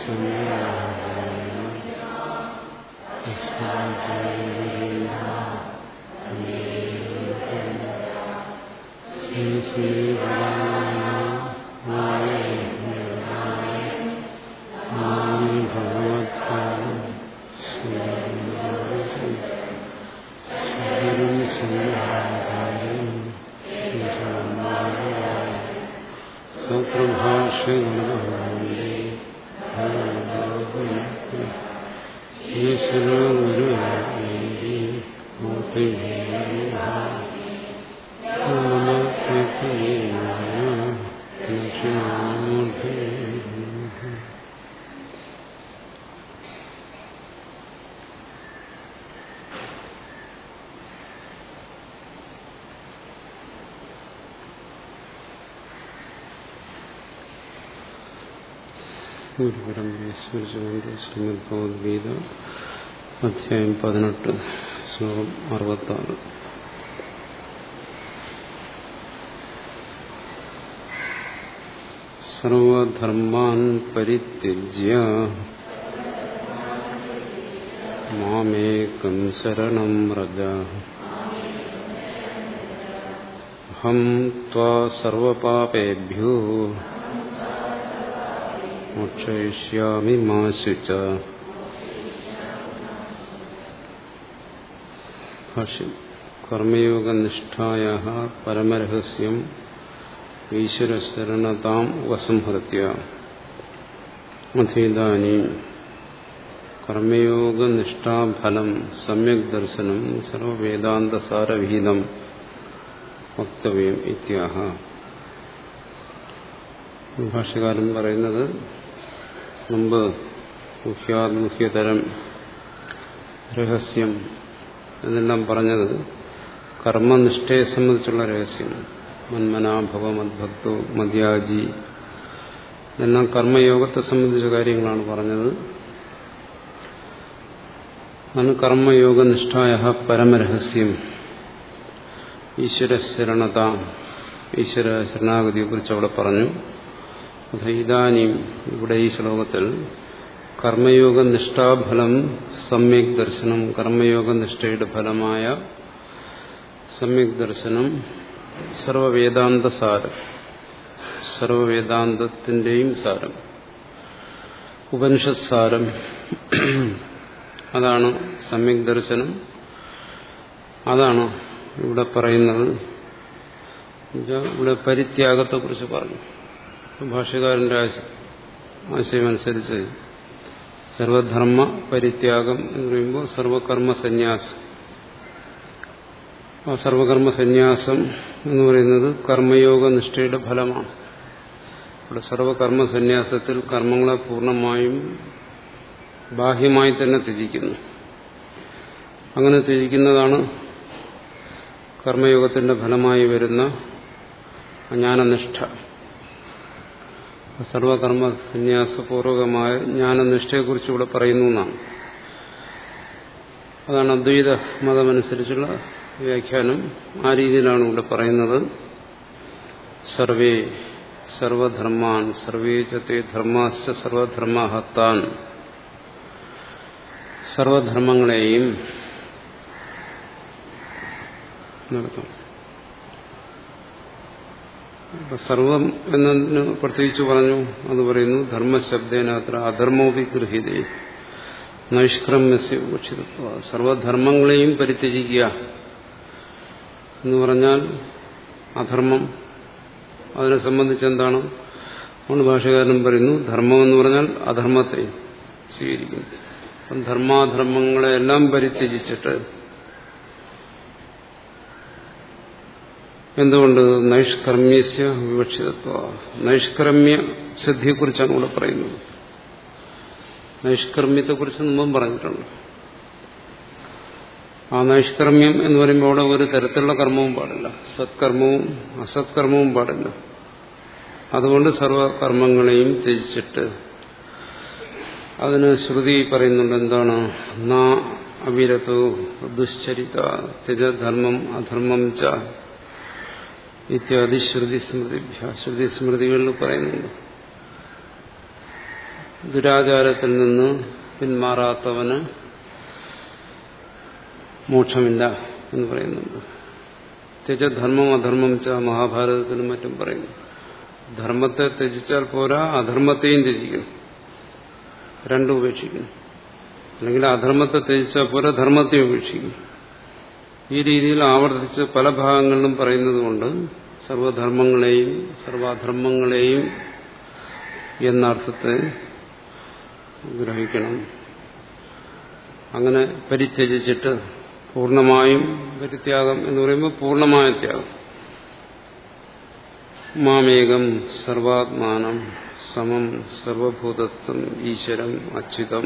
ഗുരുപരമ്പരയെ സ്മരിച്ചുകൊണ്ട് ശ്രീമദ് ഭഗവത്ഗീത അധ്യായം പതിനെട്ട് ശ്ലോകം അറുപത്തി ആറ് സർവധർമാൻ പരിത്യജ്യ മാമേകം ശരണം വ്രജ അഹം ത്വാ സർവപാപേഭ്യോ മോക്ഷയിഷ്യാമി മാശുച ഭാഷ്യം കർമ്മയോഗനിഷ്ഠായ പരമരഹസ്യം ഈശ്വരശരണതാം ഉപസംഹൃത്യ അധീതാനി കർമ്മയോഗനിഷ്ഠാഫലം സമ്യക് ദർശനം സർവവേദാന്തസാരവിഹിതം വക്തവ്യം ഇത്യാഹ ഭാഷകാരൻ പറയുന്നത് മുമ്പ് മുഖ്യാത്മുഖ്യതരം രഹസ്യം എന്നെല്ലാം പറഞ്ഞത് കർമ്മനിഷ്ഠയെ സംബന്ധിച്ചുള്ള രഹസ്യം മന്മനാഭവ മദ്ഭക്തോ മദ്യാജി എല്ലാം കർമ്മയോഗത്തെ സംബന്ധിച്ച കാര്യങ്ങളാണ് പറഞ്ഞത് അതാണ് കർമ്മയോഗനിഷ്ഠായ പരമരഹസ്യം ഈശ്വരശരണത ഈശ്വര ശരണാഗതിയെക്കുറിച്ച് അവിടെ പറഞ്ഞു ഇതാനും ഇവിടെ ഈ ശ്ലോകത്തിൽ കർമ്മയോഗ നിഷ്ഠാഫലം സമ്യക് ദർശനം കർമ്മയോഗ നിഷ്ഠയുടെ ഫലമായ സമ്യക് ദർശനം സർവവേദാന്ത സാരം സർവവേദാന്തത്തിന്റെയും സാരം ഉപനിഷത് സാരം അതാണ് സമ്യക് ദർശനം അതാണ് ഇവിടെ പറയുന്നത് ഇവിടെ പരിത്യാഗത്തെക്കുറിച്ച് പറഞ്ഞു ഭാഷ്യകാരന്റെ ആശയമനുസരിച്ച് സർവധർമ്മ പരിത്യാഗം എന്ന് പറയുമ്പോൾ സർവകർമ്മ സന്യാസം ആ സർവകർമ്മ സന്യാസം എന്ന് പറയുന്നത് കർമ്മയോഗ നിഷ്ഠയുടെ ഫലമാണ് ഇവിടെ സർവകർമ്മ സന്യാസത്തിൽ കർമ്മങ്ങളെ പൂർണ്ണമായും ബാഹ്യമായി തന്നെ ത്യജിക്കുന്നു അങ്ങനെ ത്യജിക്കുന്നതാണ് കർമ്മയോഗത്തിന്റെ ഫലമായി വരുന്ന ജ്ഞാനനിഷ്ഠ സർവകർമ്മ സന്യാസപൂർവകമായ ജ്ഞാനനിഷ്ഠയെക്കുറിച്ച് ഇവിടെ പറയുന്നു എന്നാണ് അതാണ് അദ്വൈത മതമനുസരിച്ചുള്ള വ്യാഖ്യാനം ആ രീതിയിലാണ് ഇവിടെ പറയുന്നത് സർവേ സർവധർമാൻ സർവേ ചത്തെ ധർമാശ്ച സർവധർമ്മഹത്താൻ സർവധർമ്മങ്ങളെയും നടത്തും സർവം എന്നതിന് പ്രത്യേകിച്ച് പറഞ്ഞു അത് പറയുന്നു ധർമ്മശബ്ദേനത്ര അധർമ്മോപി ഗൃഹീതേ നൈഷ്ക്രമ്യസ്യ ഉപക്ഷിതത്വ സർവധർമ്മങ്ങളെയും പരിത്യജിക്കുക എന്ന് പറഞ്ഞാൽ അധർമ്മം അതിനെ സംബന്ധിച്ച് എന്താണ് അതുകൊണ്ട് ഭാഷകാരൻ പറയുന്നു ധർമ്മം എന്ന് പറഞ്ഞാൽ അധർമ്മത്തെ സ്വീകരിക്കുന്നു അപ്പം ധർമാധർമ്മങ്ങളെല്ലാം പരിത്യജിച്ചിട്ട് എന്തുകൊണ്ട് നൈഷ്കർമ്മ്യസ്യ വിവക്ഷിതത്വ നൈഷ്കർമ്മ്യ സിദ്ധിയെക്കുറിച്ചാണ് ഇവിടെ പറയുന്നത് നൈഷ്കർമ്മ്യത്തെക്കുറിച്ച് മുമ്പും പറഞ്ഞിട്ടുണ്ട് ആ നൈഷ്കർമ്മ്യം എന്ന് പറയുമ്പോൾ അവിടെ ഒരു തരത്തിലുള്ള കർമ്മവും പാടില്ല സത്കർമ്മവും അസത്കർമ്മവും പാടില്ല അതുകൊണ്ട് സർവകർമ്മങ്ങളെയും ത്യജിച്ചിട്ട് അതിന് ശ്രുതി പറയുന്നുണ്ട് എന്താണ് നാ അവിരതോ ദുശ്ചരിത ത്യജധർമ്മം അധർമ്മം ച ഇത്യാദി ശ്രുതി സ്മൃതിഭ്യ ശ്രുതി സ്മൃതികളിൽ പറയുന്നുണ്ട് ദുരാചാരത്തിൽ നിന്ന് പിന്മാറാത്തവന് മോക്ഷമില്ല എന്ന് പറയുന്നുണ്ട് ത്യജധർമ്മം അധർമ്മം ച മഹാഭാരതത്തിലും മറ്റും പറയുന്നു ധർമ്മത്തെ ത്യജിച്ചാൽ പോരാ അധർമ്മത്തെയും ത്യജിക്കണം രണ്ടും ഉപേക്ഷിക്കണം അല്ലെങ്കിൽ അധർമ്മത്തെ ത്യജിച്ചാൽ പോരാ ധർമ്മത്തെ ഉപേക്ഷിക്കും ഈ രീതിയിൽ ആവർത്തിച്ച് പല ഭാഗങ്ങളിലും പറയുന്നത് കൊണ്ട് സർവധർമ്മങ്ങളെയും സർവാധർമ്മങ്ങളെയും എന്ന അർത്ഥത്തെ ഗ്രഹിക്കണം അങ്ങനെ പരിത്യജിച്ചിട്ട് പൂർണ്ണമായും പരിത്യാഗം എന്ന് പറയുമ്പോൾ പൂർണ്ണമായ ത്യാഗം മാമേകം സർവാത്മാനം സമം സർവഭൂതത്വം ഈശ്വരം അച്യുതം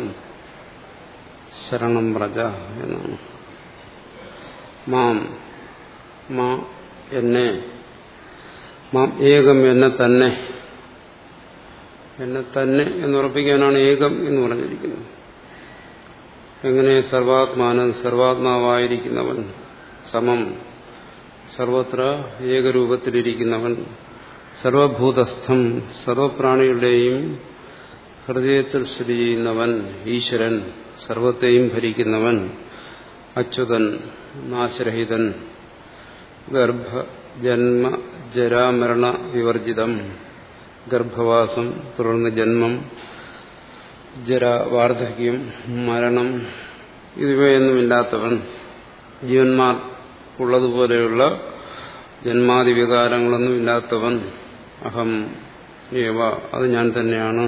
ശരണം വ്രജ എന്നാണ് മാം മാ എന്നെ മാം ഏകം എന്നെ തന്നെ എന്നെ തന്നെ എന്നുറപ്പിക്കാനാണ് ഏകം എന്ന് പറഞ്ഞിരിക്കുന്നത് എങ്ങനെ സർവാത്മാനൻ സർവാത്മാവായിരിക്കുന്നവൻ സമം സർവത്ര ഏകരൂപത്തിലിരിക്കുന്നവൻ സർവഭൂതസ്ഥം സർവപ്രാണികളുടെയും ഹൃദയത്തിൽ സ്ഥിതി ചെയ്യുന്നവൻ ഈശ്വരൻ സർവത്തെയും ഭരിക്കുന്നവൻ അച്യുതൻ നാശരഹിതൻ ഗർഭ ജന്മ ജരാമരണ വിവർജിതം ഗർഭവാസം തുടർന്ന് ജന്മം ജര വാർദ്ധക്യം മരണം ഇവയൊന്നുമില്ലാത്തവൻ ജീവന്മാർ ഉള്ളതുപോലെയുള്ള ജന്മാതി വികാരങ്ങളൊന്നും ഇല്ലാത്തവൻ അഹം ഏവ അത് ഞാൻ തന്നെയാണ്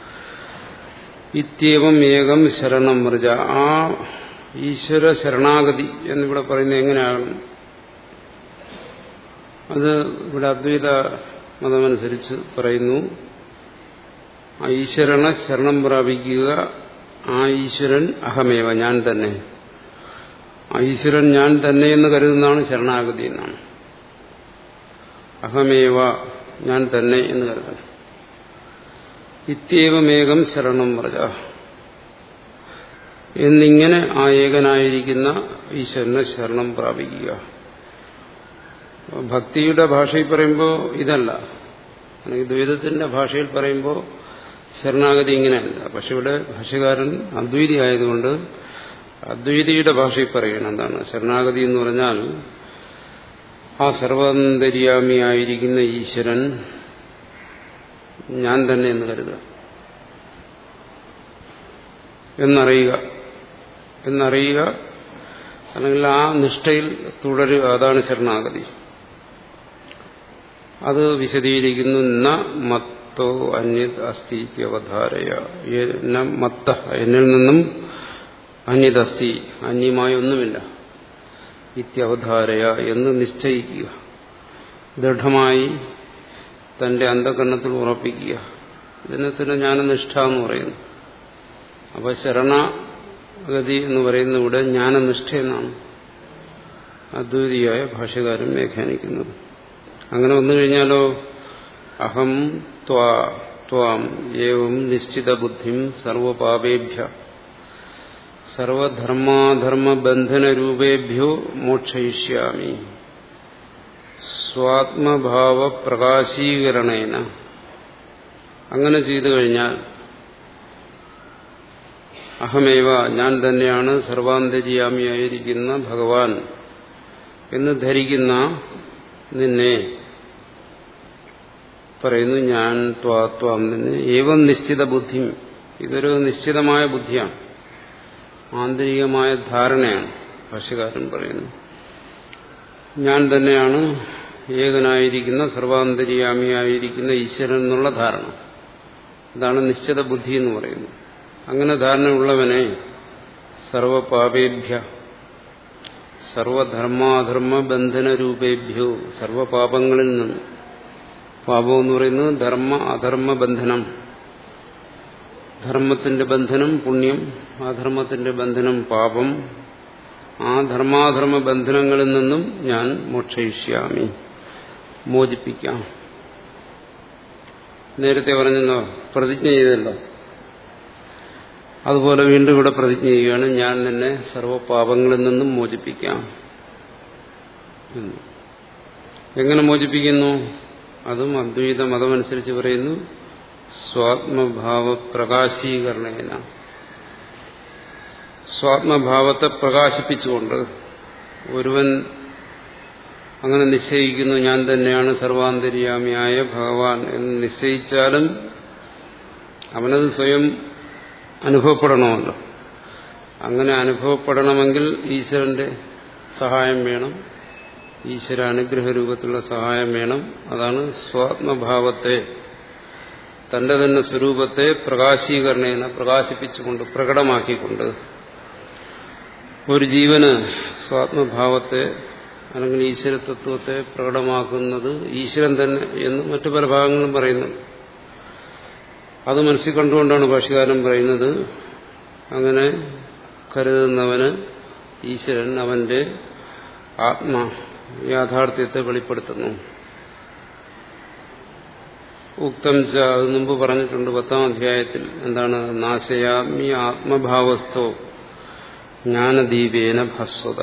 ഇത്യവം ഏകം ശരണം മൃജ ആ ഈശ്വര ശരണാഗതി എന്നിവിടെ പറയുന്നത് എങ്ങനെയാകണം അത് ഇവിടെ അദ്വൈത മതമനുസരിച്ച് പറയുന്നു ആ ഈശ്വരനെ ശരണം പ്രാപിക്കുക ആ ഈശ്വരൻ അഹമേവ ഞാൻ തന്നെ ആ ഈശ്വരൻ ഞാൻ തന്നെ എന്ന് കരുതുന്നതാണ് ശരണാഗതി എന്നാണ് അഹമേവ ഞാൻ തന്നെ എന്ന് കരുതണം ഇത്യവമേകം ശരണം വ്രജ എന്നിങ്ങനെ ആ ഏകനായിരിക്കുന്ന ഈശ്വരനെ ശരണം പ്രാപിക്കുക ഭക്തിയുടെ ഭാഷയിൽ പറയുമ്പോൾ ഇതല്ല അല്ലെങ്കിൽ ദ്വൈതത്തിന്റെ ഭാഷയിൽ പറയുമ്പോൾ ശരണാഗതി ഇങ്ങനെയല്ല പക്ഷെ ഇവിടെ ഭാഷകാരൻ അദ്വൈതി ആയതുകൊണ്ട് അദ്വൈതിയുടെ ഭാഷയിൽ പറയണം എന്താണ് ശരണാഗതി എന്ന് പറഞ്ഞാൽ ആ സർവാന്തര്യാമിയായിരിക്കുന്ന ഈശ്വരൻ ഞാൻ തന്നെ എന്ന് കരുതുക എന്നറിയുക എന്നറിയുക അല്ലെങ്കിൽ ആ നിഷ്ഠയിൽ തുടരുക അതാണ് ശരണാഗതി അത് വിശദീകരിക്കുന്നു ന മത്തോ അന്യത് അസ്ഥി അവധാരയ മത്ത എന്നിൽ നിന്നും അന്യതസ്തി അന്യമായ ഒന്നുമില്ല ഇത്യവധാരയ എന്ന് നിശ്ചയിക്കുക ദൃഢമായി തന്റെ അന്ധകരണത്തിൽ ഉറപ്പിക്കുക ഇതിനെ തന്നെ ജ്ഞാനനിഷ്ഠ എന്ന് പറയുന്നു അപ്പൊ ശരണഗതി എന്ന് പറയുന്ന ഇവിടെ ജ്ഞാനനിഷ്ഠ എന്നാണ് അദ്വൈതിയായ ഭാഷകാരൻ വ്യാഖ്യാനിക്കുന്നത് അങ്ങനെ വന്നു കഴിഞ്ഞാലോ അഹം ത്വാം ഏവം നിശ്ചിത ബുദ്ധിം സർവപാപേഭ്യ സർവധർമാധർമ്മ ബന്ധനരൂപേഭ്യോ മോക്ഷയിഷ്യാമി സ്വാത്മഭാവ പ്രകാശീകരണേന അങ്ങനെ ചെയ്തു കഴിഞ്ഞാൽ അഹമേവ ഞാൻ തന്നെയാണ് സർവാന്തര്യാമിയായിരിക്കുന്ന ഭഗവാൻ എന്ന് ധരിക്കുന്ന നിന്നെ പറയുന്നു ഞാൻ ത്വാത്വാം നിന്നെ ഏവം നിശ്ചിത ബുദ്ധി ഇതൊരു നിശ്ചിതമായ ബുദ്ധിയാണ് ആന്തരികമായ ധാരണയാണ് ഭാഷ്യകാരൻ പറയുന്നു ഞാൻ തന്നെയാണ് ഏകനായിരിക്കുന്ന സർവാന്തര്യാമിയായിരിക്കുന്ന ഈശ്വരൻ എന്നുള്ള ധാരണ ഇതാണ് നിശ്ചിത ബുദ്ധി എന്ന് പറയുന്നത് അങ്ങനെ ധാരണയുള്ളവനെ സർവപാപേഭ്യ സർവധർമാധർമ്മ ബന്ധന രൂപേഭ്യോ സർവപാപങ്ങളിൽ നിന്ന് പാപം എന്ന് പറയുന്നത് ധർമ്മ അധർമ്മ ബന്ധനം ധർമ്മത്തിന്റെ ബന്ധനം പുണ്യം അധർമ്മത്തിന്റെ ബന്ധനം പാപം ആ ധർമാധർമ്മ ബന്ധനങ്ങളിൽ നിന്നും ഞാൻ മോക്ഷയിഷ്യാമി മോചിപ്പിക്കാം നേരത്തെ പറഞ്ഞല്ലോ പ്രതിജ്ഞ ചെയ്തല്ലോ അതുപോലെ വീണ്ടും ഇവിടെ പ്രതിജ്ഞ ചെയ്യുകയാണ് ഞാൻ നിന്നെ സർവപാപങ്ങളിൽ നിന്നും മോചിപ്പിക്കാം എങ്ങനെ മോചിപ്പിക്കുന്നു അതും അദ്വൈത മതമനുസരിച്ച് പറയുന്നു സ്വാത്മഭാവ പ്രകാശീകരണേന സ്വാത്മഭാവത്തെ പ്രകാശിപ്പിച്ചുകൊണ്ട് ഒരുവൻ അങ്ങനെ നിശ്ചയിക്കുന്നു ഞാൻ തന്നെയാണ് സർവാന്തര്യാമിയായ ഭഗവാൻ എന്ന് നിശ്ചയിച്ചാലും അവനത് സ്വയം അനുഭവപ്പെടണമല്ലോ അങ്ങനെ അനുഭവപ്പെടണമെങ്കിൽ ഈശ്വരന്റെ സഹായം വേണം ഈശ്വര അനുഗ്രഹ രൂപത്തിലുള്ള സഹായം വേണം അതാണ് സ്വാത്മഭാവത്തെ തന്റെ തന്നെ സ്വരൂപത്തെ പ്രകാശീകരണേന പ്രകാശിപ്പിച്ചുകൊണ്ട് പ്രകടമാക്കിക്കൊണ്ട് ഒരു ജീവന് സ്വാത്മഭാവത്തെ അല്ലെങ്കിൽ ഈശ്വരതത്വത്തെ പ്രകടമാക്കുന്നത് ഈശ്വരൻ തന്നെ എന്ന് മറ്റു പല ഭാഗങ്ങളും പറയുന്നു അത് മനസ്സിൽ കണ്ടുകൊണ്ടാണ് ഭാഷകാരൻ പറയുന്നത് അങ്ങനെ കരുതുന്നവന് ഈശ്വരൻ അവന്റെ ആത്മ യാഥാർത്ഥ്യത്തെ വെളിപ്പെടുത്തുന്നു ഉക്തം ച അത് മുമ്പ് പറഞ്ഞിട്ടുണ്ട് പത്താം അധ്യായത്തിൽ എന്താണ് നാശയാത്മി ആത്മഭാവസ്ഥോ ജ്ഞാനദീപേന ഭസ്വത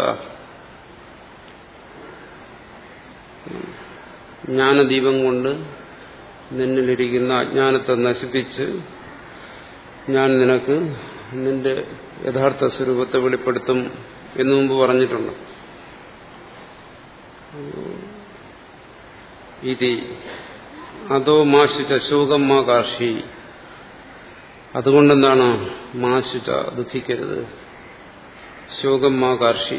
ജ്ഞാനദീപം കൊണ്ട് നിന്നിലിരിക്കുന്ന അജ്ഞാനത്തെ നശിപ്പിച്ച് ഞാൻ നിനക്ക് നിന്റെ യഥാർത്ഥ സ്വരൂപത്തെ വെളിപ്പെടുത്തും എന്നു മുമ്പ് പറഞ്ഞിട്ടുണ്ട് ഇതി അതോ മാശുച ശോകം മാ കാർഷി അതുകൊണ്ടെന്താണ് മാശുച ദുഃഖിക്കരുത് ശോകം മാ കാർഷി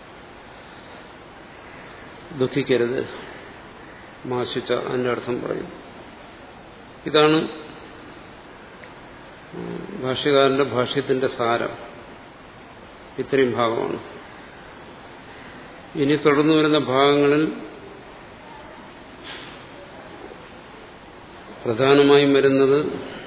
ദുഃഖിക്കരുത് മാശുച്ച അതിന്റെ അർത്ഥം പറയും ഇതാണ് ഭാഷ്യകാരന്റെ ഭാഷ്യത്തിന്റെ സാരം ഇത്രയും ഭാഗമാണ് ഇനി തുടർന്നു വരുന്ന ഭാഗങ്ങളിൽ പ്രധാനമായും വരുന്നത്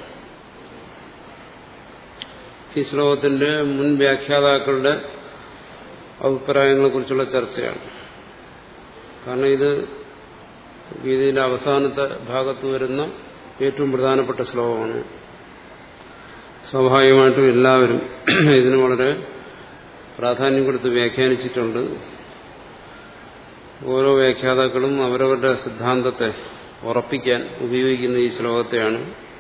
ഈ ശ്ലോകത്തിന്റെ മുൻ വ്യാഖ്യാതാക്കളുടെ അഭിപ്രായങ്ങളെക്കുറിച്ചുള്ള ചർച്ചയാണ് കാരണം ഇത് ഗീതയിലെ അവസാനത്തെ ഭാഗത്ത് വരുന്ന ഏറ്റവും പ്രധാനപ്പെട്ട ശ്ലോകമാണ് സ്വാഭാവികമായിട്ടും എല്ലാവരും ഇതിന് വളരെ പ്രാധാന്യം കൊടുത്ത് വ്യാഖ്യാനിച്ചിട്ടുണ്ട് ഓരോ വ്യാഖ്യാതാക്കളും അവരവരുടെ സിദ്ധാന്തത്തെ ഉറപ്പിക്കാൻ ഉപയോഗിക്കുന്ന ഈ ശ്ലോകത്തെയാണ്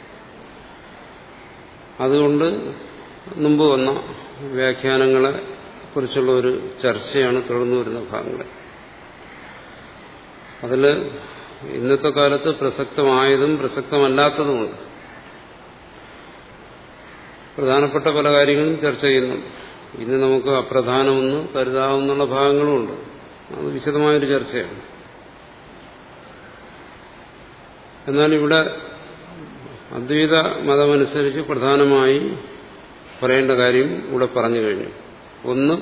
അതുകൊണ്ട് മുമ്പ് വന്ന വ്യാഖ്യാനങ്ങളെ കുറിച്ചുള്ള ഒരു ചർച്ചയാണ് തുടർന്നു വരുന്ന ഭാഗങ്ങൾ അതിൽ ഇന്നത്തെ കാലത്ത് പ്രസക്തമായതും പ്രസക്തമല്ലാത്തതുമുണ്ട് പ്രധാനപ്പെട്ട പല കാര്യങ്ങളും ചർച്ച ചെയ്യുന്നു ഇന്ന് നമുക്ക് അപ്രധാനമെന്ന് കരുതാവുന്ന ഭാഗങ്ങളുമുണ്ട് അത് വിശദമായൊരു ചർച്ചയാണ് എന്നാൽ ഇവിടെ അദ്വൈത മതമനുസരിച്ച് പ്രധാനമായി പറയേണ്ട കാര്യം ഇവിടെ പറഞ്ഞു കഴിഞ്ഞു ഒന്ന്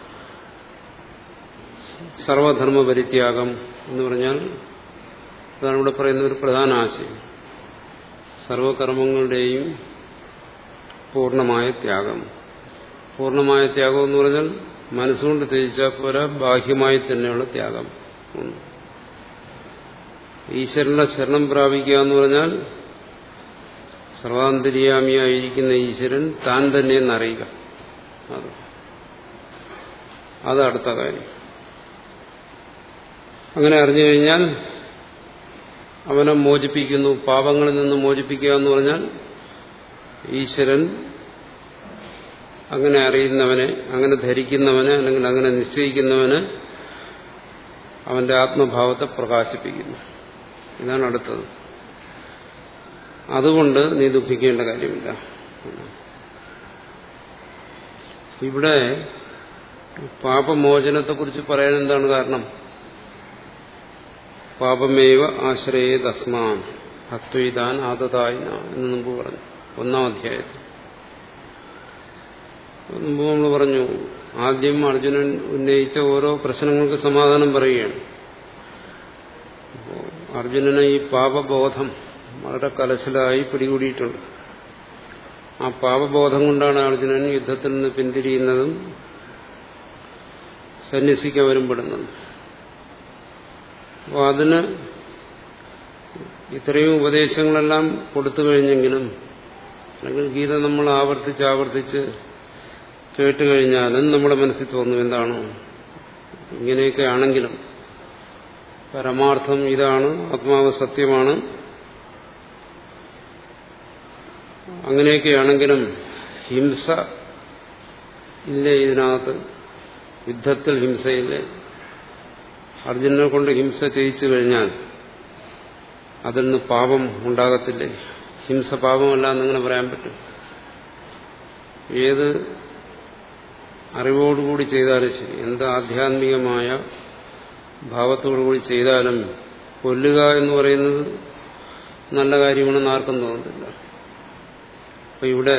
സർവധർമ്മ പരിത്യാഗം എന്ന് പറഞ്ഞാൽ അതാണ് ഇവിടെ പറയുന്ന ഒരു പ്രധാന ആശയം സർവകർമ്മങ്ങളുടെയും പൂർണ്ണമായ ത്യാഗം പൂർണ്ണമായ ത്യാഗം എന്ന് പറഞ്ഞാൽ മനസ്സുകൊണ്ട് ത്യജിച്ചാൽ പോരാ ബാഹ്യമായി തന്നെയുള്ള ത്യാഗം ഒന്ന് ഈശ്വരന്റെ ശരണം പ്രാപിക്കുക എന്ന് പറഞ്ഞാൽ സർവാന്തര്യാമിയായിരിക്കുന്ന ഈശ്വരൻ താൻ തന്നെ എന്നറിയുക അത് അത് അടുത്ത കാര്യം അങ്ങനെ അറിഞ്ഞു കഴിഞ്ഞാൽ അവനെ മോചിപ്പിക്കുന്നു പാപങ്ങളിൽ നിന്ന് മോചിപ്പിക്കുക എന്ന് പറഞ്ഞാൽ ഈശ്വരൻ അങ്ങനെ അറിയുന്നവനെ അങ്ങനെ ധരിക്കുന്നവനെ അല്ലെങ്കിൽ അങ്ങനെ നിശ്ചയിക്കുന്നവന് അവന്റെ ആത്മഭാവത്തെ പ്രകാശിപ്പിക്കുന്നു ഇതാണ് അടുത്തത് അതുകൊണ്ട് നീ ദുഃഖിക്കേണ്ട കാര്യമില്ല ഇവിടെ പാപമോചനത്തെക്കുറിച്ച് പറയാൻ എന്താണ് കാരണം പാപമേവ ആശ്രയേ തസ്മാൻ ഹത്വൈതാൻ ആദതായിന എന്ന് മുമ്പ് പറഞ്ഞു ഒന്നാം അധ്യായത്തിൽ മുമ്പ് നമ്മൾ പറഞ്ഞു ആദ്യം അർജുനൻ ഉന്നയിച്ച ഓരോ പ്രശ്നങ്ങൾക്ക് സമാധാനം പറയുകയാണ് അർജുനന് ഈ പാപബോധം വളരെ കലശലായി പിടികൂടിയിട്ടുണ്ട് ആ പാപബോധം കൊണ്ടാണ് അർജുനൻ യുദ്ധത്തിൽ നിന്ന് പിന്തിരിയുന്നതും സന്യസിക്കാൻ വരുമ്പോഴുന്നതും അപ്പോൾ അതിന് ഇത്രയും ഉപദേശങ്ങളെല്ലാം കൊടുത്തു കഴിഞ്ഞെങ്കിലും അല്ലെങ്കിൽ ഗീത നമ്മൾ ആവർത്തിച്ച് ആവർത്തിച്ച് കേട്ട് കഴിഞ്ഞാലും നമ്മുടെ മനസ്സിൽ തോന്നും എന്താണ് ഇങ്ങനെയൊക്കെ ആണെങ്കിലും പരമാർത്ഥം ഇതാണ് ആത്മാവ് സത്യമാണ് അങ്ങനെയൊക്കെയാണെങ്കിലും ഹിംസ ഇല്ലേ ഇതിനകത്ത് യുദ്ധത്തിൽ ഹിംസയില്ലേ അർജുനനെ കൊണ്ട് ഹിംസ ചെയ്യിച്ചു കഴിഞ്ഞാൽ അതിൽ നിന്ന് പാപം ഉണ്ടാകത്തില്ലേ ഹിംസ പാപമല്ല എന്നിങ്ങനെ പറയാൻ പറ്റും ഏത് അറിവോടുകൂടി ചെയ്താലും ശരി എന്ത് ആധ്യാത്മികമായ ഭാവത്തോടുകൂടി ചെയ്താലും കൊല്ലുക എന്ന് പറയുന്നത് നല്ല കാര്യമാണെന്ന് ആർക്കും തോന്നുന്നില്ല അപ്പൊ ഇവിടെ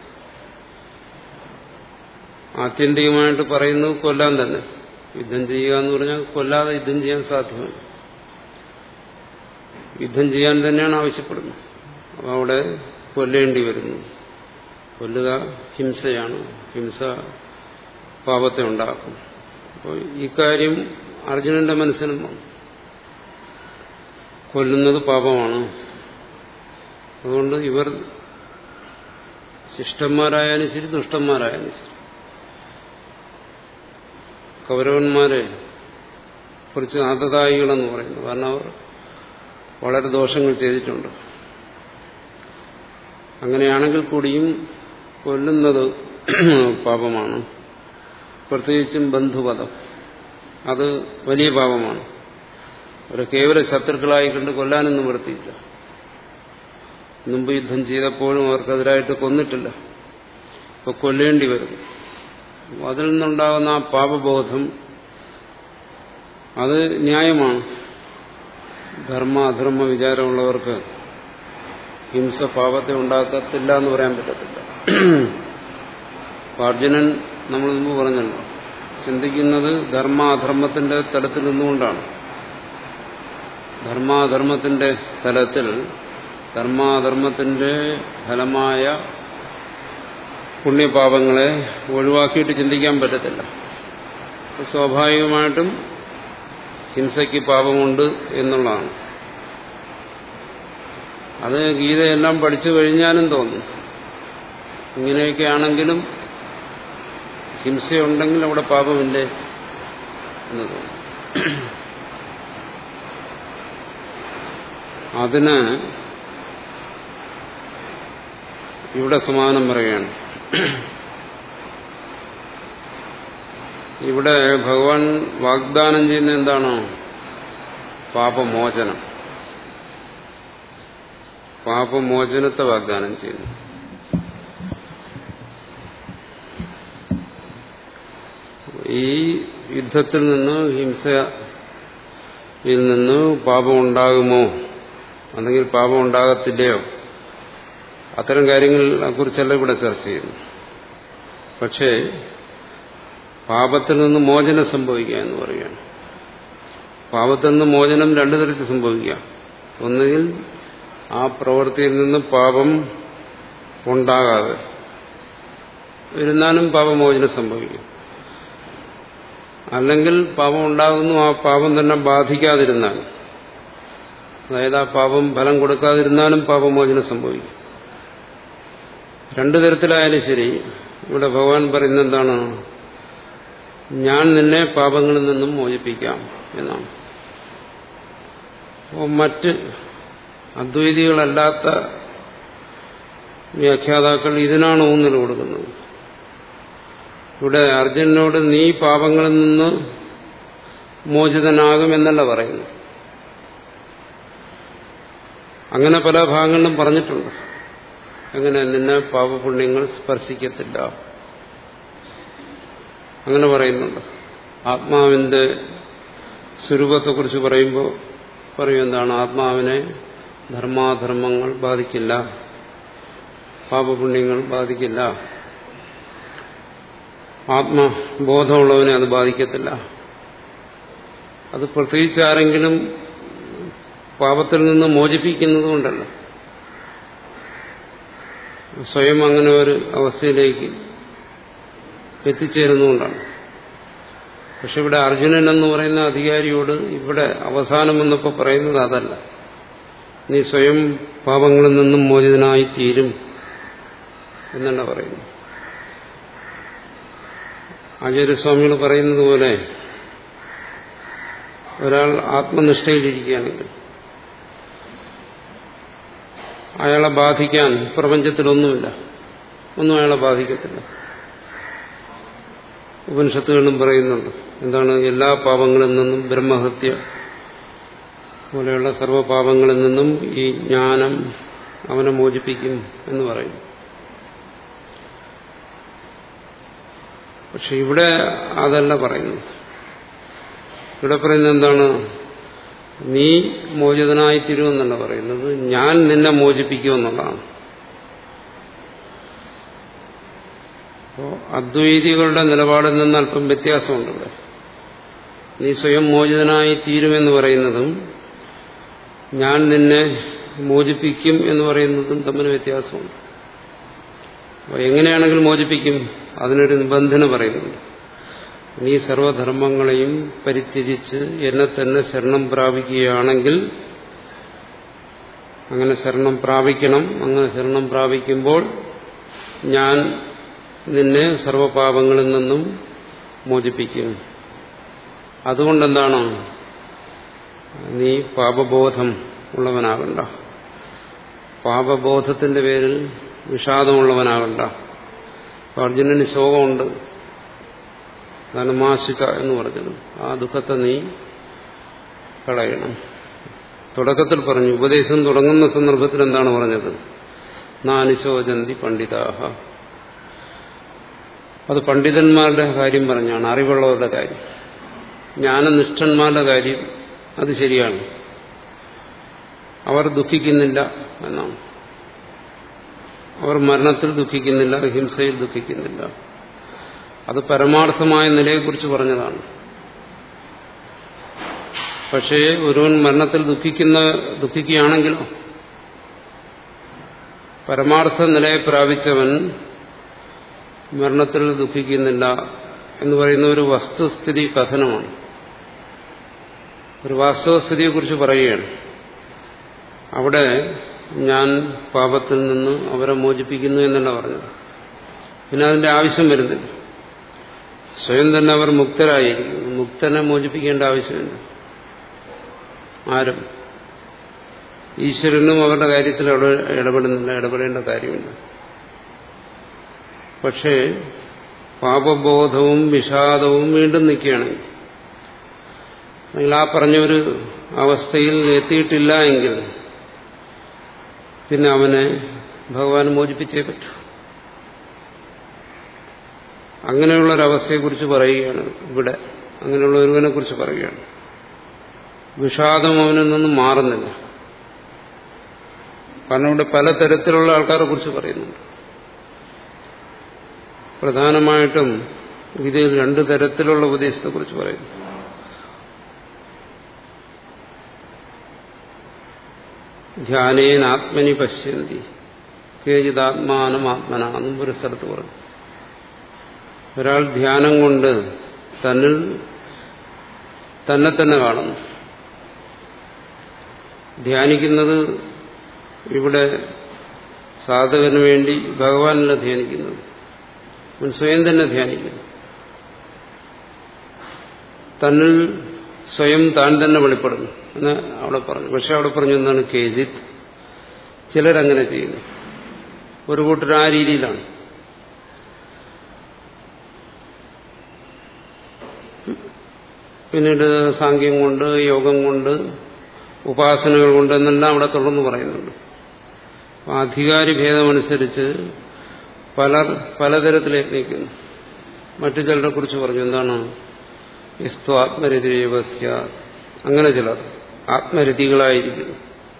ആത്യന്തികമായിട്ട് പറയുന്നത് കൊല്ലാൻ തന്നെ യുദ്ധം ചെയ്യുക എന്ന് പറഞ്ഞാൽ കൊല്ലാതെ യുദ്ധം ചെയ്യാൻ സാധ്യമല്ല യുദ്ധം ചെയ്യാൻ തന്നെയാണ് ആവശ്യപ്പെടുന്നത് അപ്പോൾ അവിടെ കൊല്ലേണ്ടി വരുന്നു കൊല്ലുക ഹിംസയാണ് ഹിംസ പാപത്തെ ഉണ്ടാക്കും അപ്പോൾ ഇക്കാര്യം അർജുനന്റെ മനസ്സിനും വന്നു കൊല്ലുന്നത് പാപമാണ് അതുകൊണ്ട് ഇവർ ശിഷ്ടന്മാരായാലും ശരി ദുഷ്ടന്മാരായാലും ശരി കൗരവന്മാരെ കുറച്ച് ആദതായികളെന്ന് പറയുന്നു കാരണം അവർ വളരെ ദോഷങ്ങൾ ചെയ്തിട്ടുണ്ട് അങ്ങനെയാണെങ്കിൽ കൂടിയും കൊല്ലുന്നത് പാപമാണ് പ്രത്യേകിച്ചും ബന്ധുവധം അത് വലിയ പാപമാണ് അവരെ കേവല ശത്രുക്കളായി കണ്ട് കൊല്ലാനൊന്നും വൃത്തിയില്ല മുമ്പ് യുദ്ധം ചെയ്തപ്പോഴും അവർക്കെതിരായിട്ട് കൊന്നിട്ടില്ല ഇപ്പൊ കൊല്ലേണ്ടി വരുന്നു അതിൽ നിന്നുണ്ടാകുന്ന ആ പാപബോധം അത് ന്യായമാണ് ധർമ്മ അധർമ്മ വിചാരമുള്ളവർക്ക് ഹിംസ പാപത്തെ ഉണ്ടാക്കത്തില്ല എന്ന് പറയാൻ പറ്റത്തില്ല അർജുനൻ നമ്മൾ മുമ്പ് പറഞ്ഞല്ലോ ചിന്തിക്കുന്നത് ധർമ്മ അധർമ്മത്തിന്റെ തലത്തിൽ നിന്നുകൊണ്ടാണ് ധർമാധർമ്മത്തിന്റെ തലത്തിൽ ധർമാധർമ്മത്തിന്റെ ഫലമായ പുണ്യപാപങ്ങളെ ഒഴിവാക്കിയിട്ട് ചിന്തിക്കാൻ പറ്റത്തില്ല സ്വാഭാവികമായിട്ടും ഹിംസയ്ക്ക് പാപമുണ്ട് എന്നുള്ളതാണ് അത് ഗീതയെല്ലാം പഠിച്ചു കഴിഞ്ഞാലും തോന്നും ഇങ്ങനെയൊക്കെ ആണെങ്കിലും ഹിംസയുണ്ടെങ്കിൽ അവിടെ പാപമില്ലേ എന്ന് തോന്നും അതിന് ഇവിടെ സമാധാനം പറയുകയാണ് ഇവിടെ ഭഗവാൻ വാഗ്ദാനം ചെയ്യുന്ന എന്താണോ പാപമോചനം പാപമോചനത്തെ വാഗ്ദാനം ചെയ്യുന്നു ഈ യുദ്ധത്തിൽ നിന്ന് ഹിംസയിൽ നിന്ന് പാപം ഉണ്ടാകുമോ അല്ലെങ്കിൽ പാപം ഉണ്ടാകത്തില്ലയോ അത്തരം കാര്യങ്ങളെ കുറിച്ചല്ല ഇവിടെ ചർച്ച ചെയ്യുന്നു പക്ഷേ പാപത്തിൽ നിന്ന് മോചനം സംഭവിക്കുക എന്ന് പറയുകയാണ് പാപത്തിൽ നിന്ന് മോചനം രണ്ടു തരത്തിൽ സംഭവിക്കാം ഒന്നുകിൽ ആ പ്രവൃത്തിയിൽ നിന്ന് പാപം ഉണ്ടാകാതെ ഇരുന്നാലും പാപമോചനം സംഭവിക്കും അല്ലെങ്കിൽ പാപം ഉണ്ടാകുന്നു ആ പാപം തന്നെ ബാധിക്കാതിരുന്നാൽ അതായത് ആ പാപം ഫലം കൊടുക്കാതിരുന്നാലും പാപമോചനം സംഭവിക്കും രണ്ടു തരത്തിലായാലും ശരി ഇവിടെ ഭഗവാൻ പറയുന്ന എന്താണ് ഞാൻ നിന്നെ പാപങ്ങളിൽ നിന്നും മോചിപ്പിക്കാം എന്നാണ് അപ്പോൾ മറ്റ് അദ്വൈതികളല്ലാത്ത വ്യാഖ്യാതാക്കൾ ഇതിനാണ് ഊന്നൽ കൊടുക്കുന്നത് ഇവിടെ അർജുനനോട് നീ പാപങ്ങളിൽ നിന്ന് മോചിതനാകും എന്നല്ല പറയുന്നു അങ്ങനെ പല ഭാഗങ്ങളിലും പറഞ്ഞിട്ടുണ്ട് അങ്ങനെ നിന്നെ പാപപുണ്യങ്ങൾ സ്പർശിക്കത്തില്ല അങ്ങനെ പറയുന്നുണ്ട് ആത്മാവിന്റെ സ്വരൂപത്തെക്കുറിച്ച് പറയുമ്പോൾ പറയും എന്താണ് ആത്മാവിനെ ധർമാധർമ്മങ്ങൾ ബാധിക്കില്ല പാപപുണ്യങ്ങൾ ബാധിക്കില്ല ആത്മബോധമുള്ളവനെ അത് ബാധിക്കത്തില്ല അത് പ്രത്യേകിച്ച് ആരെങ്കിലും പാപത്തിൽ നിന്ന് മോചിപ്പിക്കുന്നത് കൊണ്ടല്ല സ്വയം അങ്ങനെ ഒരു അവസ്ഥയിലേക്ക് എത്തിച്ചേരുന്നുകൊണ്ടാണ് പക്ഷെ ഇവിടെ അർജുനൻ എന്ന് പറയുന്ന അധികാരിയോട് ഇവിടെ അവസാനം വന്നപ്പോൾ പറയുന്നത് അതല്ല നീ സ്വയം പാപങ്ങളിൽ നിന്നും മോചിതനായി തീരും എന്നല്ല പറയുന്നു ആചാര്യസ്വാമികൾ പറയുന്നത് പോലെ ഒരാൾ ആത്മനിഷ്ഠയിലിരിക്കുകയാണെങ്കിൽ അയാളെ ബാധിക്കാൻ പ്രപഞ്ചത്തിലൊന്നുമില്ല ഒന്നും അയാളെ ബാധിക്കത്തില്ല ഉപനിഷത്തുകളും പറയുന്നുണ്ട് എന്താണ് എല്ലാ പാപങ്ങളിൽ നിന്നും ബ്രഹ്മഹത്യ പോലെയുള്ള സർവ്വപാപങ്ങളിൽ നിന്നും ഈ ജ്ഞാനം അവനെ മോചിപ്പിക്കും എന്ന് പറയുന്നു പക്ഷെ ഇവിടെ അതല്ല പറയുന്നത് ഇവിടെ പറയുന്നത് എന്താണ് നീ മോചിതനായി തീരുമെന്നല്ല പറയുന്നത് ഞാൻ നിന്നെ മോചിപ്പിക്കുമെന്നുള്ളതാണ് അപ്പോൾ അദ്വൈതികളുടെ നിലപാടിൽ നിന്ന് അല്പം വ്യത്യാസമുണ്ട് ഇവിടെ നീ സ്വയം മോചിതനായി തീരുമെന്ന് പറയുന്നതും ഞാൻ നിന്നെ മോചിപ്പിക്കും എന്ന് പറയുന്നതും തമ്മിൽ വ്യത്യാസമുണ്ട് അപ്പോൾ എങ്ങനെയാണെങ്കിൽ മോചിപ്പിക്കും അതിനൊരു നിബന്ധന പറയുന്നുണ്ട് നീ സർവധർമ്മങ്ങളെയും പരിത്യജിച്ച് എന്നെ തന്നെ ശരണം പ്രാപിക്കുകയാണെങ്കിൽ അങ്ങനെ ശരണം പ്രാപിക്കണം അങ്ങനെ ശരണം പ്രാപിക്കുമ്പോൾ ഞാൻ നിന്നെ സർവപാപങ്ങളിൽ നിന്നും മോചിപ്പിക്കും അതുകൊണ്ടെന്താണ് നീ പാപബോധം ഉള്ളവനാകണ്ട പാപബോധത്തിന്റെ പേരിൽ വിഷാദമുള്ളവനാകണ്ട അർജുനന് ശോകമുണ്ട് അതാണ് മാശിക എന്ന് പറഞ്ഞത് ആ ദുഃഖത്തെ നീ കളയണം തുടക്കത്തിൽ പറഞ്ഞു ഉപദേശം തുടങ്ങുന്ന സന്ദർഭത്തിൽ എന്താണ് പറഞ്ഞത് നാനുശോചന്തി പണ്ഡിതാഹ അത് പണ്ഡിതന്മാരുടെ കാര്യം പറഞ്ഞാണ് അറിവുള്ളവരുടെ കാര്യം ജ്ഞാനനിഷ്ഠന്മാരുടെ കാര്യം അത് ശരിയാണ് അവർ ദുഃഖിക്കുന്നില്ല എന്നാണ് അവർ മരണത്തിൽ ദുഃഖിക്കുന്നില്ല ഹിംസയിൽ ദുഃഖിക്കുന്നില്ല അത് പരമാർത്ഥമായ നിലയെക്കുറിച്ച് പറഞ്ഞതാണ് പക്ഷേ ഒരുവൻ മരണത്തിൽ ദുഃഖിക്കുന്ന ദുഃഖിക്കുകയാണെങ്കിലോ പരമാർത്ഥ നിലയെ പ്രാപിച്ചവൻ മരണത്തിൽ ദുഃഖിക്കുന്നില്ല എന്ന് പറയുന്ന ഒരു വസ്തുസ്ഥിതി കഥനമാണ് ഒരു വാസ്തവസ്ഥിതിയെക്കുറിച്ച് പറയുകയാണ് അവിടെ ഞാൻ പാപത്തിൽ നിന്ന് അവരെ മോചിപ്പിക്കുന്നു എന്നല്ല പറഞ്ഞത് പിന്നെ അതിന്റെ ആവശ്യം വരുന്നില്ല സ്വയം തന്നെ അവർ മുക്തരായിരിക്കുന്നു മുക്തനെ മോചിപ്പിക്കേണ്ട ആവശ്യമില്ല ആരും ഈശ്വരനും അവരുടെ കാര്യത്തിൽ അവിടെ ഇടപെടുന്നില്ല ഇടപെടേണ്ട കാര്യമില്ല പക്ഷേ പാപബോധവും വിഷാദവും വീണ്ടും നിൽക്കുകയാണെങ്കിൽ അല്ലെങ്കിൽ ആ പറഞ്ഞ ഒരു അവസ്ഥയിൽ എത്തിയിട്ടില്ല എങ്കിൽ പിന്നെ അവനെ ഭഗവാൻ മോചിപ്പിച്ചേ പറ്റൂ അങ്ങനെയുള്ളൊരവസ്ഥയെക്കുറിച്ച് പറയുകയാണ് ഇവിടെ അങ്ങനെയുള്ള ഒരുവനെ കുറിച്ച് പറയുകയാണ് വിഷാദം അവനിൽ നിന്നും മാറുന്നില്ല കാരണം ഇവിടെ പലതരത്തിലുള്ള ആൾക്കാരെ കുറിച്ച് പറയുന്നുണ്ട് പ്രധാനമായിട്ടും ഗീതയിൽ രണ്ടു തരത്തിലുള്ള ഉപദേശത്തെക്കുറിച്ച് പറയുന്നു ധ്യാനേന ആത്മനി പശ്യന്തി കേജിതാത്മാനം ആത്മന എന്നും ഒരു സ്ഥലത്ത് പറഞ്ഞു ഒരാൾ ധ്യാനം കൊണ്ട് തന്നിൽ തന്നെ തന്നെ കാണുന്നു ധ്യാനിക്കുന്നത് ഇവിടെ സാധകന് വേണ്ടി ഭഗവാനല്ല ധ്യാനിക്കുന്നത് അവൻ സ്വയം തന്നെ ധ്യാനിക്കുന്നു തന്നിൽ സ്വയം താൻ തന്നെ വെളിപ്പെടുന്നു എന്ന് അവിടെ പറഞ്ഞു പക്ഷെ അവിടെ പറഞ്ഞു എന്താണ് കേജിത് ചിലരങ്ങനെ ചെയ്യുന്നു ഒരു കൂട്ടർ ആ രീതിയിലാണ് പിന്നീട് സാങ്ക്യം കൊണ്ട് യോഗം കൊണ്ട് ഉപാസനകൾ കൊണ്ട് എന്നെല്ലാം അവിടെ തുടർന്ന് പറയുന്നുണ്ട് അധികാരി ഭേദമനുസരിച്ച് പലർ പലതരത്തിലേക്ക് നിൽക്കുന്നു മറ്റു ചിലരെ കുറിച്ച് പറഞ്ഞു എന്താണ് യസ്തു ആത്മരതിരേവസ്യ അങ്ങനെ ചിലർ ആത്മരതികളായിരിക്കുന്നു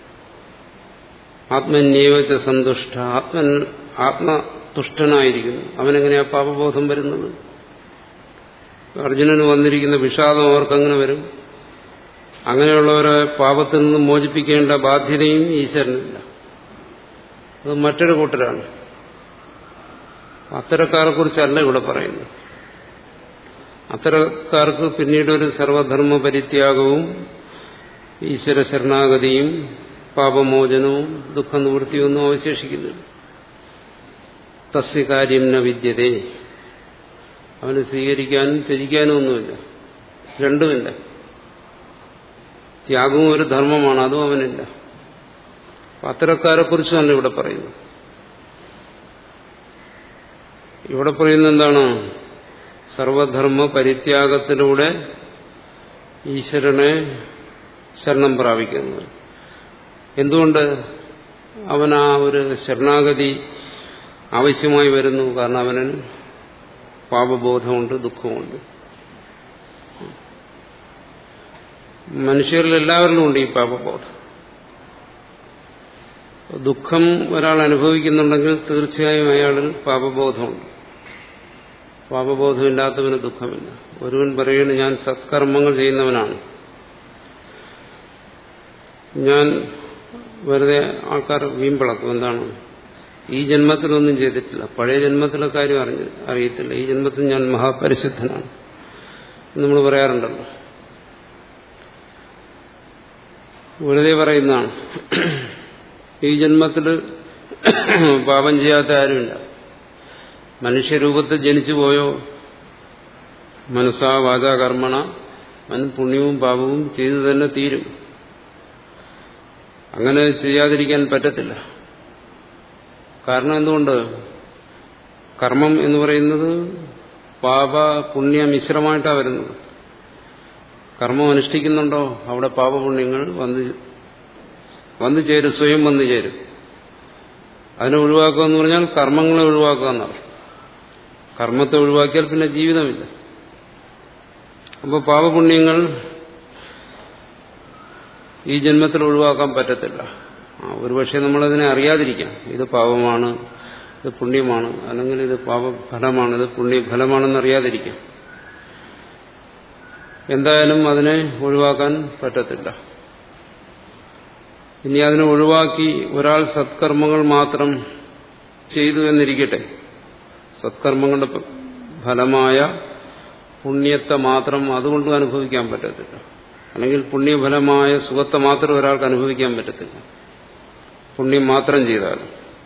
ആത്മന്യേവച്ച സന്തുഷ്ട ആത്മൻ ആത്മതുഷ്ടനായിരിക്കുന്നു അവനെങ്ങനെയാ പാപബോധം വരുന്നത് അർജുനന് വന്നിരിക്കുന്ന വിഷാദം അവർക്കങ്ങനെ വരും അങ്ങനെയുള്ളവരെ പാപത്തിൽ നിന്ന് മോചിപ്പിക്കേണ്ട ബാധ്യതയും ഈശ്വരനില്ല അത് മറ്റൊരു കൂട്ടരാണ് അത്തരക്കാരെ കുറിച്ചല്ല ഇവിടെ പറയുന്നത് അത്തരക്കാർക്ക് പിന്നീട് ഒരു സർവധർമ്മ പരിത്യാഗവും ഈശ്വര ശരണാഗതിയും പാപമോചനവും ദുഃഖനിവൃത്തിയൊന്നും അവശേഷിക്കുന്നില്ല തസ്യ കാര്യം ന വിദ്യതേ അവന് സ്വീകരിക്കാനും ത്യജിക്കാനും ഒന്നുമില്ല രണ്ടുമില്ല ത്യാഗവും ഒരു ധർമ്മമാണ് അതും അവനില്ല അത്തരക്കാരെ കുറിച്ചാണ് ഇവിടെ പറയുന്നത് ഇവിടെ പറയുന്നത് എന്താണ് സർവധർമ്മ പരിത്യാഗത്തിലൂടെ ഈശ്വരനെ ശരണം പ്രാപിക്കുന്നത് എന്തുകൊണ്ട് അവൻ ആ ഒരു ശരണാഗതി ആവശ്യമായി വരുന്നു കാരണം അവന് പാപബോധമുണ്ട് ദുഃഖമുണ്ട് മനുഷ്യരിൽ എല്ലാവരിലും ഉണ്ട് ഈ പാപബോധം ദുഃഖം ഒരാൾ അനുഭവിക്കുന്നുണ്ടെങ്കിൽ തീർച്ചയായും അയാളിൽ പാപബോധമുണ്ട് പാപബോധമില്ലാത്തവന് ദുഃഖമില്ല ഒരുവൻ പറയുന്നു ഞാൻ സത്കർമ്മങ്ങൾ ചെയ്യുന്നവനാണ് ഞാൻ വെറുതെ ആൾക്കാർ വീമ്പിളക്കും എന്താണ് ഈ ജന്മത്തിലൊന്നും ചെയ്തിട്ടില്ല പഴയ ജന്മത്തിലെ കാര്യം അറിഞ്ഞ അറിയത്തില്ല ഈ ജന്മത്തിൽ ഞാൻ മഹാപരിശുദ്ധനാണ് നമ്മൾ പറയാറുണ്ടല്ലോ വെറുതെ പറയുന്നതാണ് ഈ ജന്മത്തിൽ പാപം ചെയ്യാത്ത ആരുമില്ല മനുഷ്യരൂപത്തിൽ ജനിച്ചു പോയോ മനസ്സാ വാചാ കർമ്മണ അവൻ പുണ്യവും പാപവും ചെയ്തു തന്നെ തീരും അങ്ങനെ ചെയ്യാതിരിക്കാൻ പറ്റത്തില്ല കാരണം എന്തുകൊണ്ട് കർമ്മം എന്ന് പറയുന്നത് പാപ പുണ്യ മിശ്രമായിട്ടാണ് വരുന്നത് കർമ്മം അനുഷ്ഠിക്കുന്നുണ്ടോ അവിടെ പാപപുണ്യങ്ങൾ വന്ന് വന്നു ചേരും സ്വയം വന്നു ചേരും അതിനെ ഒഴിവാക്കുക എന്ന് പറഞ്ഞാൽ കർമ്മങ്ങളെ ഒഴിവാക്കുക എന്നർത്ഥം കർമ്മത്തെ ഒഴിവാക്കിയാൽ പിന്നെ ജീവിതമില്ല അപ്പോൾ പാപപുണ്യങ്ങൾ ഈ ജന്മത്തിൽ ഒഴിവാക്കാൻ പറ്റത്തില്ല ഒരുപക്ഷെ നമ്മളതിനെ അറിയാതിരിക്കാം ഇത് പാപമാണ് ഇത് പുണ്യമാണ് അല്ലെങ്കിൽ ഇത് പാപഫലമാണ് ഇത് പുണ്യഫലമാണെന്ന് അറിയാതിരിക്കാം എന്തായാലും അതിനെ ഒഴിവാക്കാൻ പറ്റത്തില്ല ഇനി അതിനെ ഒഴിവാക്കി ഒരാൾ സത്കർമ്മങ്ങൾ മാത്രം ചെയ്തു എന്നിരിക്കട്ടെ സത്കർമ്മങ്ങളുടെ ഫലമായ പുണ്യത്തെ മാത്രം അതുകൊണ്ടും അനുഭവിക്കാൻ പറ്റത്തില്ല അല്ലെങ്കിൽ പുണ്യഫലമായ സുഖത്തെ മാത്രം ഒരാൾക്ക് അനുഭവിക്കാൻ പറ്റത്തില്ല പുണ്യം മാത്രം ചെയ്താൽ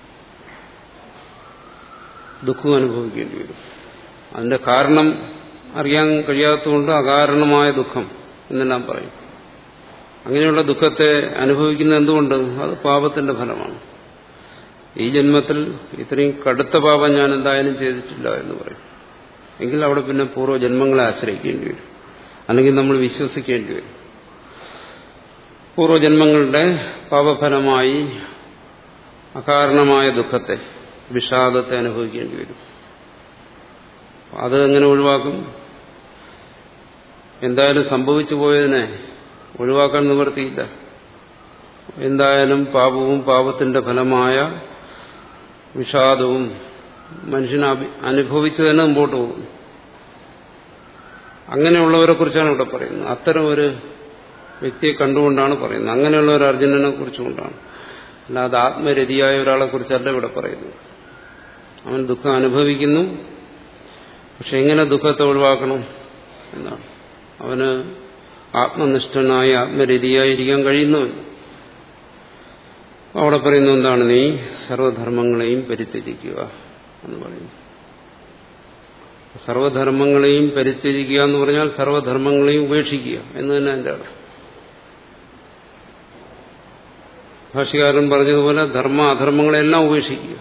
ദുഃഖം അനുഭവിക്കേണ്ടി വരും അതിന്റെ കാരണം അറിയാൻ കഴിയാത്തതുകൊണ്ട് അകാരണമായ ദുഃഖം എന്നെല്ലാം പറയും അങ്ങനെയുള്ള ദുഃഖത്തെ അനുഭവിക്കുന്നത് എന്തുകൊണ്ട് അത് പാപത്തിന്റെ ഫലമാണ് ഈ ജന്മത്തിൽ ഇത്രയും കടുത്ത പാപം ഞാൻ എന്തായാലും ചെയ്തിട്ടില്ല എന്ന് പറയും എങ്കിൽ അവിടെ പിന്നെ പൂർവ്വജന്മങ്ങളെ ആശ്രയിക്കേണ്ടി വരും അല്ലെങ്കിൽ നമ്മൾ വിശ്വസിക്കേണ്ടി വരും പൂർവ്വജന്മങ്ങളുടെ പാപഫലമായി അകാരണമായ ദുഃഖത്തെ വിഷാദത്തെ അനുഭവിക്കേണ്ടി വരും അത് എങ്ങനെ ഒഴിവാക്കും എന്തായാലും സംഭവിച്ചു പോയതിനെ ഒഴിവാക്കാൻ നിവർത്തിയില്ല എന്തായാലും പാപവും പാപത്തിന്റെ ഫലമായ വിഷാദവും മനുഷ്യൻ അനുഭവിച്ചു തന്നെ മുമ്പോട്ട് പോകുന്നു അങ്ങനെയുള്ളവരെ കുറിച്ചാണ് ഇവിടെ പറയുന്നത് അത്തരം ഒരു വ്യക്തിയെ കണ്ടുകൊണ്ടാണ് പറയുന്നത് അങ്ങനെയുള്ള ഒരു അർജുനനെ കുറിച്ചുകൊണ്ടാണ് അല്ലാതെ ആത്മരതിയായ ഒരാളെ കുറിച്ചല്ല ഇവിടെ പറയുന്നത് അവൻ ദുഃഖം അനുഭവിക്കുന്നു പക്ഷെ എങ്ങനെ ദുഃഖത്തെ ഒഴിവാക്കണം എന്നാണ് അവന് ആത്മനിഷ്ഠനായി ആത്മരതിയായിരിക്കാൻ കഴിയുന്നുമില്ല അവിടെ പറയുന്ന എന്താണ് നീ സർവധർമ്മങ്ങളെയും പരിത്യജിക്കുക എന്ന് പറയുന്നു സർവധർമ്മങ്ങളെയും പരിത്യജിക്കുക എന്ന് പറഞ്ഞാൽ സർവധർമ്മങ്ങളെയും ഉപേക്ഷിക്കുക എന്ന് തന്നെ എൻ്റെ അർത്ഥം ഭാഷകാരൻ പറഞ്ഞതുപോലെ ധർമ്മ അധർമ്മങ്ങളെല്ലാം ഉപേക്ഷിക്കുക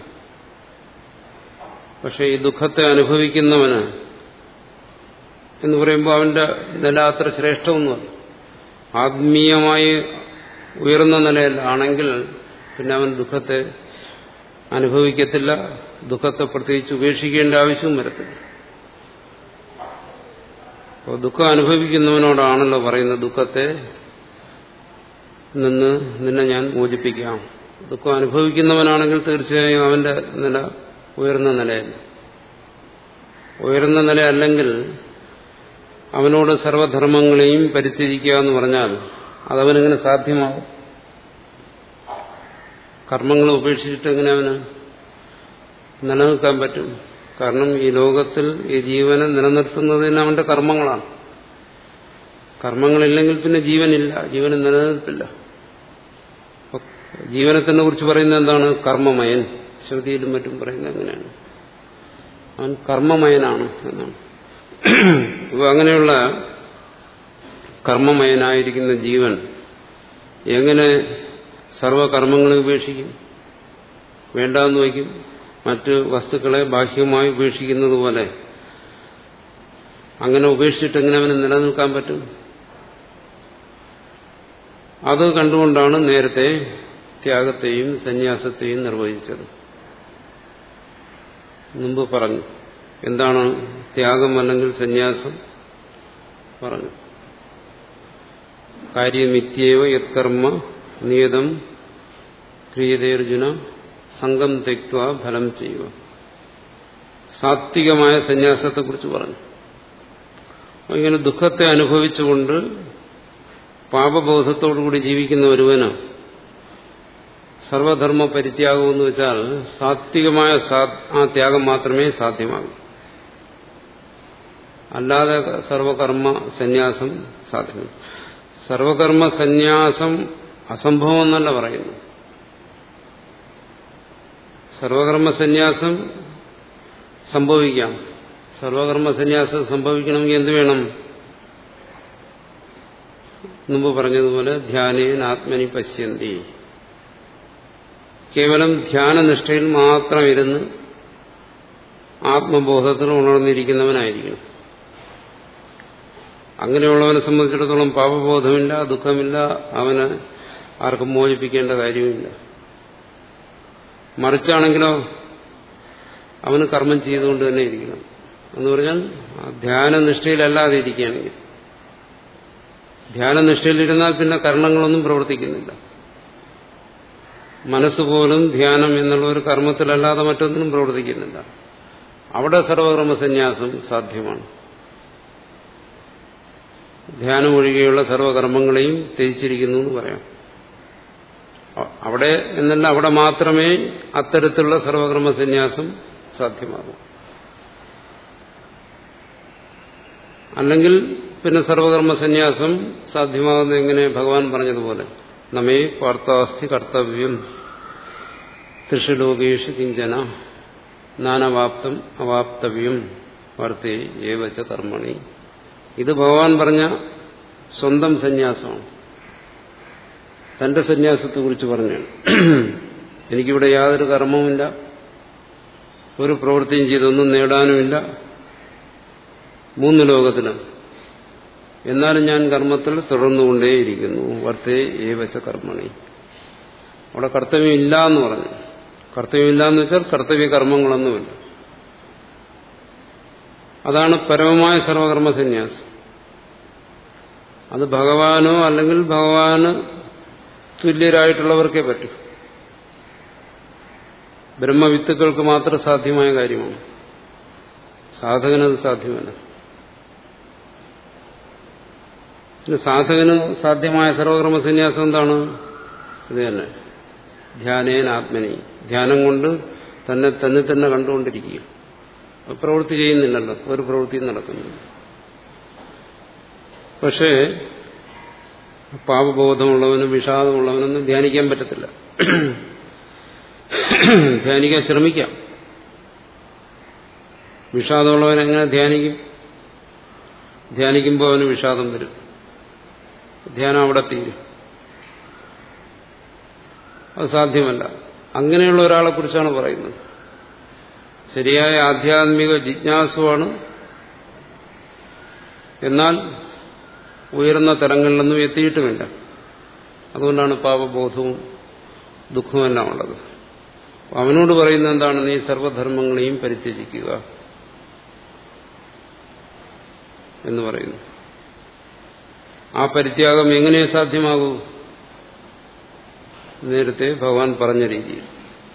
പക്ഷെ ഈ ദുഃഖത്തെ അനുഭവിക്കുന്നവന് എന്ന് പറയുമ്പോൾ അവന്റെ നില അത്ര ശ്രേഷ്ഠമൊന്നുമല്ല ആത്മീയമായി ഉയർന്ന നിലയല്ല ആണെങ്കിൽ പിന്നെ അവൻ ദുഃഖത്തെ അനുഭവിക്കത്തില്ല ദുഃഖത്തെ പ്രത്യേകിച്ച് ഉപേക്ഷിക്കേണ്ട ആവശ്യവും വരത്തില്ല അപ്പോൾ ദുഃഖം അനുഭവിക്കുന്നവനോടാണല്ലോ പറയുന്നത് ദുഃഖത്തെ നിന്ന് നിന്നെ ഞാൻ മോചിപ്പിക്കാം ദുഃഖം അനുഭവിക്കുന്നവനാണെങ്കിൽ തീർച്ചയായും അവന്റെ നില ഉയർന്ന നിലയല്ല ഉയർന്ന നില അല്ലെങ്കിൽ അവനോട് സർവധർമ്മങ്ങളെയും പരിത്യജിക്കുക എന്ന് പറഞ്ഞാൽ അതവനെങ്ങനെ സാധ്യമാകും കർമ്മങ്ങൾ ഉപേക്ഷിച്ചിട്ട് എങ്ങനെ അവന് നിലനിൽക്കാൻ പറ്റും കാരണം ഈ ലോകത്തിൽ ഈ ജീവനെ നിലനിർത്തുന്നതിന് അവന്റെ കർമ്മങ്ങളാണ് കർമ്മങ്ങളില്ലെങ്കിൽ പിന്നെ ജീവനില്ല ജീവന് നിലനിൽപ്പില്ല ജീവനെ തന്നെ കുറിച്ച് പറയുന്നത് എന്താണ് കർമ്മമയൻ ശ്രുതിയിലും മറ്റും പറയുന്നത് അങ്ങനെയാണ് അവൻ കർമ്മമയനാണ് എന്നാണ് അപ്പോൾ അങ്ങനെയുള്ള കർമ്മമയനായിരിക്കുന്ന ജീവൻ എങ്ങനെ സർവകർമ്മങ്ങളെ ഉപേക്ഷിക്കും വേണ്ടാന്ന് വയ്ക്കും മറ്റ് വസ്തുക്കളെ ബാഹ്യമായി ഉപേക്ഷിക്കുന്നത് പോലെ അങ്ങനെ ഉപേക്ഷിച്ചിട്ട് എങ്ങനെ അവന് നിലനിൽക്കാൻ പറ്റും അത് കണ്ടുകൊണ്ടാണ് നേരത്തെ ത്യാഗത്തെയും സന്യാസത്തെയും നിർവഹിച്ചത് മുമ്പ് പറഞ്ഞു എന്താണ് ത്യാഗം അല്ലെങ്കിൽ സന്യാസം പറഞ്ഞു കാര്യമിത്യേവ യത്കർമ്മ നിയതം ക്രിയതേർജുന സംഘം തെക്വ ഫലം ചെയ്യുക സാത്വികമായ സന്യാസത്തെക്കുറിച്ച് പറഞ്ഞു ഇങ്ങനെ ദുഃഖത്തെ അനുഭവിച്ചുകൊണ്ട് പാപബോധത്തോടുകൂടി ജീവിക്കുന്ന ഒരുവന് സർവധർമ്മ പരിത്യാഗമെന്ന് വെച്ചാൽ സാത്വികമായ ആ ത്യാഗം മാത്രമേ സാധ്യമാകൂ അല്ലാതെ സർവകർമ്മ സന്യാസം സാധ്യമല്ല സർവകർമ്മ സന്യാസം അസംഭവം എന്നല്ല പറയുന്നു സർവകർമ്മ സന്യാസം സംഭവിക്കാം സർവകർമ്മ സന്യാസം സംഭവിക്കണമെങ്കിൽ എന്ത് വേണം മുമ്പ് പറഞ്ഞതുപോലെ ധ്യാനേൻ ആത്മനി പശ്യന്തി കേവലം ധ്യാനനിഷ്ഠയിൽ മാത്രം ഇരുന്ന് ആത്മബോധത്തിൽ ഉണർന്നിരിക്കുന്നവനായിരിക്കണം അങ്ങനെയുള്ളവനെ സംബന്ധിച്ചിടത്തോളം പാപബോധമില്ല ദുഃഖമില്ല അവന് ആർക്കും മോചിപ്പിക്കേണ്ട കാര്യമില്ല മറിച്ചാണെങ്കിലോ അവന് കർമ്മം ചെയ്തുകൊണ്ട് തന്നെ ഇരിക്കണം എന്ന് പറഞ്ഞാൽ ധ്യാനനിഷ്ഠയിലല്ലാതെ ഇരിക്കുകയാണെങ്കിൽ ധ്യാനനിഷ്ഠയിലിരുന്നാൽ പിന്നെ കർണങ്ങളൊന്നും പ്രവർത്തിക്കുന്നില്ല മനസ്സുപോലും ധ്യാനം എന്നുള്ള ഒരു കർമ്മത്തിലല്ലാതെ മറ്റൊന്നിനും പ്രവർത്തിക്കുന്നില്ല അവിടെ സർവകർമ്മ സന്യാസം സാധ്യമാണ് ധ്യാനം ഒഴികെയുള്ള സർവകർമ്മങ്ങളെയും ത്യജിച്ചിരിക്കുന്നു എന്ന് പറയാം അവിടെ എന്നല്ല അവിടെ മാത്രമേ അത്തരത്തിലുള്ള സർവകർമ്മ സന്യാസം സാധ്യമാകൂ അല്ലെങ്കിൽ പിന്നെ സർവകർമ്മ സന്യാസം സാധ്യമാകുന്ന എങ്ങനെ ഭഗവാൻ പറഞ്ഞതുപോലെ നമ്മെ പാർത്ഥാസ്ഥി കർത്തവ്യം തൃഷുലോകേഷു കിഞ്ചന നാനവാപ്തം അവാപ്തവ്യം വാർത്തേ ഏവച്ച കർമ്മണി ഇത് ഭഗവാൻ പറഞ്ഞ സ്വന്തം സന്യാസമാണ് തന്റെ സന്യാസത്തെക്കുറിച്ച് പറഞ്ഞാണ് എനിക്കിവിടെ യാതൊരു കർമ്മവുമില്ല ഒരു പ്രവൃത്തിയും ചെയ്തൊന്നും നേടാനുമില്ല മൂന്ന് ലോകത്തിലും എന്നാലും ഞാൻ കർമ്മത്തിൽ തുടർന്നുകൊണ്ടേയിരിക്കുന്നു വർത്തേ ഏവച്ച കർമ്മണി അവിടെ കർത്തവ്യമില്ല എന്ന് പറഞ്ഞു കർത്തവ്യമില്ല എന്ന് വെച്ചാൽ കർത്തവ്യ കർമ്മങ്ങളൊന്നുമില്ല അതാണ് പരമമായ സർവകർമ്മ സന്യാസം അത് ഭഗവാനോ അല്ലെങ്കിൽ ഭഗവാന് തുല്യരായിട്ടുള്ളവർക്കേ പറ്റൂ ബ്രഹ്മവിത്തുക്കൾക്ക് മാത്രം സാധ്യമായ കാര്യമാണ് സാധകനത് സാധ്യമല്ല പിന്നെ സാധകന് സാധ്യമായ സർവകർമ്മ സന്യാസം എന്താണ് ഇത് തന്നെ ധ്യാനേന ആത്മനി ധ്യാനം കൊണ്ട് തന്നെ തന്നെ തന്നെ കണ്ടുകൊണ്ടിരിക്കുക പ്രവൃത്തി ചെയ്യുന്നില്ലല്ലോ ഒരു പ്രവൃത്തിയും നടക്കുന്നില്ല പക്ഷേ പാപബോധമുള്ളവനും വിഷാദമുള്ളവനൊന്നും ധ്യാനിക്കാൻ പറ്റത്തില്ല ധ്യാനിക്കാൻ ശ്രമിക്കാം വിഷാദമുള്ളവൻ എങ്ങനെ ധ്യാനിക്കും ധ്യാനിക്കുമ്പോൾ അവന് വിഷാദം വരും ധ്യാനം അവിടെ തീരും അത് സാധ്യമല്ല അങ്ങനെയുള്ള ഒരാളെ കുറിച്ചാണ് പറയുന്നത് ശരിയായ ആധ്യാത്മിക ജിജ്ഞാസുവാണ് എന്നാൽ ഉയർന്ന തലങ്ങളിലൊന്നും എത്തിയിട്ടുമില്ല അതുകൊണ്ടാണ് പാപബോധവും ദുഃഖവുമെല്ലാം ഉള്ളത് അവനോട് പറയുന്നത് എന്താണ് നീ സർവധർമ്മങ്ങളെയും പരിത്യജിക്കുക എന്ന് പറയുന്നു ആ പരിത്യാഗം എങ്ങനെ സാധ്യമാകൂ നേരത്തെ ഭഗവാൻ പറഞ്ഞ രീതിയിൽ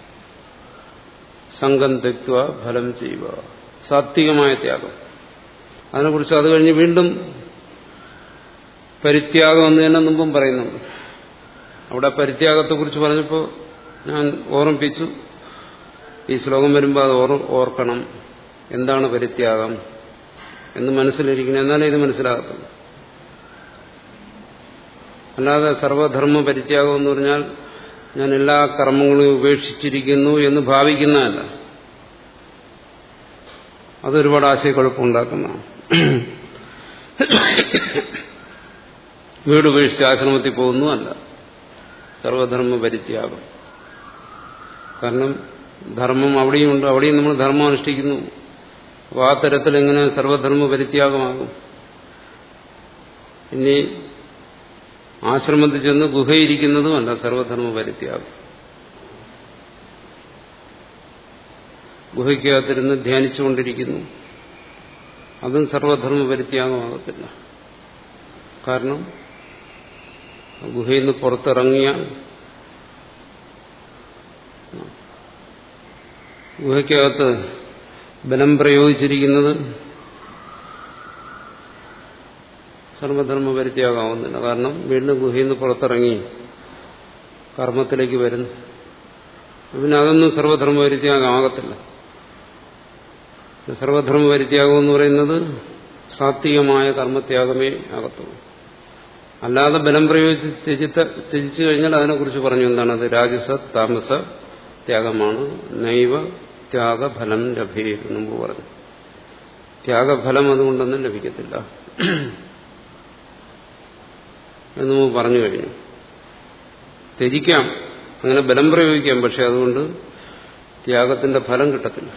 സംഘം തെക്വ ഫലം ചെയ്യുക സാത്വികമായ ത്യാഗം അതിനെക്കുറിച്ച് അത് കഴിഞ്ഞ് വീണ്ടും പരിത്യാഗം എന്ന് തന്നെ മുമ്പും പറയുന്നുണ്ട് അവിടെ പരിത്യാഗത്തെക്കുറിച്ച് പറഞ്ഞപ്പോൾ ഞാൻ ഓർമ്മിപ്പിച്ചു ഈ ശ്ലോകം വരുമ്പോൾ അത് ഓർ ഓർക്കണം എന്താണ് പരിത്യാഗം എന്ന് മനസ്സിലിരിക്കണം എന്നാലേ ഇത് മനസ്സിലാകത്തുള്ളൂ അല്ലാതെ സർവധർമ്മ പരിത്യാഗം എന്ന് പറഞ്ഞാൽ ഞാൻ എല്ലാ കർമ്മങ്ങളും ഉപേക്ഷിച്ചിരിക്കുന്നു എന്ന് ഭാവിക്കുന്നതല്ല അതൊരുപാട് ആശയക്കുഴപ്പമുണ്ടാക്കുന്നതാണ് വീട് ഉപേക്ഷിച്ച് ആശ്രമത്തിൽ പോകുന്നു അല്ല സർവധർമ്മ പരിത്യാഗം കാരണം ധർമ്മം അവിടെയുണ്ട് അവിടെയും നമ്മൾ ധർമ്മം അനുഷ്ഠിക്കുന്നു അപ്പോൾ ആ തരത്തിൽ എങ്ങനെ സർവധർമ്മ പരിത്യാഗമാകും ഇനി ആശ്രമത്തിൽ ചെന്ന് ഗുഹയിരിക്കുന്നതുമല്ല സർവധർമ്മ പരിത്യാഗം ഗുഹയ്ക്കകത്തിരുന്ന് ധ്യാനിച്ചുകൊണ്ടിരിക്കുന്നു അതും സർവധർമ്മ പരിത്യാഗമാകത്തില്ല കാരണം ഗുഹയിൽ നിന്ന് പുറത്തിറങ്ങിയാൽ ഗുഹയ്ക്കകത്ത് ബലം പ്രയോഗിച്ചിരിക്കുന്നത് സർവധർമ്മ പരിത്യാഗമാവുന്നില്ല കാരണം വീണ്ടും ഗുഹയിൽ നിന്ന് പുറത്തിറങ്ങി കർമ്മത്തിലേക്ക് വരുന്നു പിന്നെ അതൊന്നും സർവധർമ്മ പരിത്യാഗമാകത്തില്ല സർവധർമ്മ പരിത്യാഗം എന്ന് പറയുന്നത് സാത്വികമായ കർമ്മത്യാഗമേ ആകത്തുള്ളൂ അല്ലാതെ ബലം പ്രയോഗിച്ച് ത്യജിത്ത ത്യജിച്ചു കഴിഞ്ഞാൽ അതിനെക്കുറിച്ച് പറഞ്ഞു എന്താണ് അത് രാജസ താമസ ത്യാഗമാണ് നൈവ ത്യാഗഫലം ലഭേ മുമ്പ് പറഞ്ഞു ത്യാഗഫലം അതുകൊണ്ടൊന്നും ലഭിക്കത്തില്ല എന്ന് മുമ്പ് പറഞ്ഞു കഴിഞ്ഞു ത്യജിക്കാം അങ്ങനെ ബലം പ്രയോഗിക്കാം പക്ഷെ അതുകൊണ്ട് ത്യാഗത്തിന്റെ ഫലം കിട്ടത്തില്ല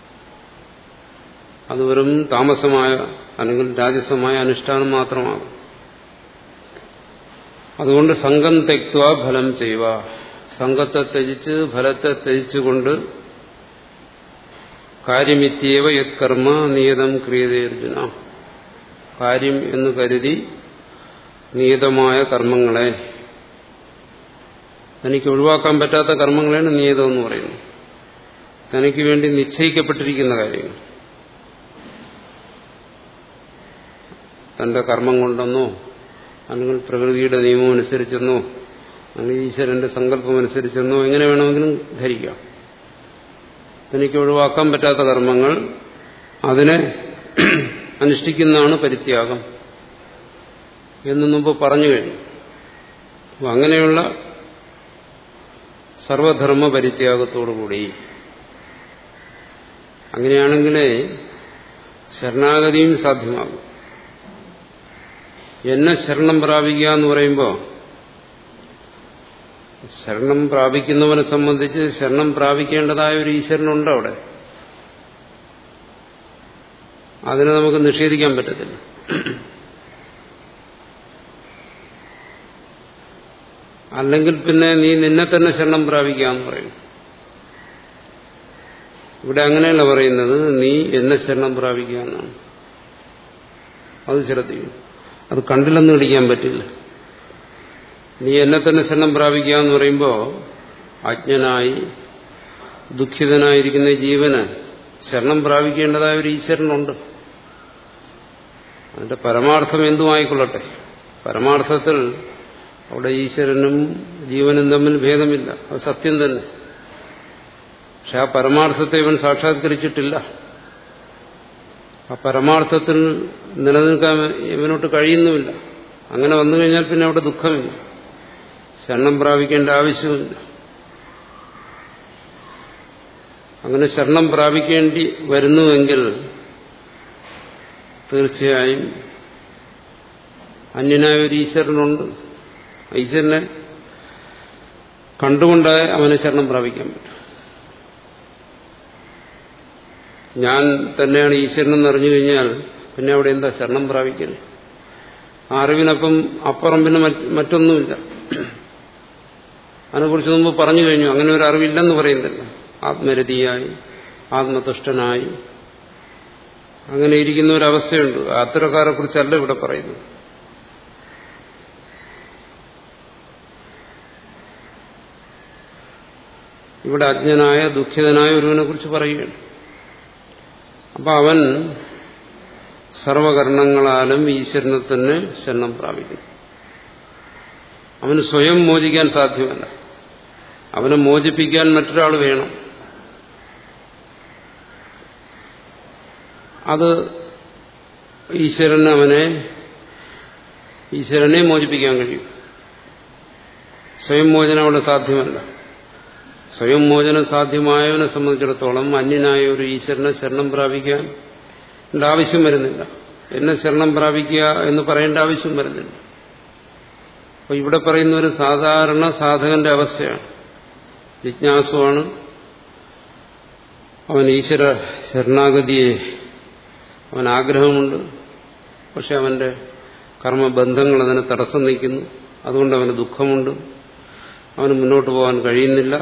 അത് വെറും താമസമായ അല്ലെങ്കിൽ രാജസമായ അനുഷ്ഠാനം മാത്രമാകും അതുകൊണ്ട് സംഘം തെക്വ ഫലം ചെയ്യുക സംഘത്തെ ത്യജിച്ച് ഫലത്തെ ത്യജിച്ചുകൊണ്ട് കാര്യമിത്യേവ യത്കർമ്മ നിയതം ക്രിയതേർജുന കാര്യം എന്ന് കരുതി നിയതമായ കർമ്മങ്ങളെ തനിക്ക് ഒഴിവാക്കാൻ പറ്റാത്ത കർമ്മങ്ങളാണ് നിയതം എന്ന് പറയുന്നത് തനിക്ക് വേണ്ടി നിശ്ചയിക്കപ്പെട്ടിരിക്കുന്ന കാര്യങ്ങൾ തന്റെ കർമ്മം കൊണ്ടെന്നോ അല്ലെങ്കിൽ പ്രകൃതിയുടെ നിയമം അനുസരിച്ചെന്നോ അല്ലെങ്കിൽ ഈശ്വരന്റെ സങ്കല്പം അനുസരിച്ചെന്നോ എങ്ങനെ വേണമെങ്കിലും ധരിക്കാം തനിക്ക് ഒഴിവാക്കാൻ പറ്റാത്ത കർമ്മങ്ങൾ അതിനെ അനുഷ്ഠിക്കുന്നതാണ് പരിത്യാഗം എന്ന് മുമ്പ് പറഞ്ഞു കഴിഞ്ഞു അപ്പോൾ അങ്ങനെയുള്ള സർവധർമ്മ പരിത്യാഗത്തോടുകൂടി അങ്ങനെയാണെങ്കിലേ ശരണാഗതിയും സാധ്യമാകും എന്നെ ശരണം പ്രാപിക്കുക എന്ന് പറയുമ്പോൾ ശരണം പ്രാപിക്കുന്നവനെ സംബന്ധിച്ച് ശരണം പ്രാപിക്കേണ്ടതായ ഒരു ഈശ്വരനുണ്ട് അവിടെ അതിനെ നമുക്ക് നിഷേധിക്കാൻ പറ്റത്തില്ല അല്ലെങ്കിൽ പിന്നെ നീ നിന്നെ തന്നെ ശരണം പ്രാപിക്കുക എന്ന് പറയും ഇവിടെ അങ്ങനെയല്ല പറയുന്നത് നീ എന്നെ ശരണം പ്രാപിക്കുക എന്നാണ് അത് ശ്രദ്ധിക്കും അത് കണ്ടില്ലെന്ന് ഇടിക്കാൻ പറ്റില്ല നീ എന്നെ തന്നെ ശരണം പ്രാപിക്കുക എന്ന് പറയുമ്പോൾ അജ്ഞനായി ദുഃഖിതനായിരിക്കുന്ന ജീവന് ശരണം പ്രാപിക്കേണ്ടതായ ഒരു ഈശ്വരനുണ്ട് അതിന്റെ പരമാർത്ഥം എന്തുമായിക്കൊള്ളട്ടെ പരമാർത്ഥത്തിൽ അവിടെ ഈശ്വരനും ജീവനും തമ്മിൽ ഭേദമില്ല അത് സത്യം തന്നെ പക്ഷെ ആ പരമാർത്ഥത്തെ ഇവൻ സാക്ഷാത്കരിച്ചിട്ടില്ല ആ പരമാർത്ഥത്തിൽ നിലനിൽക്കാൻ ഇവനോട്ട് കഴിയുന്നുമില്ല അങ്ങനെ വന്നു കഴിഞ്ഞാൽ പിന്നെ അവിടെ ദുഃഖമില്ല ശരണം പ്രാപിക്കേണ്ട ആവശ്യമില്ല അങ്ങനെ ശരണം പ്രാപിക്കേണ്ടി വരുന്നുവെങ്കിൽ തീർച്ചയായും അന്യനായ ഒരു ഈശ്വരനുണ്ട് ഈശ്വരനെ കണ്ടുകൊണ്ട് അവനെ ശരണം പ്രാപിക്കാൻ പറ്റും ഞാൻ തന്നെയാണ് ഈശ്വരനെന്ന് അറിഞ്ഞു കഴിഞ്ഞാൽ പിന്നെ അവിടെ എന്താ ശരണം പ്രാപിക്കൽ ആ അറിവിനപ്പം അപ്പുറം പിന്നെ മറ്റൊന്നുമില്ല അതിനെക്കുറിച്ച് മുമ്പ് പറഞ്ഞു കഴിഞ്ഞു അങ്ങനെ ഒരു അറിവില്ലെന്ന് പറയുന്നില്ല ആത്മരതിയായി ആത്മതുഷ്ടനായി അങ്ങനെ ഇരിക്കുന്ന ഒരു അവസ്ഥയുണ്ട് അത്തരക്കാരെ കുറിച്ചല്ല ഇവിടെ പറയുന്നത് ഇവിടെ അജ്ഞനായ ദുഃഖിതനായ ഒരുവനെ കുറിച്ച് പറയുകയാണ് അപ്പൊ അവൻ സർവകരണങ്ങളാലും ഈശ്വരനെ തന്നെ ശരണം പ്രാപിക്കുന്നു അവന് സ്വയം മോചിക്കാൻ സാധ്യമല്ല അവനെ മോചിപ്പിക്കാൻ മറ്റൊരാൾ വേണം അത് ഈശ്വരൻ അവനെ ഈശ്വരനെ മോചിപ്പിക്കാൻ കഴിയും സ്വയം മോചനം അവിടെ സാധ്യമല്ല സ്വയം മോചനം സാധ്യമായവനെ സംബന്ധിച്ചിടത്തോളം അന്യനായ ഒരു ഈശ്വരനെ ശരണം പ്രാപിക്കാൻ ആവശ്യം വരുന്നില്ല എന്നെ ശരണം പ്രാപിക്കുക എന്ന് പറയേണ്ട ആവശ്യം വരുന്നില്ല അപ്പോൾ ഇവിടെ പറയുന്ന ഒരു സാധാരണ സാധകന്റെ അവസ്ഥയാണ് ജിജ്ഞാസുവാണ് അവൻ ഈശ്വര ശരണാഗതിയെ അവൻ ആഗ്രഹമുണ്ട് പക്ഷെ അവന്റെ കർമ്മബന്ധങ്ങൾ അതിന് തടസ്സം നിൽക്കുന്നു അതുകൊണ്ട് അവന് ദുഃഖമുണ്ട് അവന് മുന്നോട്ട് പോകാൻ കഴിയുന്നില്ല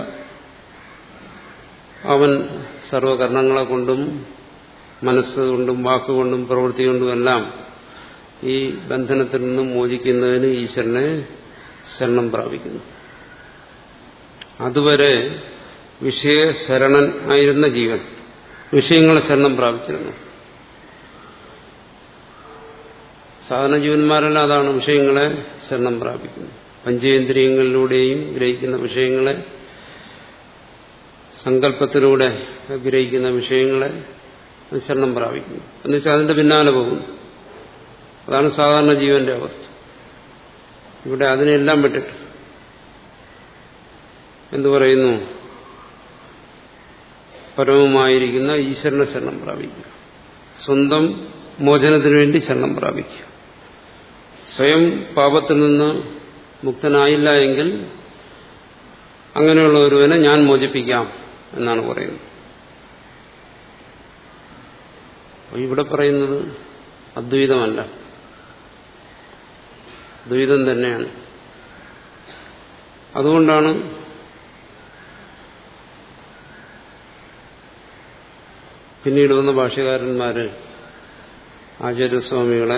അവൻ സർവകർണങ്ങളെ കൊണ്ടും മനസ്സുകൊണ്ടും വാക്കുകൊണ്ടും പ്രവൃത്തി കൊണ്ടുമെല്ലാം ഈ ബന്ധനത്തിൽ നിന്നും മോചിക്കുന്നതിന് ഈശ്വരനെ ശരണം പ്രാപിക്കുന്നു അതുവരെ വിഷയശരണൻ ആയിരുന്ന ജീവൻ വിഷയങ്ങളെ ശരണം പ്രാപിച്ചിരുന്നു സാധാരണ ജീവന്മാരെല്ലാം അതാണ് വിഷയങ്ങളെ ശരണം പ്രാപിക്കുന്നത് പഞ്ചേന്ദ്രിയങ്ങളിലൂടെയും ഗ്രഹിക്കുന്ന വിഷയങ്ങളെ സങ്കല്പത്തിലൂടെ ഗ്രഹിക്കുന്ന വിഷയങ്ങളെ ശരണം പ്രാപിക്കുന്നു എന്നുവെച്ചാൽ അതിന്റെ പിന്നാലെ പോകുന്നു അതാണ് സാധാരണ ജീവന്റെ അവസ്ഥ ഇവിടെ അതിനെല്ലാം വിട്ടിട്ട് എന്തു പറയുന്നു പരമമായിരിക്കുന്ന ഈശ്വരനെ ശരണം പ്രാപിക്കുക സ്വന്തം മോചനത്തിനു വേണ്ടി ശരണം പ്രാപിക്കുക സ്വയം പാപത്തിൽ നിന്ന് മുക്തനായില്ല എങ്കിൽ അങ്ങനെയുള്ള ഒരുവനെ ഞാൻ മോചിപ്പിക്കാം എന്നാണ് പറയുന്നത് ഇവിടെ പറയുന്നത് അദ്വൈതമല്ല ദ്വൈതം തന്നെയാണ് അതുകൊണ്ടാണ് പിന്നീട് വന്ന ഭാഷ്യകാരന്മാര് ആചാര്യസ്വാമികളെ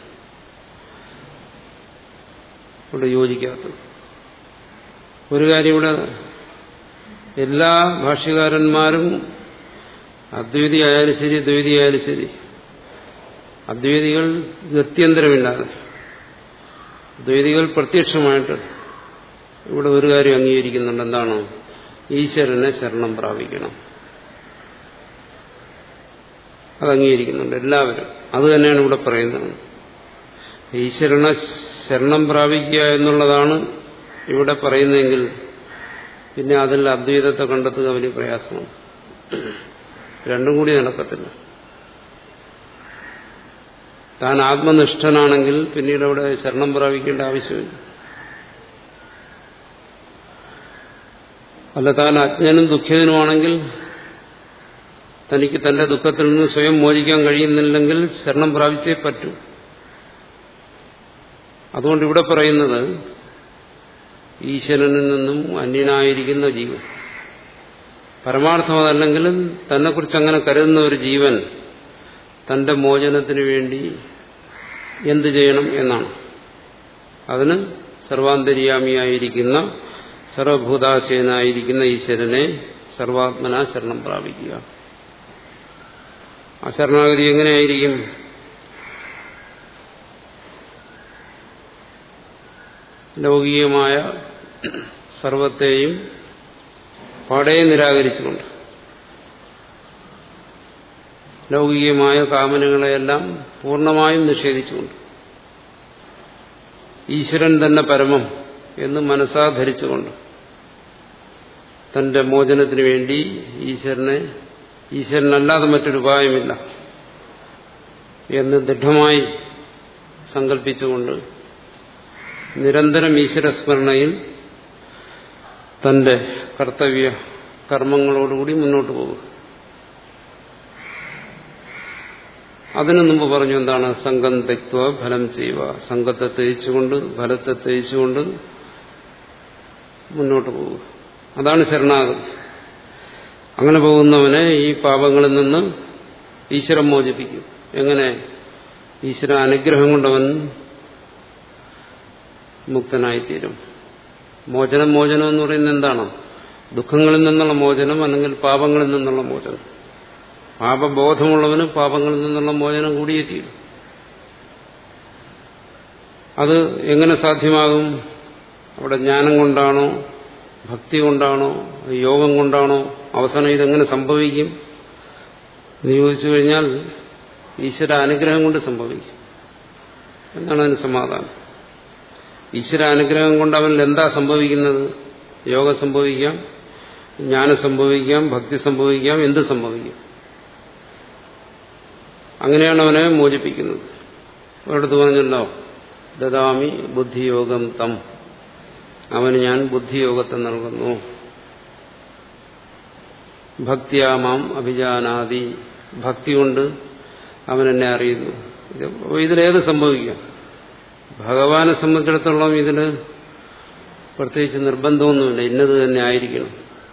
ഇവിടെ യോജിക്കാത്തത് ഒരു കാര്യം ഇവിടെ എല്ലാ ഭാഷ്യകാരന്മാരും അദ്വൈതി ആയാലും ശരി ദ്വൈതി ആയാലും ശരി അദ്വൈതികൾ ഗത്യന്തരമില്ലാതെ ദ്വൈതികൾ പ്രത്യക്ഷമായിട്ട് ഇവിടെ ഒരു കാര്യം അംഗീകരിക്കുന്നുണ്ട് എന്താണ് ഈശ്വരനെ ശരണം പ്രാപിക്കണം അത് അംഗീകരിക്കുന്നുണ്ട് എല്ലാവരും അത് തന്നെയാണ് ഇവിടെ പറയുന്നത് ഈശ്വരനെ ശരണം പ്രാപിക്കുക എന്നുള്ളതാണ് ഇവിടെ പറയുന്നതെങ്കിൽ പിന്നെ അതിൽ അദ്വൈതത്തെ കണ്ടെത്തുക വലിയ പ്രയാസമാണ് രണ്ടും കൂടി നടക്കത്തില്ല താൻ ആത്മനിഷ്ഠനാണെങ്കിൽ പിന്നീട് അവിടെ ശരണം പ്രാപിക്കേണ്ട ആവശ്യമില്ല അല്ല താൻ അജ്ഞനും ദുഃഖിതനുമാണെങ്കിൽ തനിക്ക് തന്റെ ദുഃഖത്തിൽ നിന്ന് സ്വയം മോചിക്കാൻ കഴിയുന്നില്ലെങ്കിൽ ശരണം പ്രാപിച്ചേ പറ്റൂ അതുകൊണ്ട് ഇവിടെ പറയുന്നത് ഈശ്വരനിൽ നിന്നും അന്യനായിരിക്കുന്ന ജീവൻ പരമാർത്ഥം അതല്ലെങ്കിലും തന്നെക്കുറിച്ച് അങ്ങനെ കരുതുന്ന ഒരു ജീവൻ തന്റെ മോചനത്തിന് വേണ്ടി എന്തു ചെയ്യണം എന്നാണ് അതിന് സർവാന്തര്യാമിയായിരിക്കുന്ന സർവഭൂതാശയനായിരിക്കുന്ന ഈശ്വരനെ സർവാത്മന ശരണം പ്രാപിക്കുക ആ ശരണാഗതി എങ്ങനെയായിരിക്കും ലൗകികമായ സർവത്തെയും പാടെ നിരാകരിച്ചുകൊണ്ട് ലൗകികമായ കാമനകളെയെല്ലാം പൂർണ്ണമായും നിഷേധിച്ചുകൊണ്ട് ഈശ്വരൻ തന്നെ പരമം എന്ന് മനസ്സാധരിച്ചുകൊണ്ട് തന്റെ മോചനത്തിനു വേണ്ടി ഈശ്വരനെ ഈശ്വരനല്ലാതെ മറ്റൊരു ഉപായമില്ല എന്ന് ദൃഢമായി സങ്കല്പിച്ചുകൊണ്ട് നിരന്തരം ഈശ്വരസ്മരണയിൽ തന്റെ കർത്തവ്യ കർമ്മങ്ങളോടുകൂടി മുന്നോട്ട് പോകുക അതിനു മുമ്പ് പറഞ്ഞു എന്താണ് സംഘം തെക്വ ഫലം ചെയ്യുക സംഘത്തെ തേച്ചുകൊണ്ട് ഫലത്തെ തേച്ചുകൊണ്ട് മുന്നോട്ട് പോവുക അതാണ് ശരണാഗതി അങ്ങനെ പോകുന്നവനെ ഈ പാപങ്ങളിൽ നിന്ന് ഈശ്വരൻ മോചിപ്പിക്കും എങ്ങനെ ഈശ്വര അനുഗ്രഹം കൊണ്ടവൻ മുക്തനായിത്തീരും മോചനം മോചനം എന്ന് പറയുന്നത് എന്താണ് ദുഃഖങ്ങളിൽ നിന്നുള്ള മോചനം അല്ലെങ്കിൽ പാപങ്ങളിൽ നിന്നുള്ള മോചനം പാപബോധമുള്ളവന് പാപങ്ങളിൽ നിന്നുള്ള മോചനം കൂടിയേ തീരും അത് എങ്ങനെ സാധ്യമാകും അവിടെ ജ്ഞാനം കൊണ്ടാണോ ഭക്തി കൊണ്ടാണോ യോഗം കൊണ്ടാണോ അവസാനം ഇതെങ്ങനെ സംഭവിക്കും എന്ന് ചോദിച്ചു കഴിഞ്ഞാൽ ഈശ്വര അനുഗ്രഹം കൊണ്ട് സംഭവിക്കും എന്നാണ് അതിന് സമാധാനം ഈശ്വര അനുഗ്രഹം കൊണ്ട് അവനിൽ എന്താ സംഭവിക്കുന്നത് യോഗം സംഭവിക്കാം ജ്ഞാനം സംഭവിക്കാം ഭക്തി സംഭവിക്കാം എന്ത് സംഭവിക്കാം അങ്ങനെയാണ് അവനെ മോചിപ്പിക്കുന്നത് ഒരിടത്ത് പറഞ്ഞല്ലോ ദദാമി ബുദ്ധിയോഗം തം അവന് ഞാൻ ബുദ്ധിയോഗത്തെ നൽകുന്നു ഭക്തിയാമാം അഭിജാനാദി ഭക്തി കൊണ്ട് അവൻ എന്നെ അറിയുന്നു ഇതിലേത് സംഭവിക്കാം ഭഗവാനെ സംബന്ധിച്ചിടത്തോളം ഇതിന് പ്രത്യേകിച്ച് നിർബന്ധമൊന്നുമില്ല ഇന്നത് തന്നെ ആയിരിക്കണം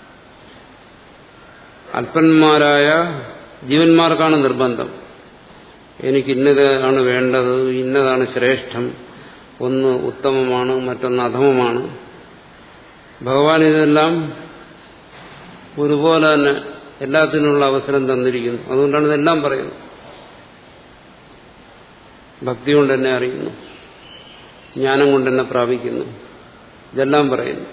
അല്പന്മാരായ ജീവന്മാർക്കാണ് നിർബന്ധം എനിക്ക് ഇന്നതാണ് വേണ്ടത് ഇന്നതാണ് ശ്രേഷ്ഠം ഒന്ന് ഉത്തമമാണ് മറ്റൊന്ന് അധമമാണ് ഭഗവാൻ ഇതെല്ലാം ഒരുപോലെ തന്നെ എല്ലാത്തിനുള്ള അവസരം തന്നിരിക്കുന്നു അതുകൊണ്ടാണ് ഇതെല്ലാം പറയുന്നത് ഭക്തി കൊണ്ട് എന്നെ അറിയുന്നു ജ്ഞാനം കൊണ്ട് എന്നെ പ്രാപിക്കുന്നു ഇതെല്ലാം പറയുന്നു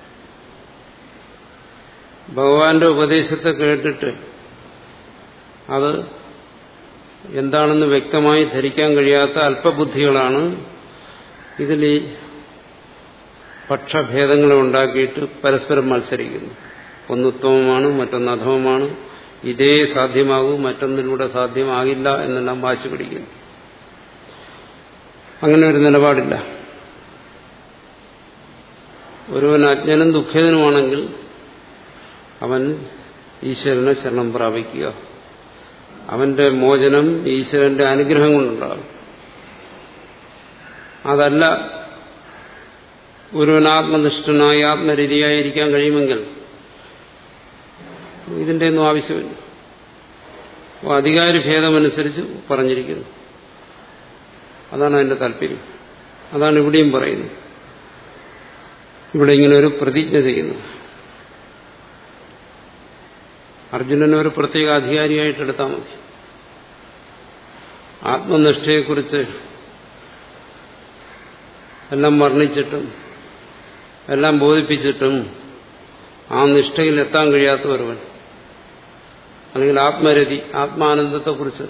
ഭഗവാന്റെ ഉപദേശത്തെ കേട്ടിട്ട് അത് എന്താണെന്ന് വ്യക്തമായി ധരിക്കാൻ കഴിയാത്ത അല്പബുദ്ധികളാണ് ഇതിൽ ഈ പക്ഷഭേദങ്ങളെ ഉണ്ടാക്കിയിട്ട് പരസ്പരം മത്സരിക്കുന്നു ഒന്നുത്തമമാണ് മറ്റൊന്ന് അധമമാണ് ഇതേ സാധ്യമാകൂ മറ്റൊന്നിലൂടെ സാധ്യമാകില്ല എന്നെല്ലാം വാശി പിടിക്കുന്നു അങ്ങനെ ഒരു നിലപാടില്ല ഒരുവൻ അജ്ഞനും ദുഃഖിതനുമാണെങ്കിൽ അവൻ ഈശ്വരനെ ശരണം പ്രാപിക്കുക അവന്റെ മോചനം ഈശ്വരന്റെ അനുഗ്രഹം കൊണ്ടുണ്ടാകും അതല്ല ഒരുവൻ ആത്മനിഷ്ഠനായി ആത്മരീതിയായിരിക്കാൻ കഴിയുമെങ്കിൽ ഇതിന്റെ ഒന്നും ആവശ്യമില്ല അധികാരി ഭേദമനുസരിച്ച് പറഞ്ഞിരിക്കുന്നു അതാണ് അതിന്റെ താല്പര്യം അതാണ് ഇവിടെയും പറയുന്നത് ഇവിടെ ഇങ്ങനെ ഒരു പ്രതിജ്ഞ ചെയ്യുന്നു അർജുനനെ ഒരു പ്രത്യേക അധികാരിയായിട്ട് എടുത്താൽ മതി ആത്മനിഷ്ഠയെക്കുറിച്ച് എല്ലാം വർണ്ണിച്ചിട്ടും എല്ലാം ബോധിപ്പിച്ചിട്ടും ആ നിഷ്ഠയിൽ എത്താൻ കഴിയാത്ത ഒരുവൻ അല്ലെങ്കിൽ ആത്മരതി ആത്മാനന്ദത്തെക്കുറിച്ച്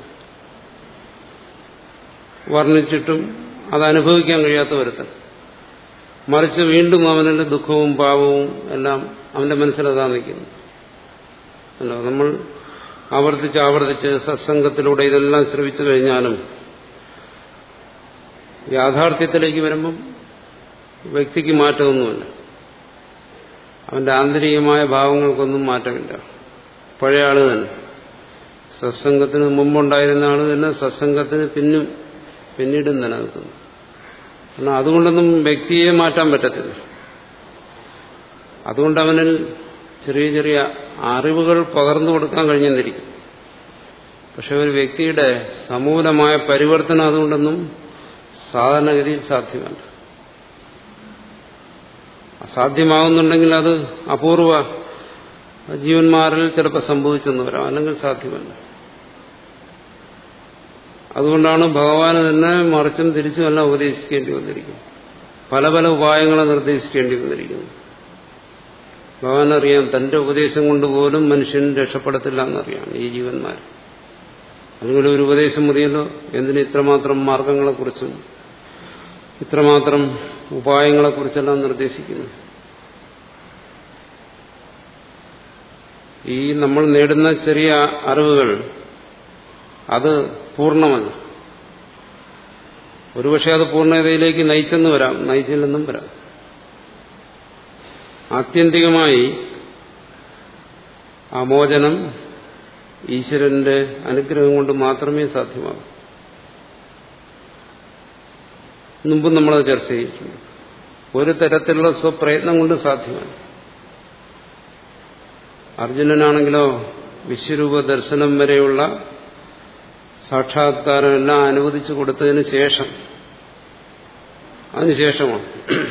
വർണ്ണിച്ചിട്ടും അത് അനുഭവിക്കാൻ കഴിയാത്ത ഒരുത്തൻ മറിച്ച് വീണ്ടും അവന്റെ ദുഃഖവും പാവവും എല്ലാം അവന്റെ മനസ്സിലതാ നിൽക്കുന്നു അല്ലോ നമ്മൾ ആവർത്തിച്ച് ആവർത്തിച്ച് സത്സംഗത്തിലൂടെ ഇതെല്ലാം ശ്രമിച്ചു കഴിഞ്ഞാലും യാഥാർത്ഥ്യത്തിലേക്ക് വരുമ്പം വ്യക്തിക്ക് മാറ്റമൊന്നുമില്ല അവന്റെ ആന്തരികമായ ഭാവങ്ങൾക്കൊന്നും മാറ്റമില്ല പഴയ ആള് തന്നെ സത്സംഗത്തിന് മുമ്പുണ്ടായിരുന്ന ആള് തന്നെ സത്സംഗത്തിന് പിന്നും പിന്നീടും നിലനിൽക്കുന്നു കാരണം അതുകൊണ്ടൊന്നും വ്യക്തിയെ മാറ്റാൻ പറ്റത്തില്ല അതുകൊണ്ട് അവനിൽ ചെറിയ ചെറിയ അറിവുകൾ പകർന്നു കൊടുക്കാൻ കഴിഞ്ഞെന്നിരിക്കും പക്ഷെ ഒരു വ്യക്തിയുടെ സമൂലമായ പരിവർത്തനം അതുകൊണ്ടൊന്നും സാധാരണഗതിയിൽ സാധ്യമല്ല അസാധ്യമാകുന്നുണ്ടെങ്കിൽ അത് അപൂർവ ജീവന്മാരിൽ ചിലപ്പോൾ സംഭവിച്ചെന്ന് വരാം അല്ലെങ്കിൽ സാധ്യമല്ല അതുകൊണ്ടാണ് ഭഗവാന് തന്നെ മറിച്ചും തിരിച്ചുമെല്ലാം ഉപദേശിക്കേണ്ടി വന്നിരിക്കുന്നു പല പല ഉപായങ്ങളെ നിർദ്ദേശിക്കേണ്ടി വന്നിരിക്കുന്നു ഭഗവാൻ അറിയാം തന്റെ ഉപദേശം കൊണ്ട് പോലും മനുഷ്യൻ രക്ഷപ്പെടത്തില്ല എന്നറിയാം ഈ ജീവന്മാർ അല്ലെങ്കിൽ ഒരു ഉപദേശം മതിയല്ലോ എന്തിന് ഇത്രമാത്രം മാർഗങ്ങളെക്കുറിച്ചും ഇത്രമാത്രം ഉപായങ്ങളെക്കുറിച്ചെല്ലാം നിർദ്ദേശിക്കുന്നു ഈ നമ്മൾ നേടുന്ന ചെറിയ അറിവുകൾ അത് പൂർണ്ണമല്ല ഒരുപക്ഷെ അത് പൂർണ്ണതയിലേക്ക് നയിച്ചെന്ന് വരാം നയിച്ചില്ലെന്നും വരാം ആത്യന്തികമായി ആ മോചനം ഈശ്വരന്റെ അനുഗ്രഹം കൊണ്ട് മാത്രമേ സാധ്യമാകൂ മുമ്പും നമ്മളത് ചർച്ച ചെയ്തിട്ടുണ്ട് ഒരു തരത്തിലുള്ള സ്വപ്രയത്നം കൊണ്ട് സാധ്യമല്ല അർജുനനാണെങ്കിലോ വിശ്വരൂപ ദർശനം വരെയുള്ള സാക്ഷാത്കാരം എല്ലാം അനുവദിച്ചു കൊടുത്തതിന് ശേഷം അതിനുശേഷമാണ്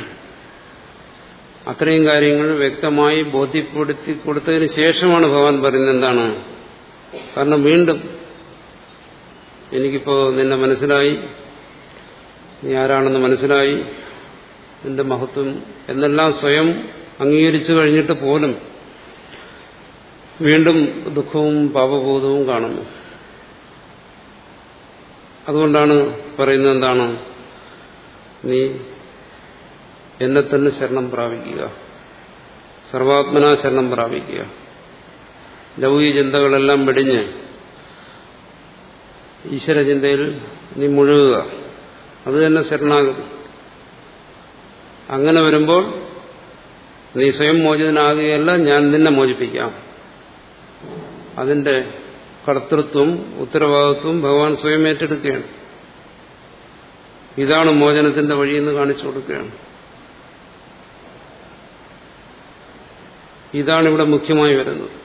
അത്രയും കാര്യങ്ങൾ വ്യക്തമായി ബോധ്യപ്പെടുത്തി കൊടുത്തതിന് ശേഷമാണ് ഭഗവാൻ പറയുന്നത് എന്താണ് കാരണം വീണ്ടും എനിക്കിപ്പോ നിന്നെ മനസ്സിലായി നീ ആരാണെന്ന് മനസ്സിലായി നിന്റെ മഹത്വം എന്നെല്ലാം സ്വയം അംഗീകരിച്ചു കഴിഞ്ഞിട്ട് പോലും വീണ്ടും ദുഃഖവും പാപബോധവും കാണുന്നു അതുകൊണ്ടാണ് പറയുന്നത് എന്താണ് നീ എന്നെ തന്നെ ശരണം പ്രാപിക്കുക സർവാത്മനാ ശരണം പ്രാപിക്കുക ലൗകിക ചിന്തകളെല്ലാം വെടിഞ്ഞ് ഈശ്വരചിന്തയിൽ നീ മുഴുകുക അത് തന്നെ ശരണാഗതി അങ്ങനെ വരുമ്പോൾ നീ സ്വയം മോചിതനാകുകയല്ല ഞാൻ നിന്നെ മോചിപ്പിക്കാം അതിന്റെ കർത്തൃത്വം ഉത്തരവാദിത്വം ഭഗവാൻ സ്വയം ഏറ്റെടുക്കുകയാണ് ഇതാണ് മോചനത്തിന്റെ വഴിയെന്ന് കാണിച്ചു കൊടുക്കുകയാണ് ഇതാണ് ഇവിടെ മുഖ്യമായി വരുന്നത്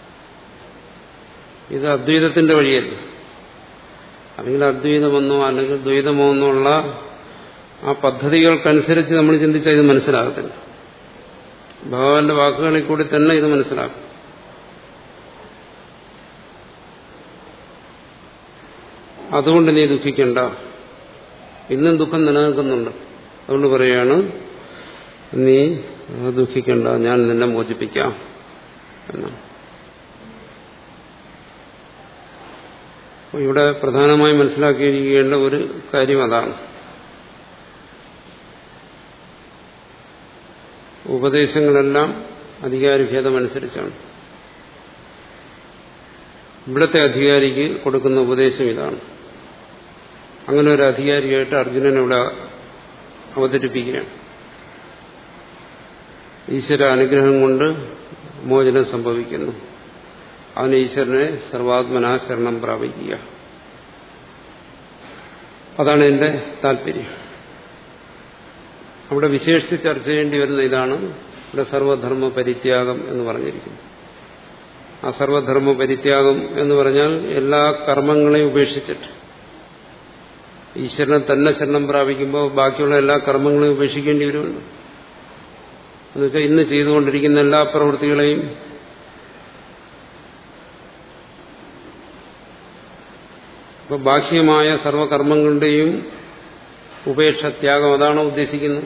ഇത് അദ്വൈതത്തിന്റെ വഴിയല്ല അല്ലെങ്കിൽ അദ്വൈതമെന്നോ അല്ലെങ്കിൽ ദ്വൈതമോ എന്നുള്ള ആ പദ്ധതികൾക്കനുസരിച്ച് നമ്മൾ ചിന്തിച്ചാൽ ഇത് മനസ്സിലാകത്തില്ല ഭഗവാന്റെ വാക്കുകളിൽ കൂടി തന്നെ ഇത് മനസ്സിലാക്കും അതുകൊണ്ട് നീ ദുഃഖിക്കണ്ട ഇന്നും ദുഃഖം നിലനിൽക്കുന്നുണ്ട് അതുകൊണ്ട് പറയാണ് നീ ദുഃഖിക്കണ്ട ഞാൻ നിന്നെ മോചിപ്പിക്കാം എന്നാണ് ഇവിടെ പ്രധാനമായി മനസ്സിലാക്കിയിരിക്കേണ്ട ഒരു കാര്യം അതാണ് ഉപദേശങ്ങളെല്ലാം അധികാരഭേദമനുസരിച്ചാണ് ഇവിടത്തെ അധികാരിക്ക് കൊടുക്കുന്ന ഉപദേശം ഇതാണ് അങ്ങനെ ഒരു അധികാരിയായിട്ട് അർജുനൻ ഇവിടെ അവതരിപ്പിക്കുകയാണ് ഈശ്വര അനുഗ്രഹം കൊണ്ട് മോചനം സംഭവിക്കുന്നു അവന് ഈശ്വരനെ സർവാത്മനാ ശരണം പ്രാപിക്കുക അതാണ് എന്റെ താല്പര്യം അവിടെ വിശേഷിച്ച് ചർച്ച ചെയ്യേണ്ടി വരുന്ന ഇതാണ് ഇവിടെ സർവധർമ്മ പരിത്യാഗം എന്ന് പറഞ്ഞിരിക്കുന്നത് ആ സർവധർമ്മ പരിത്യാഗം എന്ന് പറഞ്ഞാൽ എല്ലാ കർമ്മങ്ങളെയും ഉപേക്ഷിച്ചിട്ട് ഈശ്വരനെ തന്നെ ശരണം പ്രാപിക്കുമ്പോൾ ബാക്കിയുള്ള എല്ലാ കർമ്മങ്ങളെയും ഉപേക്ഷിക്കേണ്ടി വരുമല്ലോ എന്നുവെച്ചാൽ ഇന്ന് ചെയ്തുകൊണ്ടിരിക്കുന്ന എല്ലാ പ്രവൃത്തികളെയും ഇപ്പൊ ബാഹ്യമായ സർവകർമ്മങ്ങളുടെയും ഉപേക്ഷ ത്യാഗം അതാണ് ഉദ്ദേശിക്കുന്നത്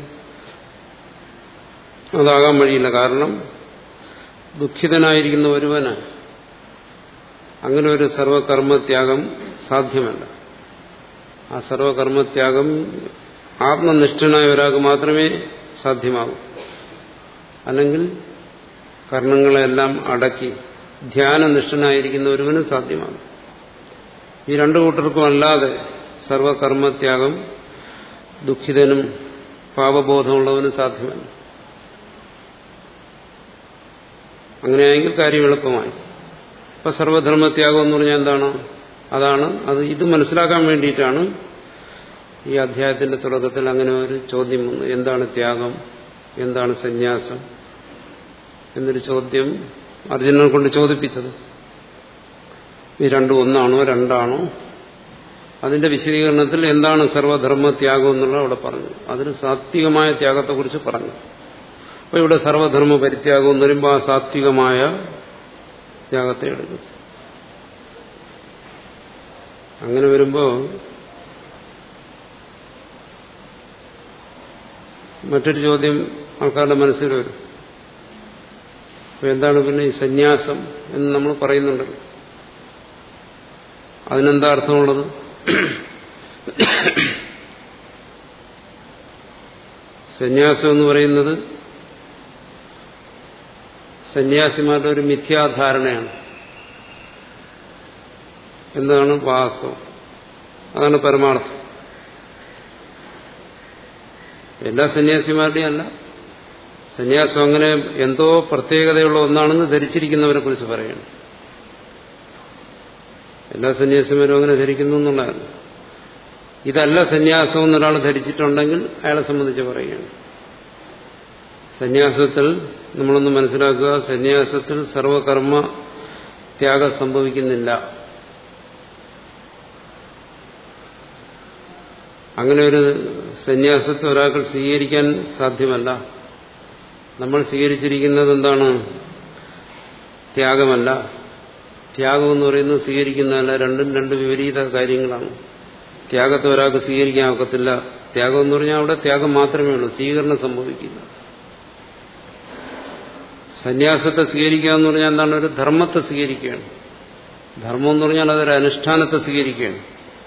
അതാകാൻ വഴിയില്ല കാരണം ദുഃഖിതനായിരിക്കുന്ന ഒരുവന് അങ്ങനെ ഒരു സർവകർമ്മത്യാഗം സാധ്യമല്ല ആ സർവകർമ്മത്യാഗം ആത്മനിഷ്ഠനായ ഒരാൾക്ക് മാത്രമേ സാധ്യമാകൂ അല്ലെങ്കിൽ കർണങ്ങളെല്ലാം അടക്കി ധ്യാനനിഷ്ഠനായിരിക്കുന്ന ഒരുവനും സാധ്യമാകും ഈ രണ്ടു കൂട്ടർക്കും അല്ലാതെ സർവകർമ്മത്യാഗം ദുഃഖിതനും പാപബോധമുള്ളവനും സാധ്യമല്ല അങ്ങനെയായെങ്കിൽ കാര്യം എളുപ്പമായി ഇപ്പൊ സർവധർമ്മത്യാഗം എന്ന് പറഞ്ഞാൽ എന്താണ് അതാണ് അത് ഇത് മനസ്സിലാക്കാൻ വേണ്ടിയിട്ടാണ് ഈ അധ്യായത്തിന്റെ തുടക്കത്തിൽ അങ്ങനെ ഒരു ചോദ്യം വന്നു എന്താണ് ത്യാഗം എന്താണ് സന്യാസം എന്നൊരു ചോദ്യം അർജുനനെ കൊണ്ട് ചോദിപ്പിച്ചത് ഈ രണ്ടും ഒന്നാണോ രണ്ടാണോ അതിന്റെ വിശദീകരണത്തിൽ എന്താണ് സർവധർമ്മ ത്യാഗം എന്നുള്ളത് അവിടെ പറഞ്ഞു അതിന് സാത്വികമായ ത്യാഗത്തെക്കുറിച്ച് പറഞ്ഞു അപ്പോൾ ഇവിടെ സർവധർമ്മ പരിത്യാഗം എന്ന് പറയുമ്പോൾ ആ സാത്വികമായ ത്യാഗത്തെ എടുക്കും അങ്ങനെ വരുമ്പോൾ മറ്റൊരു ചോദ്യം ആൾക്കാരുടെ മനസ്സിൽ വരും അപ്പോൾ എന്താണ് പിന്നെ ഈ സന്യാസം എന്ന് നമ്മൾ പറയുന്നുണ്ടല്ലോ അതിനെന്താ അർത്ഥമുള്ളത് സന്യാസം എന്ന് പറയുന്നത് സന്യാസിമാരുടെ ഒരു മിഥ്യാധാരണയാണ് എന്താണ് വാസ്തവം അതാണ് പരമാർത്ഥം എല്ലാ സന്യാസിമാരുടെയും അല്ല സന്യാസം അങ്ങനെ എന്തോ പ്രത്യേകതയുള്ള ഒന്നാണെന്ന് ധരിച്ചിരിക്കുന്നവരെ കുറിച്ച് പറയണം എല്ലാ സന്യാസിമാരും അങ്ങനെ ധരിക്കുന്നു എന്നുള്ളതല്ല ഇതല്ല സന്യാസം എന്നൊരാൾ ധരിച്ചിട്ടുണ്ടെങ്കിൽ അയാളെ സംബന്ധിച്ച് പറയുകയാണ് സന്യാസത്തിൽ നമ്മളൊന്ന് മനസ്സിലാക്കുക സന്യാസത്തിൽ സർവകർമ്മ ത്യാഗം സംഭവിക്കുന്നില്ല അങ്ങനെ ഒരു സന്യാസത്തെ ഒരാൾക്ക് സ്വീകരിക്കാൻ സാധ്യമല്ല നമ്മൾ സ്വീകരിച്ചിരിക്കുന്നത് എന്താണ് ത്യാഗമല്ല ത്യാഗം എന്ന് പറയുന്നത് സ്വീകരിക്കുന്നതല്ല രണ്ടും രണ്ട് വിപരീത കാര്യങ്ങളാണ് ത്യാഗത്തെ ഒരാൾക്ക് സ്വീകരിക്കാൻ ഒക്കത്തില്ല ത്യാഗം എന്ന് പറഞ്ഞാൽ അവിടെ ത്യാഗം മാത്രമേ ഉള്ളൂ സ്വീകരണം സംഭവിക്കില്ല സന്യാസത്തെ സ്വീകരിക്കുക എന്ന് പറഞ്ഞാൽ എന്താണ് ഒരു ധർമ്മത്തെ സ്വീകരിക്കുകയാണ് ധർമ്മം എന്ന് പറഞ്ഞാൽ അതൊരു അനുഷ്ഠാനത്തെ സ്വീകരിക്കുകയാണ്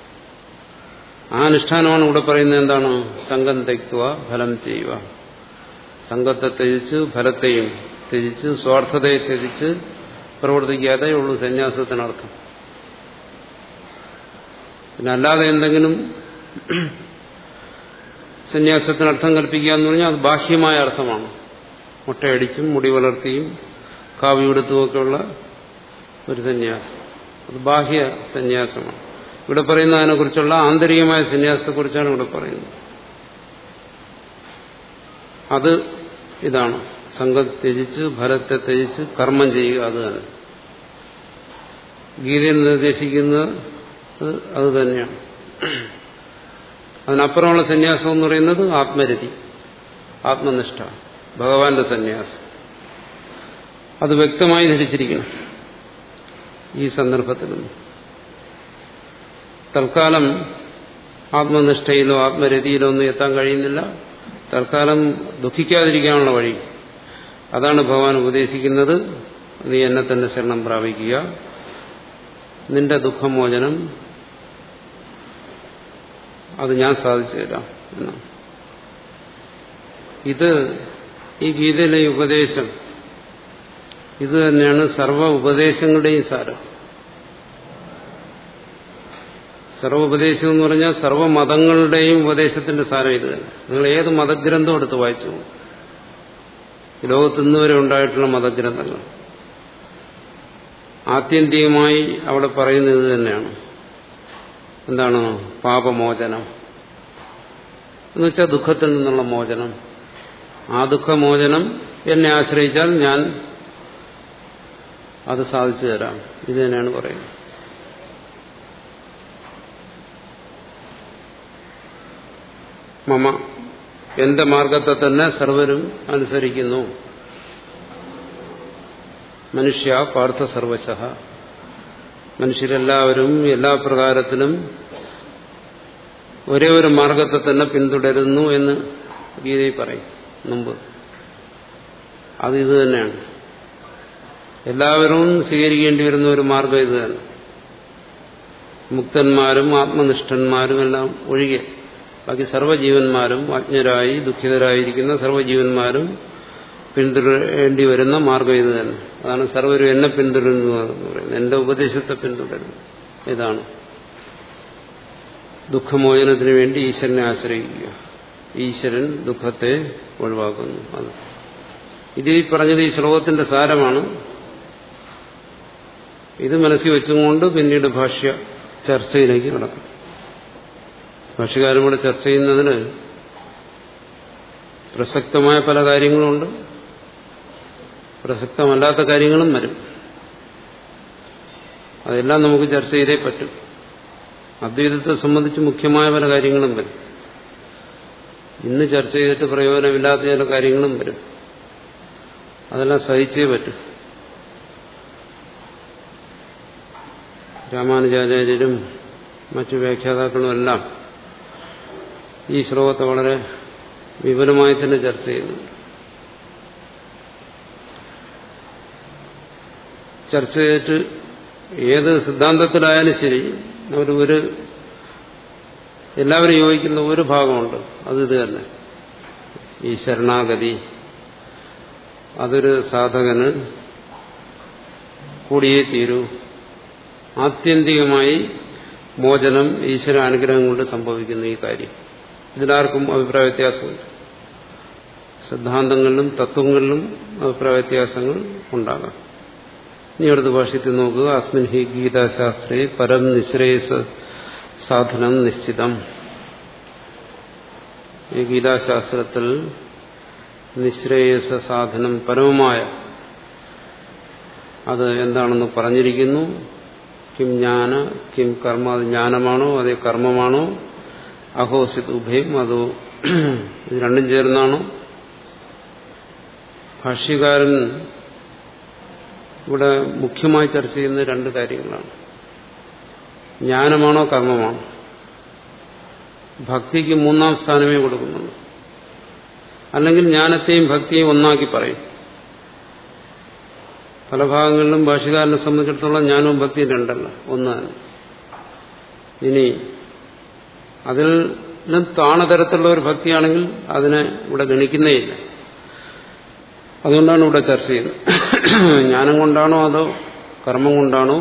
ആ അനുഷ്ഠാനമാണ് ഇവിടെ പറയുന്നത് എന്താണ് സംഘം തെക്കുക ഫലം ചെയ്യുക സംഘത്തെ ത്യജിച്ച് ഫലത്തെയും ത്യജിച്ച് സ്വാർത്ഥതയെ ത്യജിച്ച് പ്രവർത്തിക്കാതെ ഉള്ളൂ സന്യാസത്തിനർത്ഥം പിന്നെ അല്ലാതെ എന്തെങ്കിലും സന്യാസത്തിന് അർത്ഥം കൽപ്പിക്കുക എന്ന് പറഞ്ഞാൽ അത് ബാഹ്യമായ അർത്ഥമാണ് മുട്ടയടിച്ചും മുടി വളർത്തിയും കാവി ഉടുത്തുമൊക്കെയുള്ള ഒരു സന്യാസം അത് ബാഹ്യ സന്യാസമാണ് ഇവിടെ പറയുന്ന അതിനെക്കുറിച്ചുള്ള ആന്തരികമായ സന്യാസത്തെക്കുറിച്ചാണ് ഇവിടെ പറയുന്നത് അത് ഇതാണ് സംഘത്തെ ത്യജിച്ച് ഫലത്തെ ത്യജിച്ച് കർമ്മം ചെയ്യുക അത് തന്നെ ഗീതയിൽ നിർദ്ദേശിക്കുന്നത് അത് തന്നെയാണ് അതിനപ്പുറമുള്ള സന്യാസം എന്ന് പറയുന്നത് ആത്മരതി ആത്മനിഷ്ഠ ഭഗവാന്റെ സന്യാസം അത് വ്യക്തമായി ധരിച്ചിരിക്കണം ഈ സന്ദർഭത്തിൽ തൽക്കാലം ആത്മനിഷ്ഠയിലോ ആത്മരതിയിലോ ഒന്നും എത്താൻ കഴിയുന്നില്ല തൽക്കാലം ദുഃഖിക്കാതിരിക്കാനുള്ള വഴി അതാണ് ഭഗവാൻ ഉപദേശിക്കുന്നത് നീ എന്നെ തന്നെ ശരണം പ്രാപിക്കുക നിന്റെ ദുഃഖമോചനം അത് ഞാൻ സാധിച്ചു തരാം എന്നാണ് ഇത് ഈ ഗീതയിലെ ഉപദേശം ഇത് തന്നെയാണ് സർവ ഉപദേശങ്ങളുടെയും സാരം സർവ ഉപദേശം എന്ന് പറഞ്ഞാൽ സർവ മതങ്ങളുടെയും ഉപദേശത്തിന്റെ സാരം ഇത് തന്നെ നിങ്ങൾ ഏത് മതഗ്രന്ഥം എടുത്ത് വായിച്ചു ലോകത്ത് ഇന്നുവരെ ഉണ്ടായിട്ടുള്ള മതഗ്രന്ഥങ്ങൾ ആത്യന്തികമായി അവിടെ പറയുന്നത് ഇത് തന്നെയാണ് എന്താണ് പാപമോചനം എന്നുവെച്ചാൽ ദുഃഖത്തിൽ നിന്നുള്ള മോചനം ആ ദുഃഖമോചനം എന്നെ ആശ്രയിച്ചാൽ ഞാൻ അത് സാധിച്ചു തരാം ഇത് തന്നെയാണ് പറയുന്നത് മമ എന്റെ മാർഗത്തെ തന്നെ സർവരും അനുസരിക്കുന്നു മനുഷ്യ പാർത്ഥ സർവശ മനുഷ്യരെല്ലാവരും എല്ലാ പ്രകാരത്തിലും ഒരേ ഒരു മാർഗത്തെ തന്നെ പിന്തുടരുന്നു എന്ന് ഗീതയിൽ പറയും മുമ്പ് അത് ഇത് തന്നെയാണ് എല്ലാവരും സ്വീകരിക്കേണ്ടി വരുന്ന ഒരു മാർഗം ഇത് തന്നെ മുക്തന്മാരും ആത്മനിഷ്ഠന്മാരും എല്ലാം ഒഴികെ ബാക്കി സർവ്വജീവന്മാരും അജ്ഞരായി ദുഃഖിതരായിരിക്കുന്ന സർവ്വജീവന്മാരും പിന്തുടരേണ്ടി വരുന്ന മാർഗം ഇത് തന്നെ അതാണ് സർവരും എന്നെ പിന്തുടരുന്നു എന്ന് പറയുന്നത് എന്റെ ഉപദേശത്തെ പിന്തുടരുന്നു ഇതാണ് ദുഃഖമോചനത്തിന് വേണ്ടി ഈശ്വരനെ ആശ്രയിക്കുക ഈശ്വരൻ ദുഃഖത്തെ ഒഴിവാക്കുന്നു അത് ഇത് ഈ പറഞ്ഞത് ഈ ശ്ലോകത്തിന്റെ സാരമാണ് ഇത് മനസ്സിൽ വെച്ചുകൊണ്ട് പിന്നീട് ഭാഷ്യ ചർച്ചയിലേക്ക് കിടക്കും ഭാഷ്യകാരും കൂടെ ചർച്ച ചെയ്യുന്നതിന് പ്രസക്തമായ പല കാര്യങ്ങളുണ്ട് പ്രസക്തമല്ലാത്ത കാര്യങ്ങളും വരും അതെല്ലാം നമുക്ക് ചർച്ച ചെയ്തേ പറ്റും അദ്വൈതത്തെ സംബന്ധിച്ച് മുഖ്യമായ പല കാര്യങ്ങളും വരും ഇന്ന് ചർച്ച ചെയ്തിട്ട് പ്രയോജനമില്ലാത്ത ചില കാര്യങ്ങളും വരും അതെല്ലാം സഹിച്ചേ പറ്റും രാമാനുജാചാര്യരും മറ്റു വ്യാഖ്യാതാക്കളും എല്ലാം ഈ ശ്ലോകത്തെ വളരെ വിപുലമായി തന്നെ ചർച്ച ചെയ്യുന്നു ചർച്ച ചെയ്തിട്ട് ഏത് സിദ്ധാന്തത്തിലായാലും ശരി അവർ ഒരു എല്ലാവരും യോജിക്കുന്ന ഒരു ഭാഗമുണ്ട് അത് ഇത് തന്നെ ഈ ശരണാഗതി അതൊരു സാധകന് കൂടിയേ തീരൂ ആത്യന്തികമായി മോചനം ഈശ്വര അനുഗ്രഹം കൊണ്ട് സംഭവിക്കുന്ന ഈ കാര്യം ഇതിലാർക്കും അഭിപ്രായ വ്യത്യാസമുണ്ട് സിദ്ധാന്തങ്ങളിലും തത്വങ്ങളിലും അഭിപ്രായ വ്യത്യാസങ്ങൾ ഉണ്ടാകാം ഇനി അടുത്ത ഭാഷ്യത്തിൽ നോക്കുക അസ്മിൻ ഹി ഗീതാശാസ്ത്രേ പരം നിശ്രേയസ സാധനം നിശ്ചിതം ഈ ഗീതാശാസ്ത്രത്തിൽ നിശ്രേയസ സാധനം പരമമായ അത് എന്താണെന്ന് പറഞ്ഞിരിക്കുന്നു കിം ജ്ഞാന കിം കർമ്മ അത് ജ്ഞാനമാണോ അതേ കർമ്മമാണോ അഹോസിത് ഉഭയം അതോ ഇത് രണ്ടും ചേർന്നാണോ ഭാഷ്യകാരൻ ഇവിടെ മുഖ്യമായി ചർച്ച ചെയ്യുന്ന രണ്ട് കാര്യങ്ങളാണ് ജ്ഞാനമാണോ കർമ്മമാണോ ഭക്തിക്ക് മൂന്നാം സ്ഥാനമേ കൊടുക്കുന്നുള്ളൂ അല്ലെങ്കിൽ ജ്ഞാനത്തെയും ഭക്തിയെയും ഒന്നാക്കി പറയും പല ഭാഗങ്ങളിലും ഭാഷകാരനെ സംബന്ധിച്ചിടത്തോളം ജ്ഞാനവും ഭക്തിയും രണ്ടല്ല ഒന്നാണ് ഇനി അതിൽ താണതരത്തിലുള്ള ഒരു ഭക്തിയാണെങ്കിൽ അതിനെ ഇവിടെ ഗണിക്കുന്നേയില്ല അതുകൊണ്ടാണ് ഇവിടെ ചർച്ച ചെയ്യുന്നത് ജ്ഞാനം കൊണ്ടാണോ അതോ കർമ്മം കൊണ്ടാണോ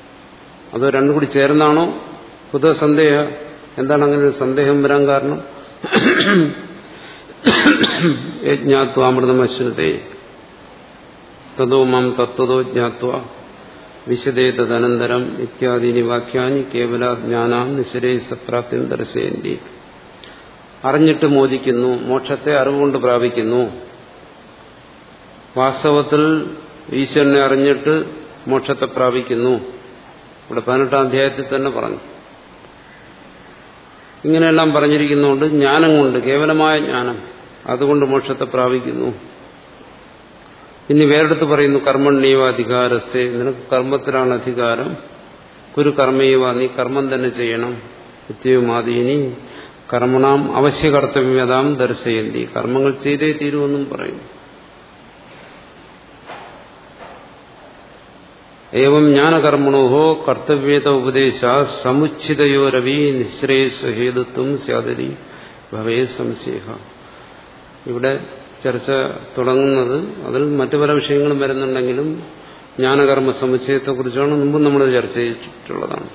അതോ രണ്ടും കൂടി ചേർന്നാണോ പുതിയ സന്ദേഹ എന്താണ് അങ്ങനെ ഒരു സന്ദേഹം വരാൻ കാരണം യജ്ഞാത്വാമൃതമശ്നുതേ തതോ മാം തത്വതോ ജ്ഞാത്വ വിശദേ തദനന്തരം ഇത്യാദീനി വാക്യാനി കേവല ജ്ഞാനാം നിശരേ സപ്രാപ്തിം ദർശയന്തി അറിഞ്ഞിട്ട് മോചിക്കുന്നു മോക്ഷത്തെ അറിവുകൊണ്ട് പ്രാപിക്കുന്നു വാസ്തവത്തിൽ ഈശ്വരനെ അറിഞ്ഞിട്ട് മോക്ഷത്തെ പ്രാപിക്കുന്നു ഇവിടെ പതിനെട്ടാം അധ്യായത്തിൽ തന്നെ പറഞ്ഞു ഇങ്ങനെയെല്ലാം പറഞ്ഞിരിക്കുന്നതുകൊണ്ട് ജ്ഞാനം കൊണ്ട് കേവലമായ ജ്ഞാനം അതുകൊണ്ട് മോക്ഷത്തെ പ്രാപിക്കുന്നു ഇനി വേറെടുത്ത് പറയുന്നു കർമ്മണ്യവ അധികാരസ്ഥെ നിനക്ക് കർമ്മത്തിലാണ് അധികാരം ഒരു കർമ്മയവ നീ കർമ്മം തന്നെ ചെയ്യണം നിത്യവുമാതീനി കർമ്മണാം അവശ്യകർത്തവ്യതാം ദർശയന്തി കർമ്മങ്ങൾ ചെയ്തേ തീരുമെന്നും പറയുന്നു ഏവം ജ്ഞാനകർമ്മണോഹോ കർത്തവ്യത ഉപദേശ സമുച്ചിതയോരവി നിശ്രേയസ് ഹേതുത്വം സ്യാദരി ഭവേ സംശയ ഇവിടെ ചർച്ച തുടങ്ങുന്നത് അതിൽ മറ്റു പല വിഷയങ്ങളും വരുന്നുണ്ടെങ്കിലും ജ്ഞാനകർമ്മ സമുച്ചയത്തെക്കുറിച്ചാണ് മുമ്പ് നമ്മൾ ചർച്ച ചെയ്തിട്ടുള്ളതാണ്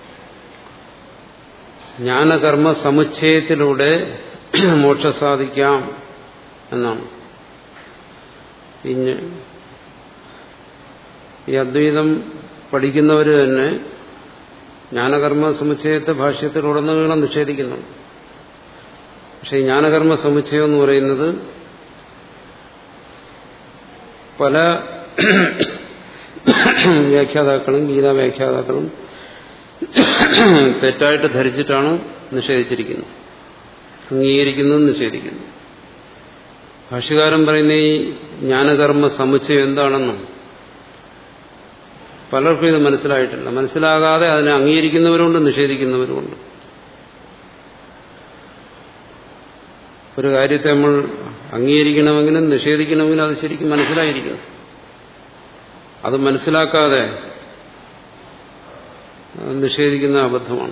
ജ്ഞാനകർമ്മ സമുച്ചയത്തിലൂടെ മോക്ഷം സാധിക്കാം എന്നാണ് പിന്നെ ഈ അദ്വൈതം പഠിക്കുന്നവർ തന്നെ ജ്ഞാനകർമ്മ സമുച്ചയത്തെ ഭാഷ്യത്തിലുടനീളം നിഷേധിക്കുന്നുണ്ട് പക്ഷെ ഈ ജ്ഞാനകർമ്മ സമുച്ചയം എന്ന് പറയുന്നത് പല വ്യാഖ്യാതാക്കളും ഗീതാ വ്യാഖ്യാതാക്കളും തെറ്റായിട്ട് ധരിച്ചിട്ടാണ് നിഷേധിച്ചിരിക്കുന്നത് അംഗീകരിക്കുന്നതും നിഷേധിക്കുന്നു ഭാഷ്യകാരൻ പറയുന്ന ഈ ജ്ഞാനകർമ്മ സമുച്ചയം എന്താണെന്നും പലർക്കും ഇത് മനസ്സിലായിട്ടില്ല മനസ്സിലാകാതെ അതിനെ അംഗീകരിക്കുന്നവരുണ്ട് നിഷേധിക്കുന്നവരുമുണ്ട് ഒരു കാര്യത്തെ നമ്മൾ അംഗീകരിക്കണമെങ്കിലും നിഷേധിക്കണമെങ്കിലും അത് ശരിക്കും മനസ്സിലായിരിക്കണം അത് മനസ്സിലാക്കാതെ നിഷേധിക്കുന്ന അബദ്ധമാണ്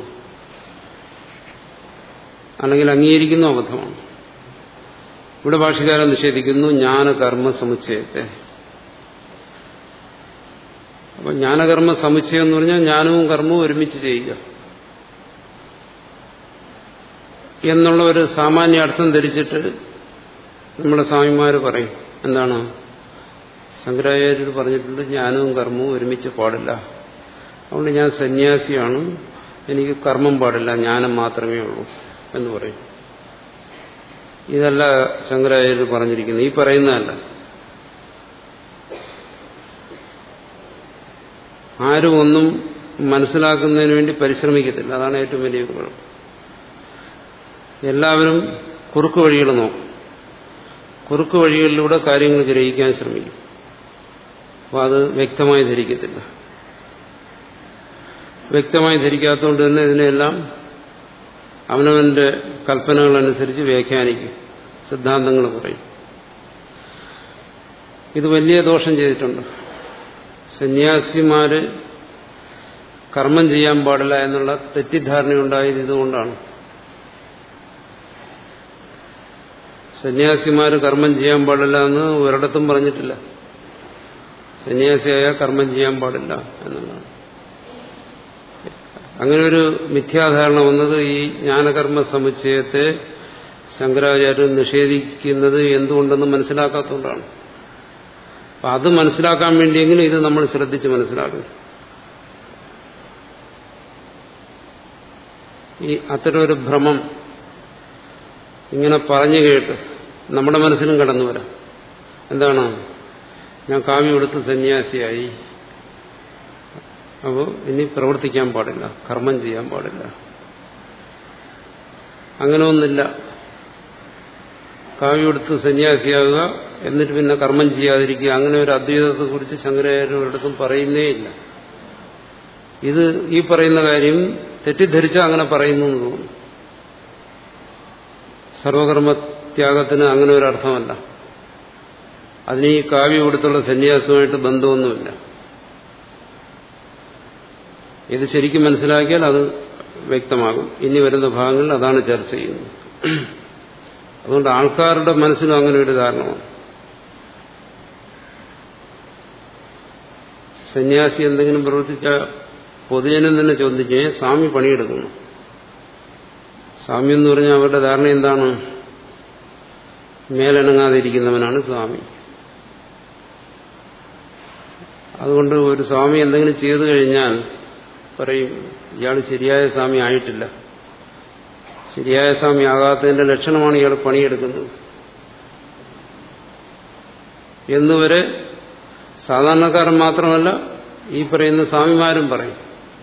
അല്ലെങ്കിൽ അംഗീകരിക്കുന്ന അബദ്ധമാണ് ഇവിടെ ഭാഷകാരൻ നിഷേധിക്കുന്നു ജ്ഞാനകർമ്മ സമുച്ചയത്തെ അപ്പൊ ജ്ഞാനകർമ്മ സമുച്ചയം എന്ന് പറഞ്ഞാൽ ജ്ഞാനവും കർമ്മവും ഒരുമിച്ച് ചെയ്യുക എന്നുള്ള ഒരു സാമാന്യ അർത്ഥം ധരിച്ചിട്ട് നമ്മുടെ സ്വാമിമാർ പറയും എന്താണ് ശങ്കരാചാര്യർ പറഞ്ഞിട്ടുണ്ട് ജ്ഞാനവും കർമ്മവും ഒരുമിച്ച് പാടില്ല അതുകൊണ്ട് ഞാൻ സന്യാസിയാണ് എനിക്ക് കർമ്മം പാടില്ല ജ്ഞാനം മാത്രമേ ഉള്ളൂ എന്ന് പറയും ഇതല്ല ശങ്കരാചാര്യർ പറഞ്ഞിരിക്കുന്നത് ഈ പറയുന്നതല്ല ആരും ഒന്നും മനസ്സിലാക്കുന്നതിന് വേണ്ടി പരിശ്രമിക്കത്തില്ല അതാണ് ഏറ്റവും വലിയ കുഴപ്പം എല്ലാവരും കുറുക്ക് വഴികൾ നോക്കും കുറുക്ക് വഴികളിലൂടെ കാര്യങ്ങൾ ഗ്രഹിക്കാൻ ശ്രമിക്കും അപ്പോൾ അത് വ്യക്തമായി ധരിക്കത്തില്ല വ്യക്തമായി ധരിക്കാത്തതുകൊണ്ട് തന്നെ ഇതിനെല്ലാം അവനവന്റെ കൽപ്പനകളനുസരിച്ച് വ്യാഖ്യാനിക്കും സിദ്ധാന്തങ്ങൾ പറയും ഇത് വലിയ ദോഷം ചെയ്തിട്ടുണ്ട് സന്യാസിമാര് കർമ്മം ചെയ്യാൻ പാടില്ല എന്നുള്ള തെറ്റിദ്ധാരണയുണ്ടായത് ഇതുകൊണ്ടാണ് സന്യാസിമാര് കർമ്മം ചെയ്യാൻ പാടില്ല എന്ന് ഒരിടത്തും പറഞ്ഞിട്ടില്ല സന്യാസിയായ കർമ്മം ചെയ്യാൻ പാടില്ല എന്നുള്ളതാണ് അങ്ങനെ ഒരു മിഥ്യാധാരണ വന്നത് ഈ ജ്ഞാനകർമ്മ സമുച്ചയത്തെ ശങ്കരാചാര്യൻ നിഷേധിക്കുന്നത് എന്തുകൊണ്ടെന്ന് മനസ്സിലാക്കാത്തതുകൊണ്ടാണ് അപ്പൊ അത് മനസ്സിലാക്കാൻ വേണ്ടിയെങ്കിലും ഇത് നമ്മൾ ശ്രദ്ധിച്ച് മനസ്സിലാക്കണം ഈ അത്തരം ഒരു ഭ്രമം ഇങ്ങനെ പറഞ്ഞു കേട്ട് നമ്മുടെ മനസ്സിലും കടന്നു വരാം എന്താണ് ഞാൻ കാവ്യം എടുത്ത് സന്യാസിയായി അപ്പോൾ ഇനി പ്രവർത്തിക്കാൻ പാടില്ല കർമ്മം ചെയ്യാൻ പാടില്ല അങ്ങനെ ഒന്നില്ല കാവ്യം എടുത്ത് സന്യാസിയാകുക എന്നിട്ട് പിന്നെ കർമ്മം ചെയ്യാതിരിക്കുക അങ്ങനെ ഒരു അദ്വൈതത്തെക്കുറിച്ച് ശങ്കരാചാര്യ ഒരിടത്തും പറയുന്നേ ഇല്ല ഇത് ഈ പറയുന്ന കാര്യം തെറ്റിദ്ധരിച്ചാൽ അങ്ങനെ പറയുന്നു എന്ന് തോന്നുന്നു സർവകർമ്മത്യാഗത്തിന് അങ്ങനെ ഒരു അർത്ഥമല്ല അതിന് ഈ കാവ്യം കൊടുത്തുള്ള സന്യാസവുമായിട്ട് ബന്ധമൊന്നുമില്ല ഇത് ശരിക്കും മനസ്സിലാക്കിയാൽ അത് വ്യക്തമാകും ഇനി വരുന്ന ഭാഗങ്ങളിൽ അതാണ് ചർച്ച ചെയ്യുന്നത് അതുകൊണ്ട് ആൾക്കാരുടെ മനസ്സിലും അങ്ങനെ ഒരു ധാരണമാണ് സന്യാസി എന്തെങ്കിലും പ്രവർത്തിച്ച പൊതുജനം തന്നെ ചോദിച്ചു സ്വാമി പണിയെടുക്കുന്നു സ്വാമി എന്ന് പറഞ്ഞാൽ അവരുടെ ധാരണ എന്താണ് മേലനങ്ങാതിരിക്കുന്നവനാണ് സ്വാമി അതുകൊണ്ട് ഒരു സ്വാമി എന്തെങ്കിലും ചെയ്തു കഴിഞ്ഞാൽ പറയും ഇയാൾ ശരിയായ സ്വാമി ആയിട്ടില്ല ശരിയായ സ്വാമി ആകാത്തതിന്റെ ലക്ഷണമാണ് ഇയാൾ പണിയെടുക്കുന്നത് എന്നുവരെ സാധാരണക്കാരൻ മാത്രമല്ല ഈ പറയുന്ന സ്വാമിമാരും പറയും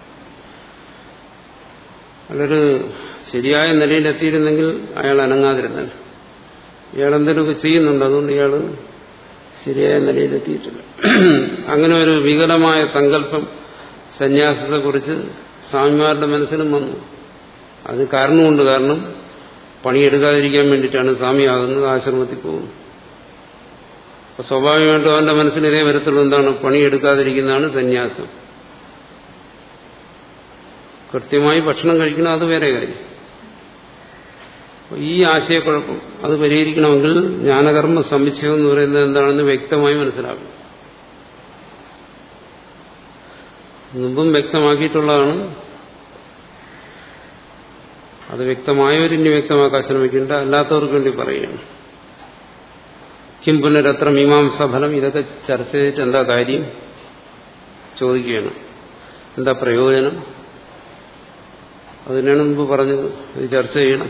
അതൊരു ശരിയായ നിലയിലെത്തിയിരുന്നെങ്കിൽ അയാൾ അനങ്ങാതിരുന്നത് ഇയാൾ എന്തെങ്കിലുമൊക്കെ ചെയ്യുന്നുണ്ട് അതുകൊണ്ട് ഇയാൾ ശരിയായ നിലയിലെത്തിയിട്ടില്ല അങ്ങനെ ഒരു വികലമായ സങ്കല്പം സന്യാസത്തെക്കുറിച്ച് സ്വാമിമാരുടെ മനസ്സിലും വന്നു അത് കാരണമുണ്ട് കാരണം പണിയെടുക്കാതിരിക്കാൻ വേണ്ടിയിട്ടാണ് സ്വാമിയാകുന്നത് ആശ്രമത്തിൽ പോകുന്നത് അപ്പൊ സ്വാഭാവികമായിട്ടും അവന്റെ മനസ്സിൽ ഇതേ വരത്തുള്ളൂ എന്താണ് പണിയെടുക്കാതിരിക്കുന്നതാണ് സന്യാസം കൃത്യമായി ഭക്ഷണം കഴിക്കണം അത് വേറെ കാര്യം ഈ ആശയക്കുഴപ്പം അത് പരിഹരിക്കണമെങ്കിൽ ജ്ഞാനകർമ്മ സമുച്ചയം എന്ന് പറയുന്നത് എന്താണെന്ന് വ്യക്തമായി മനസ്സിലാക്കണം മുമ്പും വ്യക്തമാക്കിയിട്ടുള്ളതാണ് അത് വ്യക്തമായവരിനി വ്യക്തമാക്കാൻ ശ്രമിക്കേണ്ട അല്ലാത്തവർക്ക് വേണ്ടി പറയുകയാണ് കിം പുനരത്ര മീമാംസഫലം ഇതൊക്കെ ചർച്ച ചെയ്തിട്ട് എന്താ കാര്യം ചോദിക്കുകയാണ് എന്താ പ്രയോജനം അതിനാണ് മുമ്പ് പറഞ്ഞത് ഇത് ചർച്ച ചെയ്യണം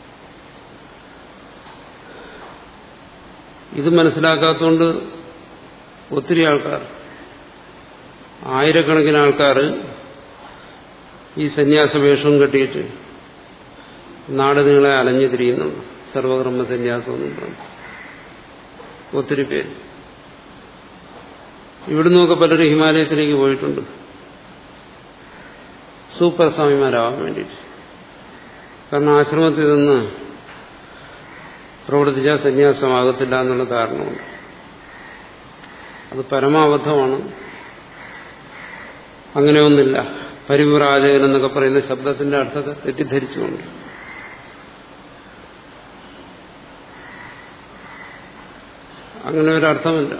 ഇത് മനസ്സിലാക്കാത്തതുകൊണ്ട് ഒത്തിരി ആൾക്കാർ ആയിരക്കണക്കിന് ആൾക്കാർ ഈ സന്യാസ വേഷവും കെട്ടിയിട്ട് നാട് നിങ്ങളെ അലഞ്ഞു തിരിയുന്നുണ്ട് സർവകർമ്മ സന്യാസം എന്നും പറഞ്ഞു ഒത്തിരി പേര് ഇവിടുന്നൊക്കെ പലരും ഹിമാലയത്തിലേക്ക് പോയിട്ടുണ്ട് സൂപ്പർ സ്വാമിമാരാവാൻ വേണ്ടിയിട്ട് കാരണം ആശ്രമത്തിൽ നിന്ന് പ്രവർത്തിച്ചാൽ സന്യാസമാകത്തില്ല എന്നുള്ള കാരണമുണ്ട് അത് പരമാബദ്ധമാണ് അങ്ങനെയൊന്നില്ല പരിവ്രാജകൻ എന്നൊക്കെ പറയുന്ന ശബ്ദത്തിന്റെ അർത്ഥത്തെ തെറ്റിദ്ധരിച്ചുകൊണ്ട് അങ്ങനെ ഒരർത്ഥമില്ല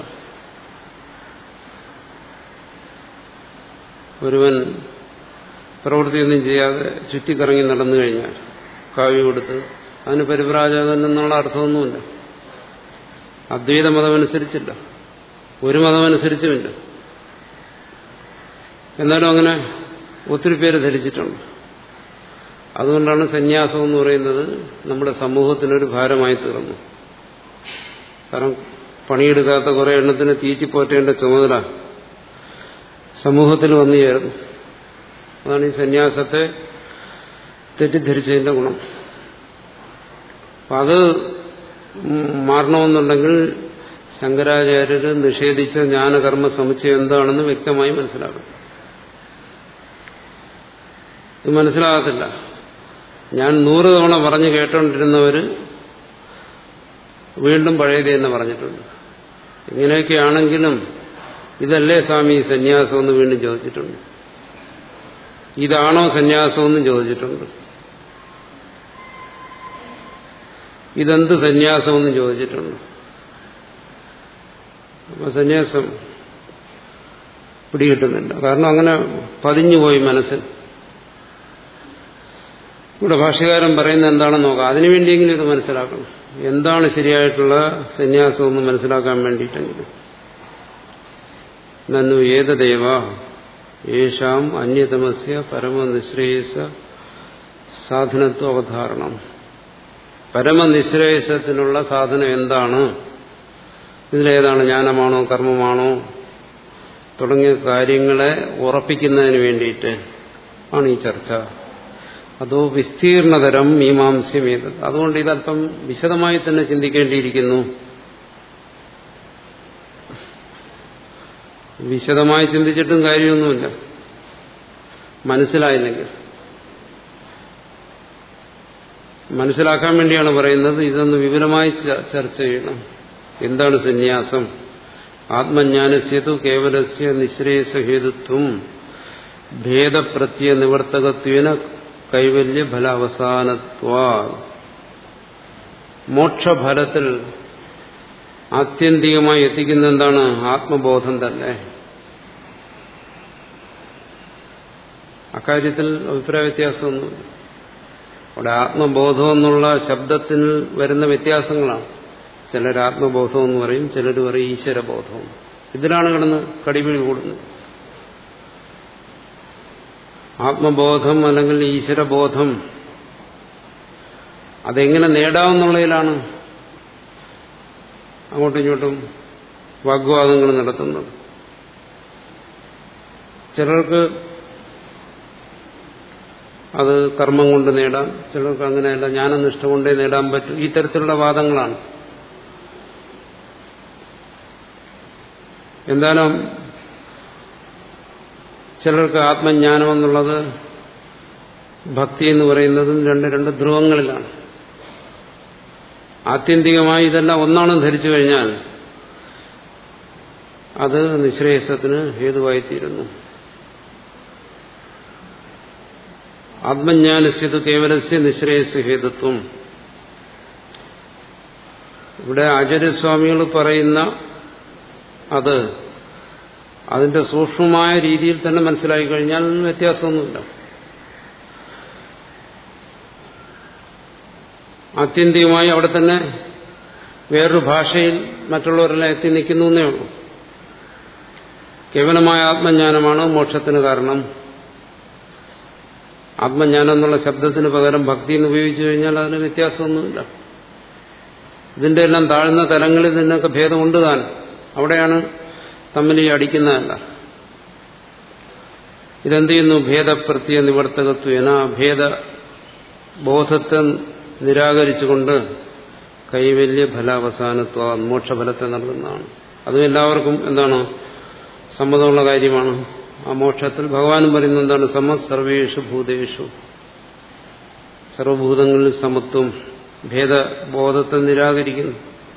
ഒരുവൻ പ്രവൃത്തിയൊന്നും ചെയ്യാതെ ചുറ്റിക്കറങ്ങി നടന്നു കഴിഞ്ഞാൽ കാവ്യ കൊടുത്ത് അതിന് പരിവ്രാജകൻ എന്നുള്ള അർത്ഥമൊന്നുമില്ല അദ്വൈത മതമനുസരിച്ചില്ല ഒരു മതമനുസരിച്ചുമില്ല എന്നാലും അങ്ങനെ ഒത്തിരി പേര് ധരിച്ചിട്ടുണ്ട് അതുകൊണ്ടാണ് സന്യാസം എന്ന് പറയുന്നത് നമ്മുടെ സമൂഹത്തിനൊരു ഭാരമായി തീർന്നു കാരണം പണിയെടുക്കാത്ത കുറെ എണ്ണത്തിന് തീറ്റിപ്പോറ്റേണ്ട ചുമതല സമൂഹത്തിൽ വന്നു ചേർന്നു അതാണ് ഈ സന്യാസത്തെ തെറ്റിദ്ധരിച്ചതിന്റെ ഗുണം അപ്പം അത് മാറണമെന്നുണ്ടെങ്കിൽ ശങ്കരാചാര്യർ നിഷേധിച്ച ജ്ഞാനകർമ്മ സമുച്ചയം എന്താണെന്ന് വ്യക്തമായി മനസ്സിലാക്കണം ഇത് മനസ്സിലാകത്തില്ല ഞാൻ നൂറ് തവണ പറഞ്ഞു കേട്ടോണ്ടിരുന്നവര് വീണ്ടും പഴയത് തന്നെ പറഞ്ഞിട്ടുണ്ട് ഇങ്ങനെയൊക്കെയാണെങ്കിലും ഇതല്ലേ സ്വാമി സന്യാസം എന്ന് വീണ്ടും ചോദിച്ചിട്ടുണ്ട് ഇതാണോ സന്യാസം എന്നും ചോദിച്ചിട്ടുണ്ട് ഇതെന്ത് സന്യാസം എന്നും ചോദിച്ചിട്ടുണ്ട് അപ്പൊ സന്യാസം പിടികിട്ടുന്നില്ല കാരണം അങ്ങനെ പതിഞ്ഞുപോയി മനസ്സിൽ ഇവിടെ ഭാഷകാരൻ പറയുന്നത് എന്താണെന്ന് നോക്കാം അതിനുവേണ്ടിയെങ്കിലും ഇത് മനസ്സിലാക്കണം എന്താണ് ശരിയായിട്ടുള്ള സന്യാസം എന്ന് മനസ്സിലാക്കാൻ വേണ്ടിയിട്ടെങ്കിലും നന്നു ഏതദേവ യേശാം അന്യതമസ്യ പരമനിശ്രേയസ സാധനത്വ അവധാരണം പരമനിശ്രേയസത്തിനുള്ള സാധനം എന്താണ് ഇതിലേതാണ് ജ്ഞാനമാണോ കർമ്മമാണോ തുടങ്ങിയ കാര്യങ്ങളെ ഉറപ്പിക്കുന്നതിന് വേണ്ടിയിട്ട് ആണ് ഈ ചർച്ച അതോ വിസ്തീർണതരം മീമാംസ്യമേത് അതുകൊണ്ട് ഇതല്പം വിശദമായി തന്നെ ചിന്തിക്കേണ്ടിയിരിക്കുന്നു വിശദമായി ചിന്തിച്ചിട്ടും കാര്യമൊന്നുമില്ല മനസ്സിലായില്ലെങ്കിൽ മനസ്സിലാക്കാൻ വേണ്ടിയാണ് പറയുന്നത് ഇതൊന്ന് വിപുലമായി ചർച്ച ചെയ്യണം എന്താണ് സന്യാസം ആത്മജ്ഞാനസ്യതു കേവലസ്യ നിശ്രേയസഹേതുത്വം ഭേദപ്രത്യ നിവർത്തകത്വേന കൈവല്യ ഫലാവസാനത്വ മോക്ഷഫലത്തിൽ ആത്യന്തികമായി എത്തിക്കുന്ന എന്താണ് ആത്മബോധം തന്നെ അക്കാര്യത്തിൽ അഭിപ്രായ വ്യത്യാസമൊന്നുമില്ല അവിടെ ആത്മബോധം എന്നുള്ള ശബ്ദത്തിൽ വരുന്ന വ്യത്യാസങ്ങളാണ് ചിലർ ആത്മബോധം എന്ന് പറയും ചിലർ പറയും ഈശ്വരബോധം ഇതിലാണ് കിടന്ന് കടിപിടി കൂടുന്നത് ആത്മബോധം അല്ലെങ്കിൽ ഈശ്വരബോധം അതെങ്ങനെ നേടാമെന്നുള്ളതിലാണ് അങ്ങോട്ടും ഇങ്ങോട്ടും വാഗ്വാദങ്ങൾ നടത്തുന്നത് ചിലർക്ക് അത് കർമ്മം കൊണ്ട് നേടാം ചിലർക്ക് അങ്ങനെയല്ല ജ്ഞാനനിഷ്ഠ കൊണ്ടേ നേടാൻ പറ്റും ഈ തരത്തിലുള്ള വാദങ്ങളാണ് എന്തായാലും ചിലർക്ക് ആത്മജ്ഞാനം എന്നുള്ളത് ഭക്തി എന്ന് പറയുന്നതും രണ്ട് രണ്ട് ധ്രുവങ്ങളിലാണ് ആത്യന്തികമായി ഇതെല്ലാം ഒന്നാണെന്ന് ധരിച്ചു കഴിഞ്ഞാൽ അത് നിശ്രേയസത്തിന് ഹേതുവായിത്തീരുന്നു ആത്മജ്ഞാനസ്യത് കേവലസ്യ നിശ്രേയസ് ഹേതുത്വം ഇവിടെ ആചാര്യസ്വാമികൾ പറയുന്ന അത് അതിന്റെ സൂക്ഷ്മമായ രീതിയിൽ തന്നെ മനസ്സിലാക്കി കഴിഞ്ഞാൽ വ്യത്യാസമൊന്നുമില്ല ആത്യന്തികമായി അവിടെ തന്നെ വേറൊരു ഭാഷയിൽ മറ്റുള്ളവരെല്ലാം എത്തി നിൽക്കുന്നു എന്നേ ഉള്ളൂ കേവലമായ ആത്മജ്ഞാനമാണ് മോക്ഷത്തിന് കാരണം ആത്മജ്ഞാനം എന്നുള്ള ശബ്ദത്തിന് പകരം ഭക്തി എന്ന് ഉപയോഗിച്ചു കഴിഞ്ഞാൽ അതിന് വ്യത്യാസമൊന്നുമില്ല ഇതിന്റെ എല്ലാം താഴ്ന്ന തലങ്ങളിൽ നിന്നൊക്കെ ഭേദമുണ്ട് താൻ അവിടെയാണ് തമ്മിൽ ഈ അടിക്കുന്നതല്ല ഇതെന്ത് ചെയ്യുന്നു ഭേദപ്രത്യ നിവർത്തകത്വേന ഭേദ ബോധത്തെ നിരാകരിച്ചുകൊണ്ട് കൈവല്യ ഫലാവസാനത്വ മോക്ഷഫലത്തെ നൽകുന്നതാണ് അതും എല്ലാവർക്കും എന്താണ് സമ്മതമുള്ള കാര്യമാണ് ആ മോക്ഷത്തിൽ ഭഗവാനും പറയുന്നത് എന്താണ് സമ സർവേഷു ഭൂതേഷു സർവഭൂതങ്ങളിൽ സമത്വം ഭേദബോധത്തെ നിരാകരിക്കുന്നു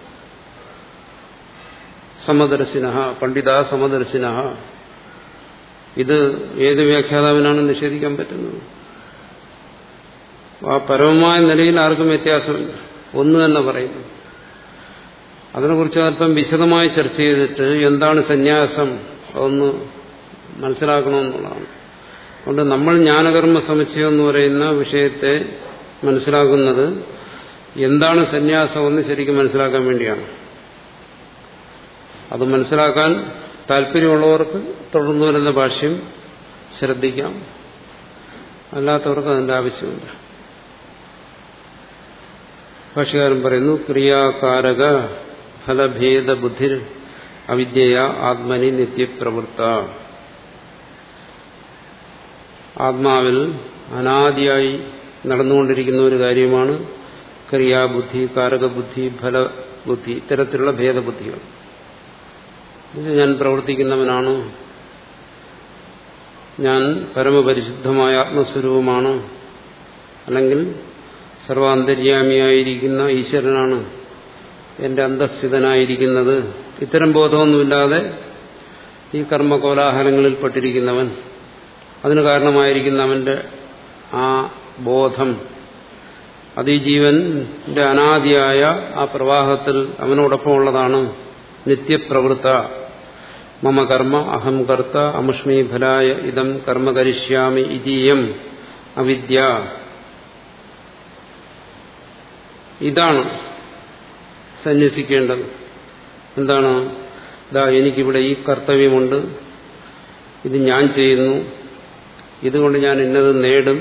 സമദർശിന പണ്ഡിത സമദർശിന ഇത് ഏത് വ്യാഖ്യാതാവിനാണ് നിഷേധിക്കാൻ പറ്റുന്നത് ആ പരമമായ നിലയിൽ ആർക്കും വ്യത്യാസമില്ല ഒന്ന് തന്നെ പറയുന്നു അതിനെക്കുറിച്ച് അല്പം വിശദമായി ചർച്ച ചെയ്തിട്ട് എന്താണ് സന്യാസം അതൊന്ന് മനസ്സിലാക്കണമെന്നുള്ളതാണ് അതുകൊണ്ട് നമ്മൾ ജ്ഞാനകർമ്മ സമുച്ചയം എന്ന് പറയുന്ന വിഷയത്തെ മനസ്സിലാക്കുന്നത് എന്താണ് സന്യാസം എന്ന് ശരിക്കും മനസ്സിലാക്കാൻ വേണ്ടിയാണ് അത് മനസ്സിലാക്കാൻ താല്പര്യമുള്ളവർക്ക് തുടർന്നു വരുന്ന ഭാഷ്യം ശ്രദ്ധിക്കാം അല്ലാത്തവർക്ക് അതിന്റെ ആവശ്യമില്ല ഭാഷകാരൻ പറയുന്നു ക്രിയാകാരക ഫലഭേദ ബുദ്ധി അവിദ്യയ ആത്മനി നിത്യപ്രവൃത്ത ആത്മാവിൽ അനാദിയായി നടന്നുകൊണ്ടിരിക്കുന്ന ഒരു കാര്യമാണ് ക്രിയാബുദ്ധി കാരകബുദ്ധി ഫലബുദ്ധി ഇത്തരത്തിലുള്ള ഭേദബുദ്ധികൾ ഇത് ഞാൻ പ്രവർത്തിക്കുന്നവനാണ് ഞാൻ പരമപരിശുദ്ധമായ ആത്മസ്വരൂപമാണ് അല്ലെങ്കിൽ സർവാന്തര്യാമിയായിരിക്കുന്ന ഈശ്വരനാണ് എന്റെ അന്തസ്ഥിതനായിരിക്കുന്നത് ഇത്തരം ബോധമൊന്നുമില്ലാതെ ഈ കർമ്മകോലാഹലങ്ങളിൽ പെട്ടിരിക്കുന്നവൻ അതിന് കാരണമായിരിക്കുന്ന അവന്റെ ആ ബോധം അത് ഈ ജീവന്റെ അനാദിയായ ആ പ്രവാഹത്തിൽ അവനോടൊപ്പമുള്ളതാണ് നിത്യപ്രവൃത്ത മമ കർമ്മ അഹം കർത്ത അമുഷ്മി ഫലായ ഇതം കർമ്മ കരിഷ്യാമി ഇതീയം അവിദ്യ ഇതാണ് സന്യസിക്കേണ്ടത് എന്താണ് ഇതാ എനിക്കിവിടെ ഈ കർത്തവ്യമുണ്ട് ഇത് ഞാൻ ചെയ്യുന്നു ഇതുകൊണ്ട് ഞാൻ ഇന്നത് നേടും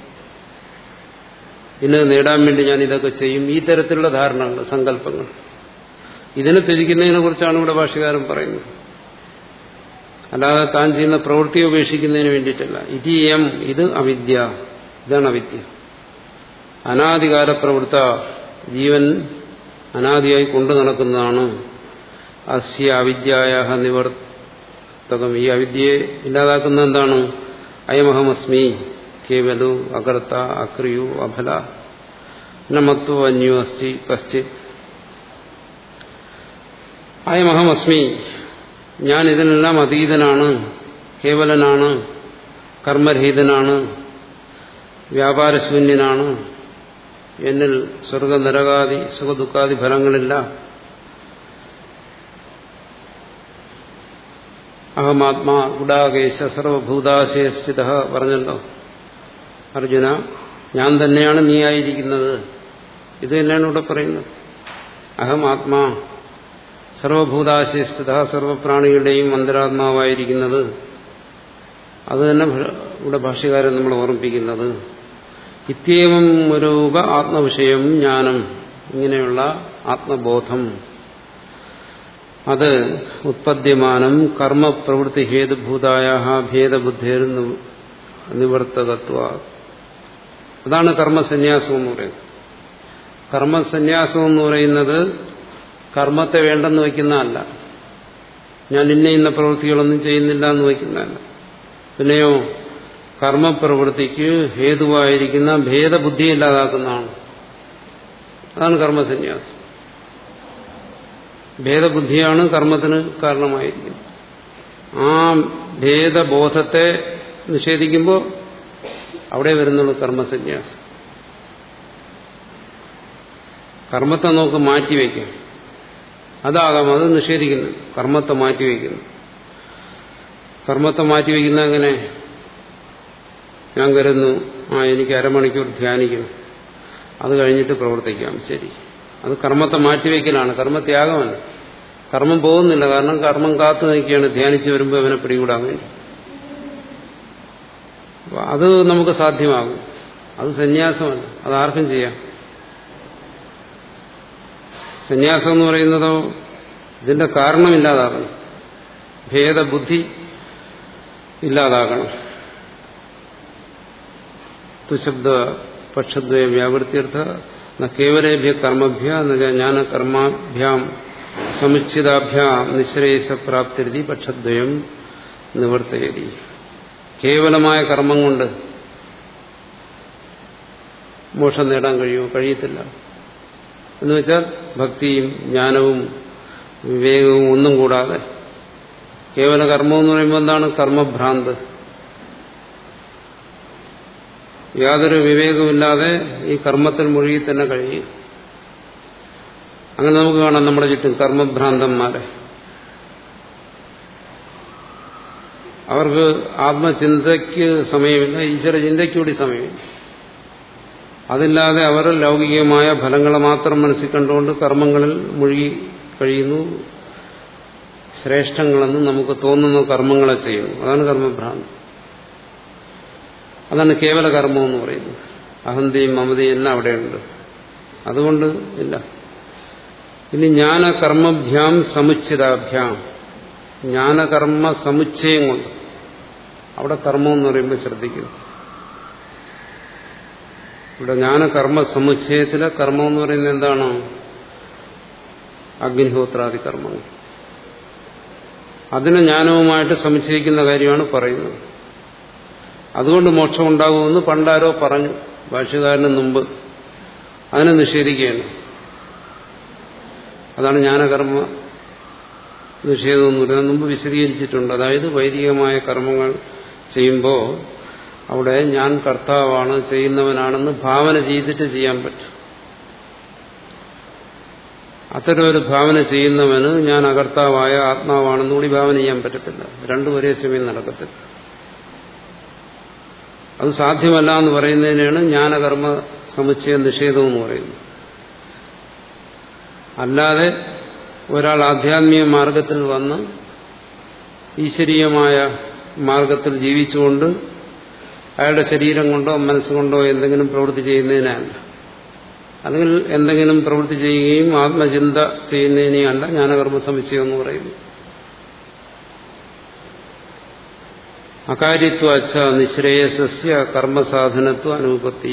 ഇന്നത് നേടാൻ വേണ്ടി ഞാൻ ഇതൊക്കെ ചെയ്യും ഈ തരത്തിലുള്ള ധാരണകൾ സങ്കല്പങ്ങൾ ഇതിനെ ത്യജിക്കുന്നതിനെ കുറിച്ചാണ് ഇവിടെ ഭാഷകാരൻ പറയുന്നത് അല്ലാതെ താൻ ചെയ്യുന്ന പ്രവൃത്തി ഉപേക്ഷിക്കുന്നതിന് വേണ്ടിയിട്ടല്ല ഇതീയം ഇത് അവിദ്യ ഇതാണ് അവിദ്യ അനാദികാല പ്രവൃത്ത ജീവൻ അനാദിയായി കൊണ്ടു നടക്കുന്നതാണ് അസ്യ അവിദ്യായ നിവർത്തകം ഈ അവിദ്യയെ ഇല്ലാതാക്കുന്ന എന്താണ് അയമഹമസ്മി കേവലു അകർത്ത അക്രിയു അഫല നമത്വ അന്യോ അസ്തി കശ്ചിത് അയമഹമസ്മി ഞാൻ ഇതിനെല്ലാം അതീതനാണ് കേവലനാണ് കർമ്മരഹിതനാണ് വ്യാപാരശൂന്യനാണ് എന്നിൽ സ്വർഗ നരകാദി സുഖദുഃഖാദി ഫലങ്ങളില്ല അഹമാത്മാ ഗുഡാകേശ സർവഭൂതാശയസ്ഥിത പറഞ്ഞല്ലോ അർജുന ഞാൻ തന്നെയാണ് നീ ആയിരിക്കുന്നത് ഇത് തന്നെയാണ് ഇവിടെ പറയുന്നത് അഹം ആത്മാ സർവഭൂതാശിഷ്ഠിത സർവപ്രാണികളുടെയും അന്തരാത്മാവായിരിക്കുന്നത് അത് തന്നെ ഇവിടെ ഭാഷ്യകാരൻ നമ്മൾ ഓർമ്മിപ്പിക്കുന്നത് ഇത്യവും രൂപ ആത്മവിഷയം ജ്ഞാനം ഇങ്ങനെയുള്ള ആത്മബോധം അത് ഉത്പദ്യമാനം കർമ്മപ്രവൃത്തി ഹേതുഭൂതായ ഭേദബുദ്ധേർ നിവർത്തകത്വ അതാണ് കർമ്മസന്യാസം എന്ന് പറയുന്നത് കർമ്മസന്യാസം എന്ന് പറയുന്നത് കർമ്മത്തെ വേണ്ടെന്ന് വയ്ക്കുന്നതല്ല ഞാൻ ഇന്ന ഇന്ന പ്രവൃത്തികളൊന്നും ചെയ്യുന്നില്ല എന്ന് വയ്ക്കുന്നതല്ല പിന്നെയോ കർമ്മപ്രവൃത്തിക്ക് ഹേതുവായിരിക്കുന്ന ഭേദബുദ്ധി ഇല്ലാതാക്കുന്നതാണ് അതാണ് കർമ്മസന്യാസം ഭേദബുദ്ധിയാണ് കർമ്മത്തിന് കാരണമായിരിക്കുന്നത് ആ ഭേദബോധത്തെ നിഷേധിക്കുമ്പോൾ അവിടെ വരുന്നുള്ളൂ കർമ്മസന്യാസം കർമ്മത്തെ നമുക്ക് മാറ്റിവെക്കാം അതാകാം അത് നിഷേധിക്കുന്നു കർമ്മത്തെ മാറ്റിവെക്കുന്നു കർമ്മത്തെ മാറ്റിവെക്കുന്ന എങ്ങനെ ഞാൻ കരുതുന്നു ആ എനിക്ക് അരമണിക്കൂർ ധ്യാനിക്കണം അത് കഴിഞ്ഞിട്ട് പ്രവർത്തിക്കാം ശരി അത് കർമ്മത്തെ മാറ്റിവെക്കലാണ് കർമ്മത്യാഗമല്ല കർമ്മം പോകുന്നില്ല കാരണം കർമ്മം കാത്തു നിൽക്കുകയാണ് ധ്യാനിച്ചു വരുമ്പോൾ അവനെ പിടികൂടാൻ വേണ്ടി അത് നമുക്ക് സാധ്യമാകും അത് സന്യാസമല്ല അത് ആർക്കും ചെയ്യാം സന്യാസം എന്ന് പറയുന്നതോ ഇതിന്റെ കാരണമില്ലാതാകണം ഭേദബുദ്ധി ഇല്ലാതാകണം തുശബ്ദ പക്ഷദ്വയ വ്യാവൃത്തിയർത്ഥ ന കേവലേഭ്യ കർമ്മഭ്യ ജ്ഞാന കർമാഭ്യാം സമുച്ചിതാഭ്യാം നിശ്രേയസപ്രാപ്തിരുതി പക്ഷദ്വയം നിവർത്തയതി കേവലമായ കർമ്മം കൊണ്ട് മോക്ഷം നേടാൻ കഴിയുമോ കഴിയത്തില്ല എന്ന് വെച്ചാൽ ഭക്തിയും ജ്ഞാനവും വിവേകവും ഒന്നും കൂടാതെ കേവല കർമ്മം എന്ന് പറയുമ്പോൾ എന്താണ് കർമ്മഭ്രാന്ത് യാതൊരു വിവേകമില്ലാതെ ഈ കർമ്മത്തിൽ മുഴുകി തന്നെ കഴിയും അങ്ങനെ നമുക്ക് കാണാം നമ്മുടെ ചുറ്റും കർമ്മഭ്രാന്തന്മാരെ അവർക്ക് ആത്മചിന്തയ്ക്ക് സമയമില്ല ഈശ്വര ചിന്തയ്ക്ക് കൂടി സമയമില്ല അതില്ലാതെ അവർ ലൗകികമായ ഫലങ്ങളെ മാത്രം മനസ്സിൽ കണ്ടുകൊണ്ട് കർമ്മങ്ങളിൽ മുഴുകി കഴിയുന്നു ശ്രേഷ്ഠങ്ങളെന്ന് നമുക്ക് തോന്നുന്ന കർമ്മങ്ങളെ ചെയ്യുന്നു അതാണ് കർമ്മഭ്രാന്തി അതാണ് കേവല കർമ്മം എന്ന് പറയുന്നത് അഹന്തയും മമതയും എല്ലാം അവിടെയുണ്ട് അതുകൊണ്ട് ഇല്ല ഇനി ജ്ഞാനകർമ്മഭ്യാം സമുച്ചിതാഭ്യാം ജ്ഞാനകർമ്മ സമുച്ചയം കൊണ്ട് അവിടെ കർമ്മം എന്ന് പറയുമ്പോൾ ശ്രദ്ധിക്കുന്നു ഇവിടെ ജ്ഞാനകർമ്മ സമുച്ചയത്തിലെ കർമ്മം എന്ന് പറയുന്നത് എന്താണ് അഗ്നിഹോത്രാദി കർമ്മങ്ങൾ അതിനെ ജ്ഞാനവുമായിട്ട് സമുച്ചയിക്കുന്ന കാര്യമാണ് പറയുന്നത് അതുകൊണ്ട് മോക്ഷം ഉണ്ടാകുമെന്ന് പണ്ടാരോ പറഞ്ഞു ഭാഷ്യകാരന് മുമ്പ് അതിനെ നിഷേധിക്കുകയാണ് അതാണ് ജ്ഞാനകർമ്മ നിഷേധം എന്ന് പറയുന്നത് മുമ്പ് വിശദീകരിച്ചിട്ടുണ്ട് അതായത് വൈദികമായ കർമ്മങ്ങൾ ചെയ്യുമ്പോൾ അവിടെ ഞാൻ കർത്താവാണ് ചെയ്യുന്നവനാണെന്ന് ഭാവന ചെയ്തിട്ട് ചെയ്യാൻ പറ്റും അത്തരമൊരു ഭാവന ചെയ്യുന്നവന് ഞാൻ അകർത്താവായ ആത്മാവാണെന്ന് കൂടി ഭാവന ചെയ്യാൻ പറ്റത്തില്ല രണ്ടും ഒരേ സമയം നടക്കത്തില്ല അത് സാധ്യമല്ല എന്ന് പറയുന്നതിനാണ് ജ്ഞാനകർമ്മ സമുച്ചയ നിഷേധം എന്ന് പറയുന്നത് അല്ലാതെ ഒരാൾ ആധ്യാത്മിക മാർഗത്തിൽ വന്ന് ഈശ്വരീയമായ മാർഗത്തിൽ ജീവിച്ചുകൊണ്ട് അയാളുടെ ശരീരം കൊണ്ടോ മനസ്സുകൊണ്ടോ എന്തെങ്കിലും പ്രവൃത്തി ചെയ്യുന്നതിനല്ല അല്ലെങ്കിൽ എന്തെങ്കിലും പ്രവൃത്തി ചെയ്യുകയും ആത്മചിന്ത ചെയ്യുന്നതിനെയല്ല ജ്ഞാനകർമ്മ സമുച്ചയം എന്ന് പറയുന്നു അകാര്യത്വ അച്ഛ നിശ്രേയസസ്യ കർമ്മസാധനത്വ അനുപത്തി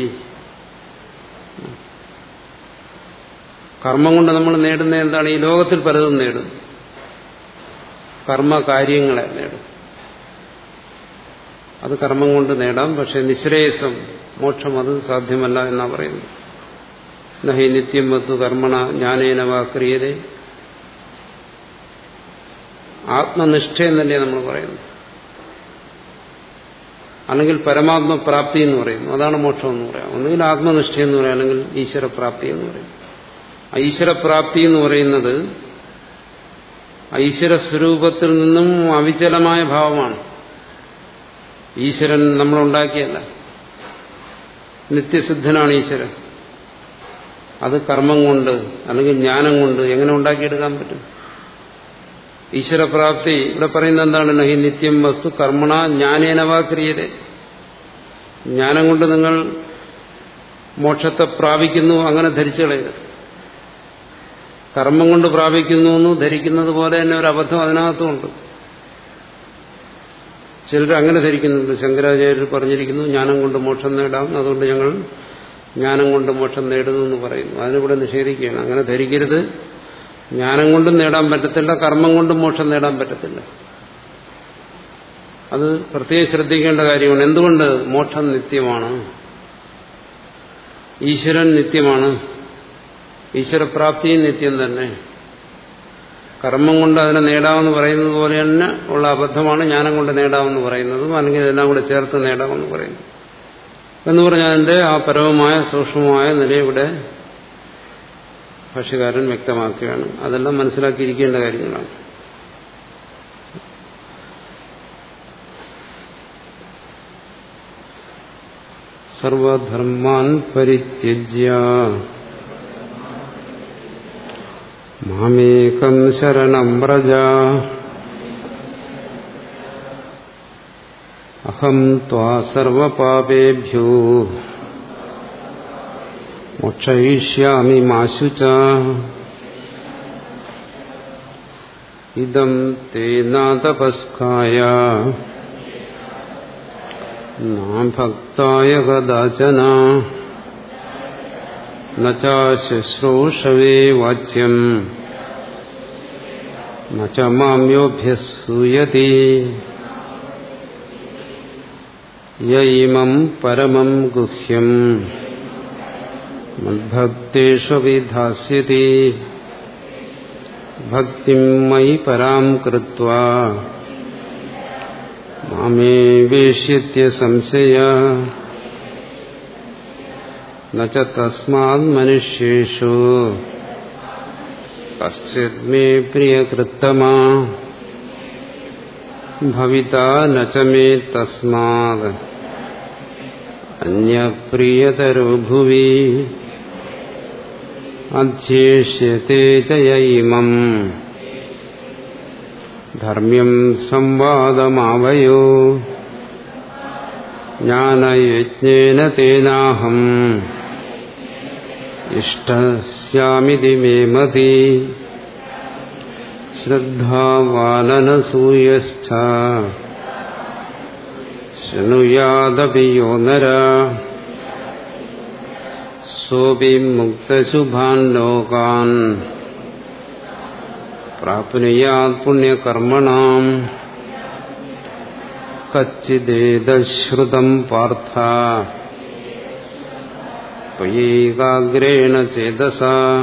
കർമ്മം കൊണ്ട് നമ്മൾ നേടുന്ന എന്താണ് ഈ ലോകത്തിൽ പലതും നേടും കർമ്മകാര്യങ്ങളെ നേടും അത് കർമ്മം കൊണ്ട് നേടാം പക്ഷെ നിശ്രേയസം മോക്ഷം അത് സാധ്യമല്ല എന്നാ പറയുന്നത് നഹി നിത്യം വത്തു കർമ്മണ ജ്ഞാനേനവാ ക്രിയതേ ആത്മനിഷ്ഠ എന്നല്ലേ നമ്മൾ പറയുന്നത് അല്ലെങ്കിൽ പരമാത്മപ്രാപ്തി എന്ന് പറയുന്നു അതാണ് മോക്ഷം എന്ന് പറയാം ഒന്നുകിൽ ആത്മനിഷ്ഠ എന്ന് പറയാം അല്ലെങ്കിൽ ഈശ്വരപ്രാപ്തി എന്ന് പറയും ഈശ്വരപ്രാപ്തി എന്ന് പറയുന്നത് ഈശ്വര സ്വരൂപത്തിൽ നിന്നും അവിചലമായ ഭാവമാണ് ഈശ്വരൻ നമ്മളുണ്ടാക്കിയല്ല നിത്യസിദ്ധനാണ് ഈശ്വരൻ അത് കർമ്മം കൊണ്ട് അല്ലെങ്കിൽ ജ്ഞാനം കൊണ്ട് എങ്ങനെ ഉണ്ടാക്കിയെടുക്കാൻ പറ്റും ഈശ്വരപ്രാപ്തി ഇവിടെ പറയുന്നത് എന്താണ് നഹി നിത്യം വസ്തു കർമ്മണ ജ്ഞാനേനവാ ക്രിയത ജ്ഞാനം കൊണ്ട് നിങ്ങൾ മോക്ഷത്തെ പ്രാപിക്കുന്നു അങ്ങനെ ധരിച്ചു കളയരുത് കർമ്മം കൊണ്ട് പ്രാപിക്കുന്നു എന്ന് ധരിക്കുന്നത് പോലെ തന്നെ ഒരു അബദ്ധം അതിനകത്തുമുണ്ട് ചിലർ അങ്ങനെ ധരിക്കുന്നുണ്ട് ശങ്കരാചാര്യർ പറഞ്ഞിരിക്കുന്നു ജ്ഞാനം കൊണ്ട് മോക്ഷം നേടാം അതുകൊണ്ട് ഞങ്ങൾ ജ്ഞാനം കൊണ്ട് മോക്ഷം നേടുന്നു എന്ന് പറയുന്നു അതിനിവിടെ നിഷേധിക്കുകയാണ് അങ്ങനെ ധരിക്കരുത് ജ്ഞാനം കൊണ്ടും നേടാൻ പറ്റത്തില്ല കർമ്മം കൊണ്ടും മോക്ഷം നേടാൻ പറ്റത്തില്ല അത് പ്രത്യേകം ശ്രദ്ധിക്കേണ്ട കാര്യമാണ് എന്തുകൊണ്ട് മോക്ഷം നിത്യമാണ് ഈശ്വരൻ നിത്യമാണ് ഈശ്വരപ്രാപ്തിയും നിത്യം തന്നെ കർമ്മം കൊണ്ട് അതിനെ നേടാമെന്ന് പറയുന്നത് പോലെ തന്നെ ഉള്ള അബദ്ധമാണ് ജ്ഞാനം കൊണ്ട് നേടാമെന്ന് പറയുന്നതും അല്ലെങ്കിൽ ഇതെല്ലാം കൂടെ ചേർത്ത് നേടാമെന്ന് പറയുന്നു എന്ന് പറഞ്ഞാൽ അതിന്റെ ആ പരമമായ സൂക്ഷ്മമായ നില ഇവിടെ ഭാഷ്യകാരൻ വ്യക്തമാക്കുകയാണ് അതെല്ലാം മനസ്സിലാക്കിയിരിക്കേണ്ട കാര്യങ്ങളാണ് സർവധർമാൻ പരിത്യജ്യ മാമേകം ശരണം വ്രജ അഹം ത്വാ സർവപാപേഭ്യോ മോക്ഷയിഷ്യാമി മാശു ച ഇതം തേ നാതപസ്കായ ഭക്തായ കദാചന നശ്രൂഷവേ വാച്യം ന മാമ്യോഭ്യസൂയതി യൈമം പരമം ഗുഹ്യം മദ്ഭക്തേഷു വിധാസ്യതി ഭക്തിം മയി പരാം കൃത്വാ മാമേ വേഷ്യത്യ സംശയ നച്ച തസ്മാത് മനുഷ്യേഷു കശ്ചിത് മേ പ്രിയകൃത്തമാ ഭവിത നച്ച മേ തസ്മാത് അന്യപ്രിയതരോ ഭുവി അധ്യേഷ്യത്തെ ചയിമം ധർമ്മ്യം സംവാദമാവയോ ജ്ഞാനയജ്ഞേന തേനാഹം ഇഷ്ടസ്യാമിതി മേ മതി ശ്രദ്ധാവാനനസൂയശ്ച ശൃണുയാദപി യോ നര സോപി മുക്തശുഭാൻ ലോകാൻ പ്രാപ്നുയാത് പുണ്യകർമ്മണാം കച്ചിദേതശ്രുതം പാർത്ഥ ത്വയേകാഗ്രേണ ചേതസ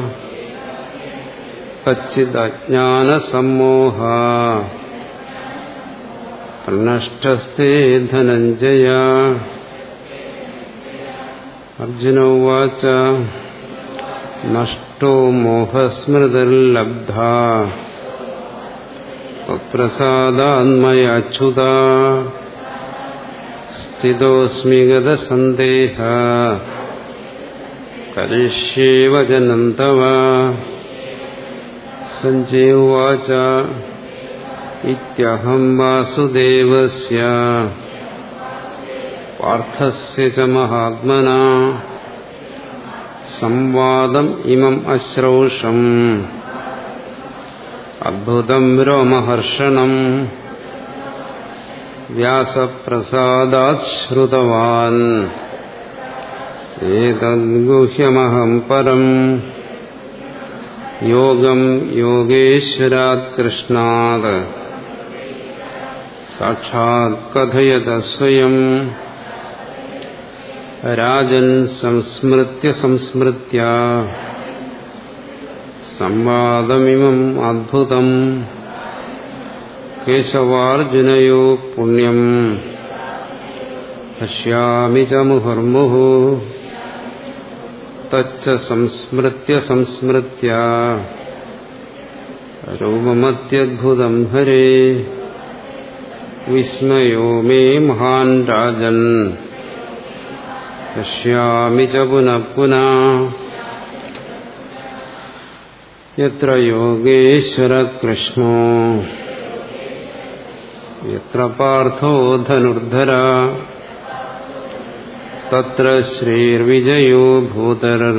കച്ചിദജ്ഞാനസമ്മോഹ പ്രനഷ്ടസ്തേ ധനഞ്ജയ അർജുനോവാച നഷ്ടോ മോഹസ്മൃതിർലബ്ധ പ്രസാദാന്മയാച്യുത സ്ഥിതോസ്മി ഗതസന്ദേഹ കരിഷ്യേ വചനം തവ സഞ്ജയവാച ഇത്യഹം വാസുദേവസ്യ പാർത്ഥസ്യ ച മഹാത്മന സംവാദം ഇമം അശ്രൗഷം അദ്ഭുതം രോമഹർഷണം വ്യാസപ്രസാദാത് ശ്രുതവാൻ ഏതദ്ഗുഹ്യമഹം പരം യോഗം യോഗേശ്വരാത് കൃഷ്ണാത് സാക്ഷാത് കഥയത സ്വയം രാജൻ സംസ്മൃത്യ സംസ്മൃത്യ സംവാദമിമം അദ്ഭുതം കേശവാർജുനയോ പുണ്യം പശ്യാമി ച മുഹുർമുഹു തച്ച സംസ്മൃത്യ സംസ്മൃത്യ രൂപമത്യദ്ഭുതം ഹരേ വിസ്മയോ മേ മഹാൻ രാജൻ പശ്യാമി ച പുനഃ പുനഃ യത്ര യോഗേശ്വര കൃഷ്ണോ യത്ര പാർത്ഥോ ധനുർധര തത്ര ശ്രീർവിജയോ ഭൂതരർ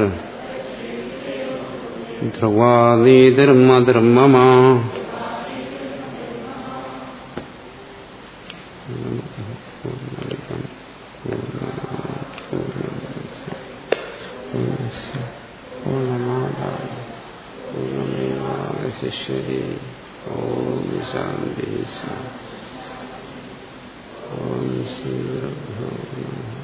ധ്രുവാനീതിർമധർമ്മമാ ശിഷ്യരി ഓം ശാന്തി ഓം ശ്രീ